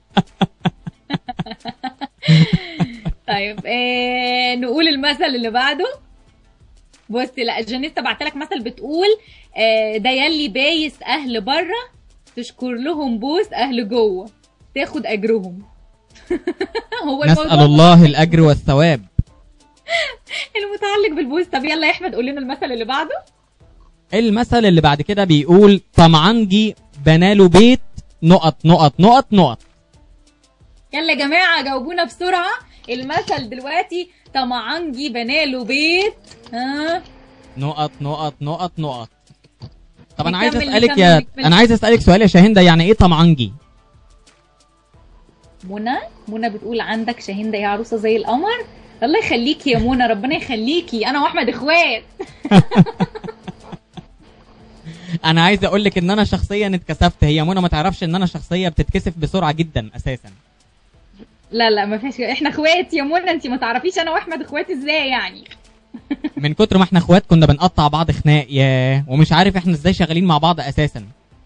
طيب إيه نقول المثل اللي بعده بصي لا جانيتا بعت لك مثل بتقول آه، ده يلي بايس اهل بره تشكر لهم بوس اهل جوه تاخد اجرهم هو نسال الموضوع الله الاجر والثواب المتعلق بالبوس طب يلا يا احمد قول لنا المثل اللي بعده المثل اللي بعد كده بيقول طمعنجي بناله بيت نقط نقط نقط نقط يلا يا جماعه جاوبونا بسرعه المثل دلوقتي طمعنجي بناله بيت ها نقط نقط نقط نقط طب انا نكمل- عايز اسالك نكمل- يا نكمل. انا عايز اسالك سؤال يا شاهندة يعني ايه طمعنجي منى منى بتقول عندك شاهندة يا عروسة زي القمر الله يخليكي يا منى ربنا يخليكي انا واحمد اخوات انا عايز اقول لك ان انا شخصيا اتكسفت هي منى ما تعرفش ان انا شخصيه بتتكسف بسرعه جدا اساسا لا لا ما فيش احنا اخوات يا منى انت ما تعرفيش انا واحمد اخوات ازاي يعني من كتر ما احنا اخوات كنا بنقطع بعض خناق ياه ومش عارف احنا ازاي شغالين مع بعض اساسا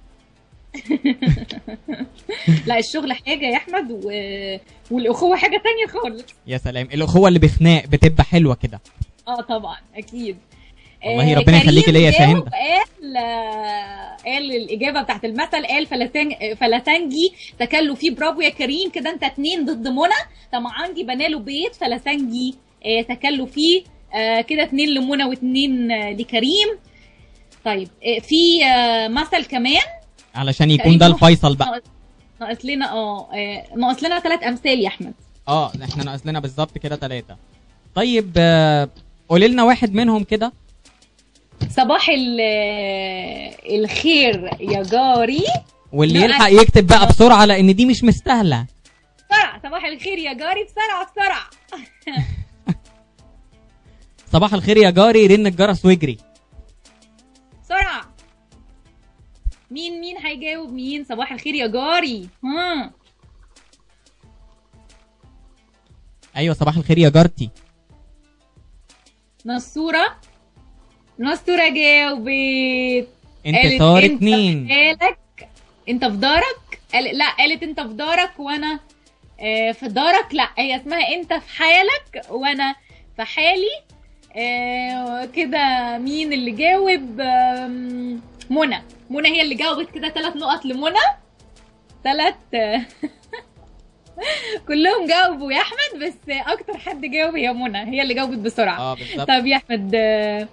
لا الشغل حاجة يا احمد و... والاخوة حاجة تانية خالص يا سلام الاخوه اللي بخناق بتبقى حلوه كده اه طبعا اكيد والله آه، ربنا كريم يخليكي ليا يا جاوب شاهندة. قال آه، قال الاجابه بتاعت المثل قال فلتنج فلتنجي تكلوا فيه برافو يا كريم كده انت اتنين ضد منى طمعانجي بناله بيت فلتنجي آه، تكلوا فيه آه، كده اتنين لمنى واتنين آه، لكريم طيب آه، في آه، مثل كمان علشان يكون ده تقريباً الفيصل بقى ناقص- ناقص لنا اه آه، ناقص لنا ثلاث امثال يا احمد اه احنا ناقص لنا بالظبط كده ثلاثة طيب آه، قولي لنا واحد منهم كده صباح ال- آه، الخير يا جاري واللي لا، يلحق أنا- يكتب بقى بسرعة لأن دي مش مستاهلة بسرعة صباح الخير يا جاري بسرعة بسرعة صباح الخير يا جاري رن الجرس واجري بسرعة مين مين هيجاوب مين صباح الخير يا جاري ها أيوة صباح الخير يا جارتي نصورة نصورة جاوبت انتصار قالت اتنين. انت في حالك انت في دارك قال لا قالت انت في دارك وانا آه، في دارك لا هي اسمها انت في حالك وانا في حالي آه، كده مين اللي جاوب آم، منى منى هي اللي جاوبت كده ثلاث نقط لمنى ثلاث كلهم جاوبوا يا احمد بس اكتر حد جاوب هي منى هي اللي جاوبت بسرعه اه بالظبط طب يا احمد آه،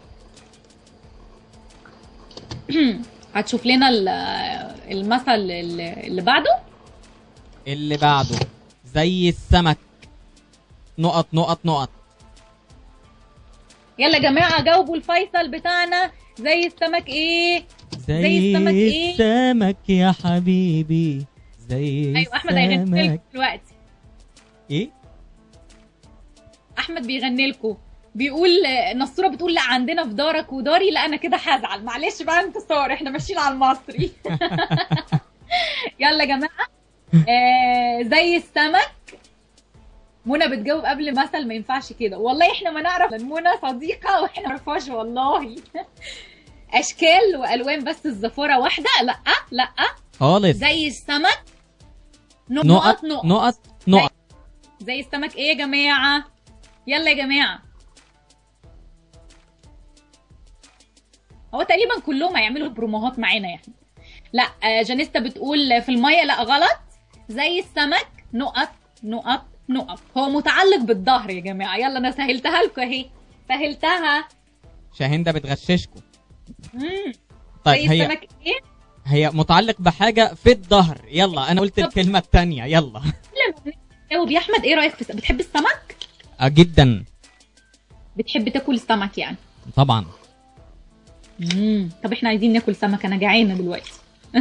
هتشوف لنا ال- المثل اللي اللي بعده اللي بعده زي السمك نقط نقط نقط يلا يا جماعه جاوبوا الفيصل بتاعنا زي السمك ايه زي السمك ايه السمك يا حبيبي زي ايوه احمد هيغني لكم السمك دلوقتي ايه احمد بيغني لكم بيقول آه، نصوره بتقول لا عندنا في دارك وداري لا انا كده هزعل معلش بقى انتصار احنا ماشيين على المصري يلا يا جماعه آه زي السمك منى بتجاوب قبل مثل ما ينفعش كده والله احنا ما نعرف منى صديقه واحنا ما نعرفهاش والله اشكال والوان بس الزفاره واحده لا لا خالص زي السمك نقط نقط نقط نقط نقط زي السمك ايه يا جماعه يلا يا جماعه هو تقريبا كلهم هيعملوا بروموهات معانا يعني لا آه، جانيستا بتقول في الميه لا غلط زي السمك نقط نقط نقط هو متعلق بالظهر يا جماعه يلا انا سهلتها لكم اهي سهلتها شاهندة بتغششكم مم. طيب زي هي السمك ايه هي متعلق بحاجة في الظهر يلا أنا قلت الكلمة التانية يلا جاوب يا احمد ايه رايك في بتحب السمك آه، جدا بتحب تاكل السمك يعني طبعا مم. طب احنا عايزين ناكل سمك انا جعانه دلوقتي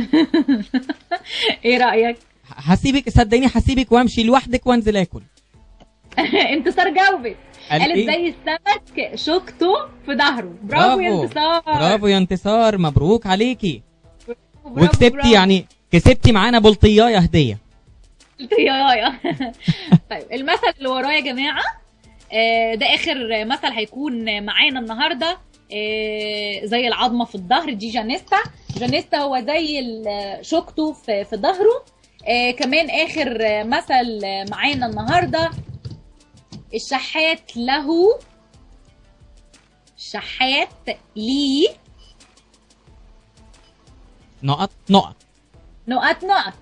ايه رايك هسيبك صدقيني هسيبك وامشي لوحدك وانزل اكل انتصار جاوبت قال قالت إيه؟ زي السمك شوكته في ظهره برافو يا انتصار برافو يا انتصار مبروك عليكي برافو، وكسبتي برافو. يعني كسبتي معانا بلطيايه هديه قلت يا يا طيب المثل اللي وراه يا جماعه آه، ده اخر مثل هيكون معانا النهارده آه، زي العظمه في الظهر دي جانيستا جانيستا هو زي ال- شوكته في في ظهره آه، كمان اخر آه، مثل آه، معانا النهارده الشحات له شحات ليه نقط نقط نقط نقط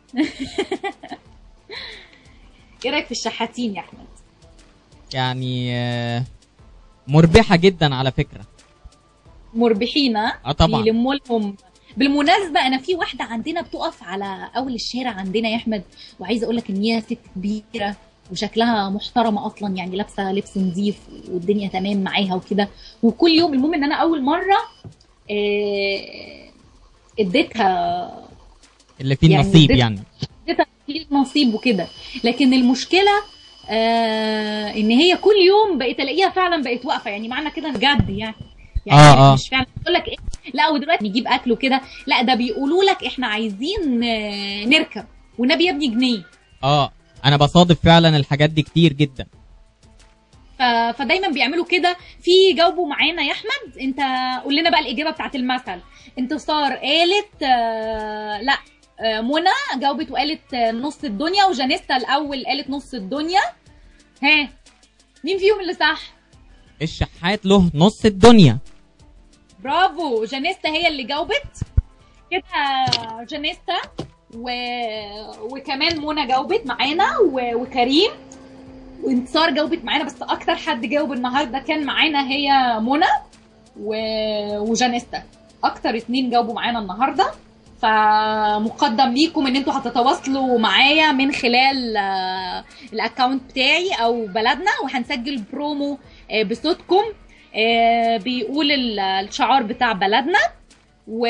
ايه رايك في الشحاتين يا احمد يعني آه، مربحه جدا على فكره مربحين ها؟ اه طبعا. بيلموا لهم بالمناسبه انا في واحده عندنا بتقف على اول الشارع عندنا يا احمد وعايزه اقول لك ان هي ست كبيره وشكلها محترمه اصلا يعني لابسه لبس نظيف والدنيا تمام معاها وكده وكل يوم المهم ان انا اول مره آه، اديتها اللي فيه يعني النصيب اديت- يعني اديتها في نصيب وكده لكن المشكله آه ان هي كل يوم بقيت الاقيها فعلا بقت واقفه يعني معنى كده بجد يعني يعني آه، آه. مش فعلا بقول لك ايه لا ودلوقتي نجيب اكل وكده لا ده بيقولوا لك احنا عايزين آه، نركب والنبي يا ابني جنيه اه انا بصادف فعلا الحاجات دي كتير جدا ف... فدايما بيعملوا كده في جاوبوا معانا يا احمد انت قول لنا بقى الاجابه بتاعت المثل انتصار قالت آه لا آه منى جاوبت وقالت آه، نص الدنيا وجانيستا الاول قالت نص الدنيا ها مين فيهم اللي صح الشحات له نص الدنيا برافو جانيستا هي اللي جاوبت كده جانيستا و... وكمان منى جاوبت معانا و... وكريم وانتصار جاوبت معانا بس اكتر حد جاوب النهارده كان معانا هي منى و... وجانيستا اكتر اتنين جاوبوا معانا النهارده فمقدم ليكم ان انتوا هتتواصلوا معايا من خلال آه، الاكونت بتاعي او بلدنا وهنسجل برومو آه، بصوتكم آه، بيقول ال- الشعار بتاع بلدنا و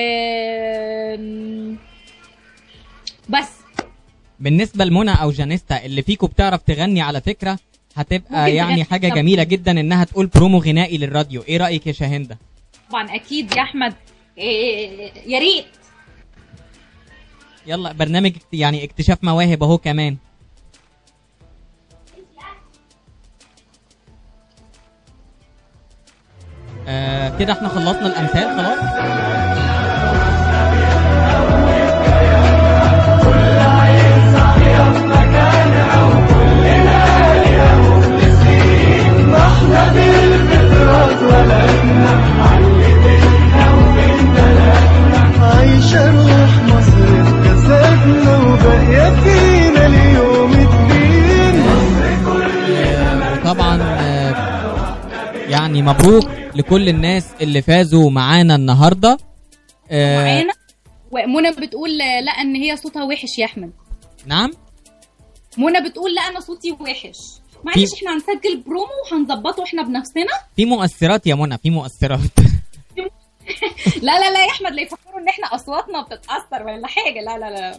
بس بالنسبه لمنى او جانيستا اللي فيكم بتعرف تغني على فكره هتبقى ممكن يعني تغني حاجه طبعاً. جميله جدا انها تقول برومو غنائي للراديو ايه رايك يا شاهنده طبعا اكيد يا احمد آه، يا ريت يلا برنامج اكت- يعني اكتشاف مواهب اهو كمان آه كده احنا خلصنا الامثال خلاص عايشة روح مصر في جسدنا وباقية فينا اليوم الدين وطبعا آه، يعني مبروك لكل الناس اللي فازوا معانا النهارده آه معانا ومنى بتقول لا ان هي صوتها وحش يا احمد نعم منى بتقول لا انا صوتي وحش معلش في- احنا هنسجل برومو وهنظبطه احنا بنفسنا في مؤثرات يا منى في مؤثرات لا لا لا يا احمد لا يفكروا ان احنا اصواتنا بتتاثر ولا حاجه لا لا لا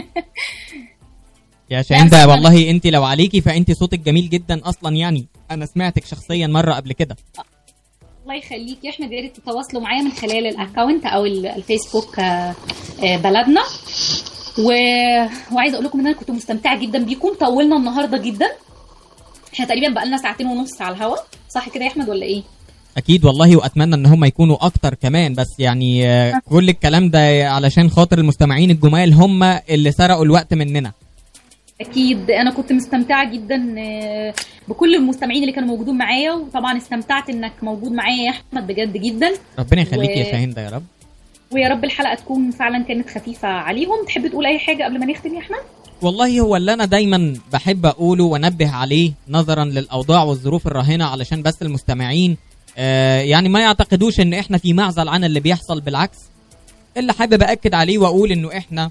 يا شاهندة والله انت لو عليكي فانت صوتك جميل جدا اصلا يعني انا سمعتك شخصيا مره قبل كده الله يخليك يا احمد يا ريت تتواصلوا معايا من خلال الاكونت او ال- الفيسبوك آه، آه، بلدنا و... وعايزه اقول لكم ان انا كنت مستمتعه جدا بيكم طولنا النهارده جدا احنا تقريبا بقالنا ساعتين ونص على الهوا صح كده يا احمد ولا ايه اكيد والله واتمنى ان هم يكونوا اكتر كمان بس يعني آه، كل الكلام ده علشان خاطر المستمعين الجمال هم اللي سرقوا الوقت مننا اكيد انا كنت مستمتعه جدا آه، بكل المستمعين اللي كانوا موجودين معايا وطبعا استمتعت انك موجود معايا يا احمد بجد جدا ربنا يخليك و- يا شاهندة يا رب ويا رب الحلقه تكون فعلا كانت خفيفه عليهم تحب تقول اي حاجه قبل ما نختم يا احمد والله هو اللي انا دايما بحب اقوله وانبه عليه نظرا للاوضاع والظروف الراهنه علشان بس المستمعين آه يعني ما يعتقدوش ان احنا في معزل عن اللي بيحصل بالعكس اللي حابب اكد عليه واقول انه احنا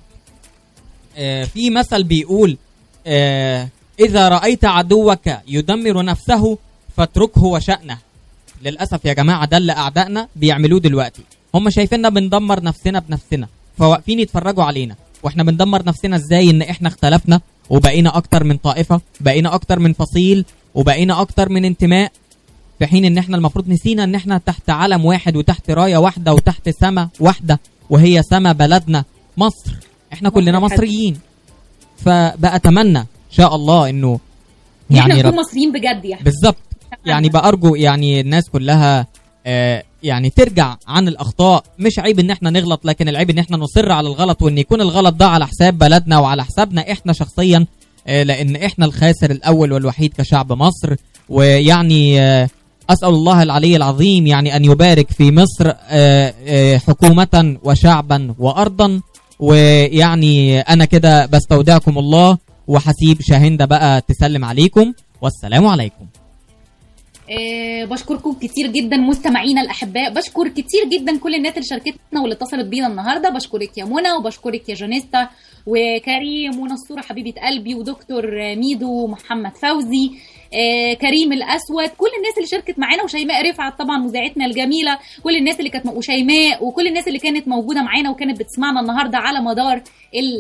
آه في مثل بيقول آه اذا رايت عدوك يدمر نفسه فاتركه وشأنه للاسف يا جماعه ده اللي اعدائنا بيعملوه دلوقتي هم شايفيننا بندمر نفسنا بنفسنا فواقفين يتفرجوا علينا واحنا بندمر نفسنا ازاي ان احنا اختلفنا وبقينا اكتر من طائفه بقينا اكتر من فصيل وبقينا اكتر من انتماء في حين ان احنا المفروض نسينا ان احنا تحت علم واحد وتحت رايه واحده وتحت سما واحده وهي سما بلدنا مصر احنا كلنا الحديث. مصريين فبأتمنى ان شاء الله انه يعني احنا يعني نكون رب مصريين بجد يا احمد بالظبط يعني بأرجو يعني الناس كلها آه يعني ترجع عن الأخطاء مش عيب إن احنا نغلط لكن العيب إن احنا نصر على الغلط وإن يكون الغلط ده على حساب بلدنا وعلى حسابنا احنا شخصيا آه لأن احنا الخاسر الأول والوحيد كشعب مصر ويعني آه أسأل الله العلي العظيم يعني أن يبارك في مصر آه آه حكومة وشعبا وأرضا ويعني أنا كده بستودعكم الله وحسيب شاهندة بقى تسلم عليكم والسلام عليكم آه، بشكركم كتير جدا مستمعينا الاحباء بشكر كتير جدا كل الناس اللي شاركتنا واللي اتصلت بينا النهارده بشكرك يا منى وبشكرك يا جانيستا وكريم ونصوره حبيبه قلبي ودكتور ميدو محمد فوزي آه، كريم الاسود كل الناس اللي شاركت معانا وشيماء رفعت طبعا مذيعتنا الجميله كل الناس اللي كانت وشيماء وكل الناس اللي كانت موجوده معانا وكانت بتسمعنا النهارده على مدار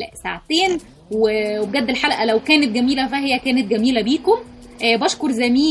الساعتين وبجد الحلقه لو كانت جميله فهي كانت جميله بيكم آه، بشكر زميلي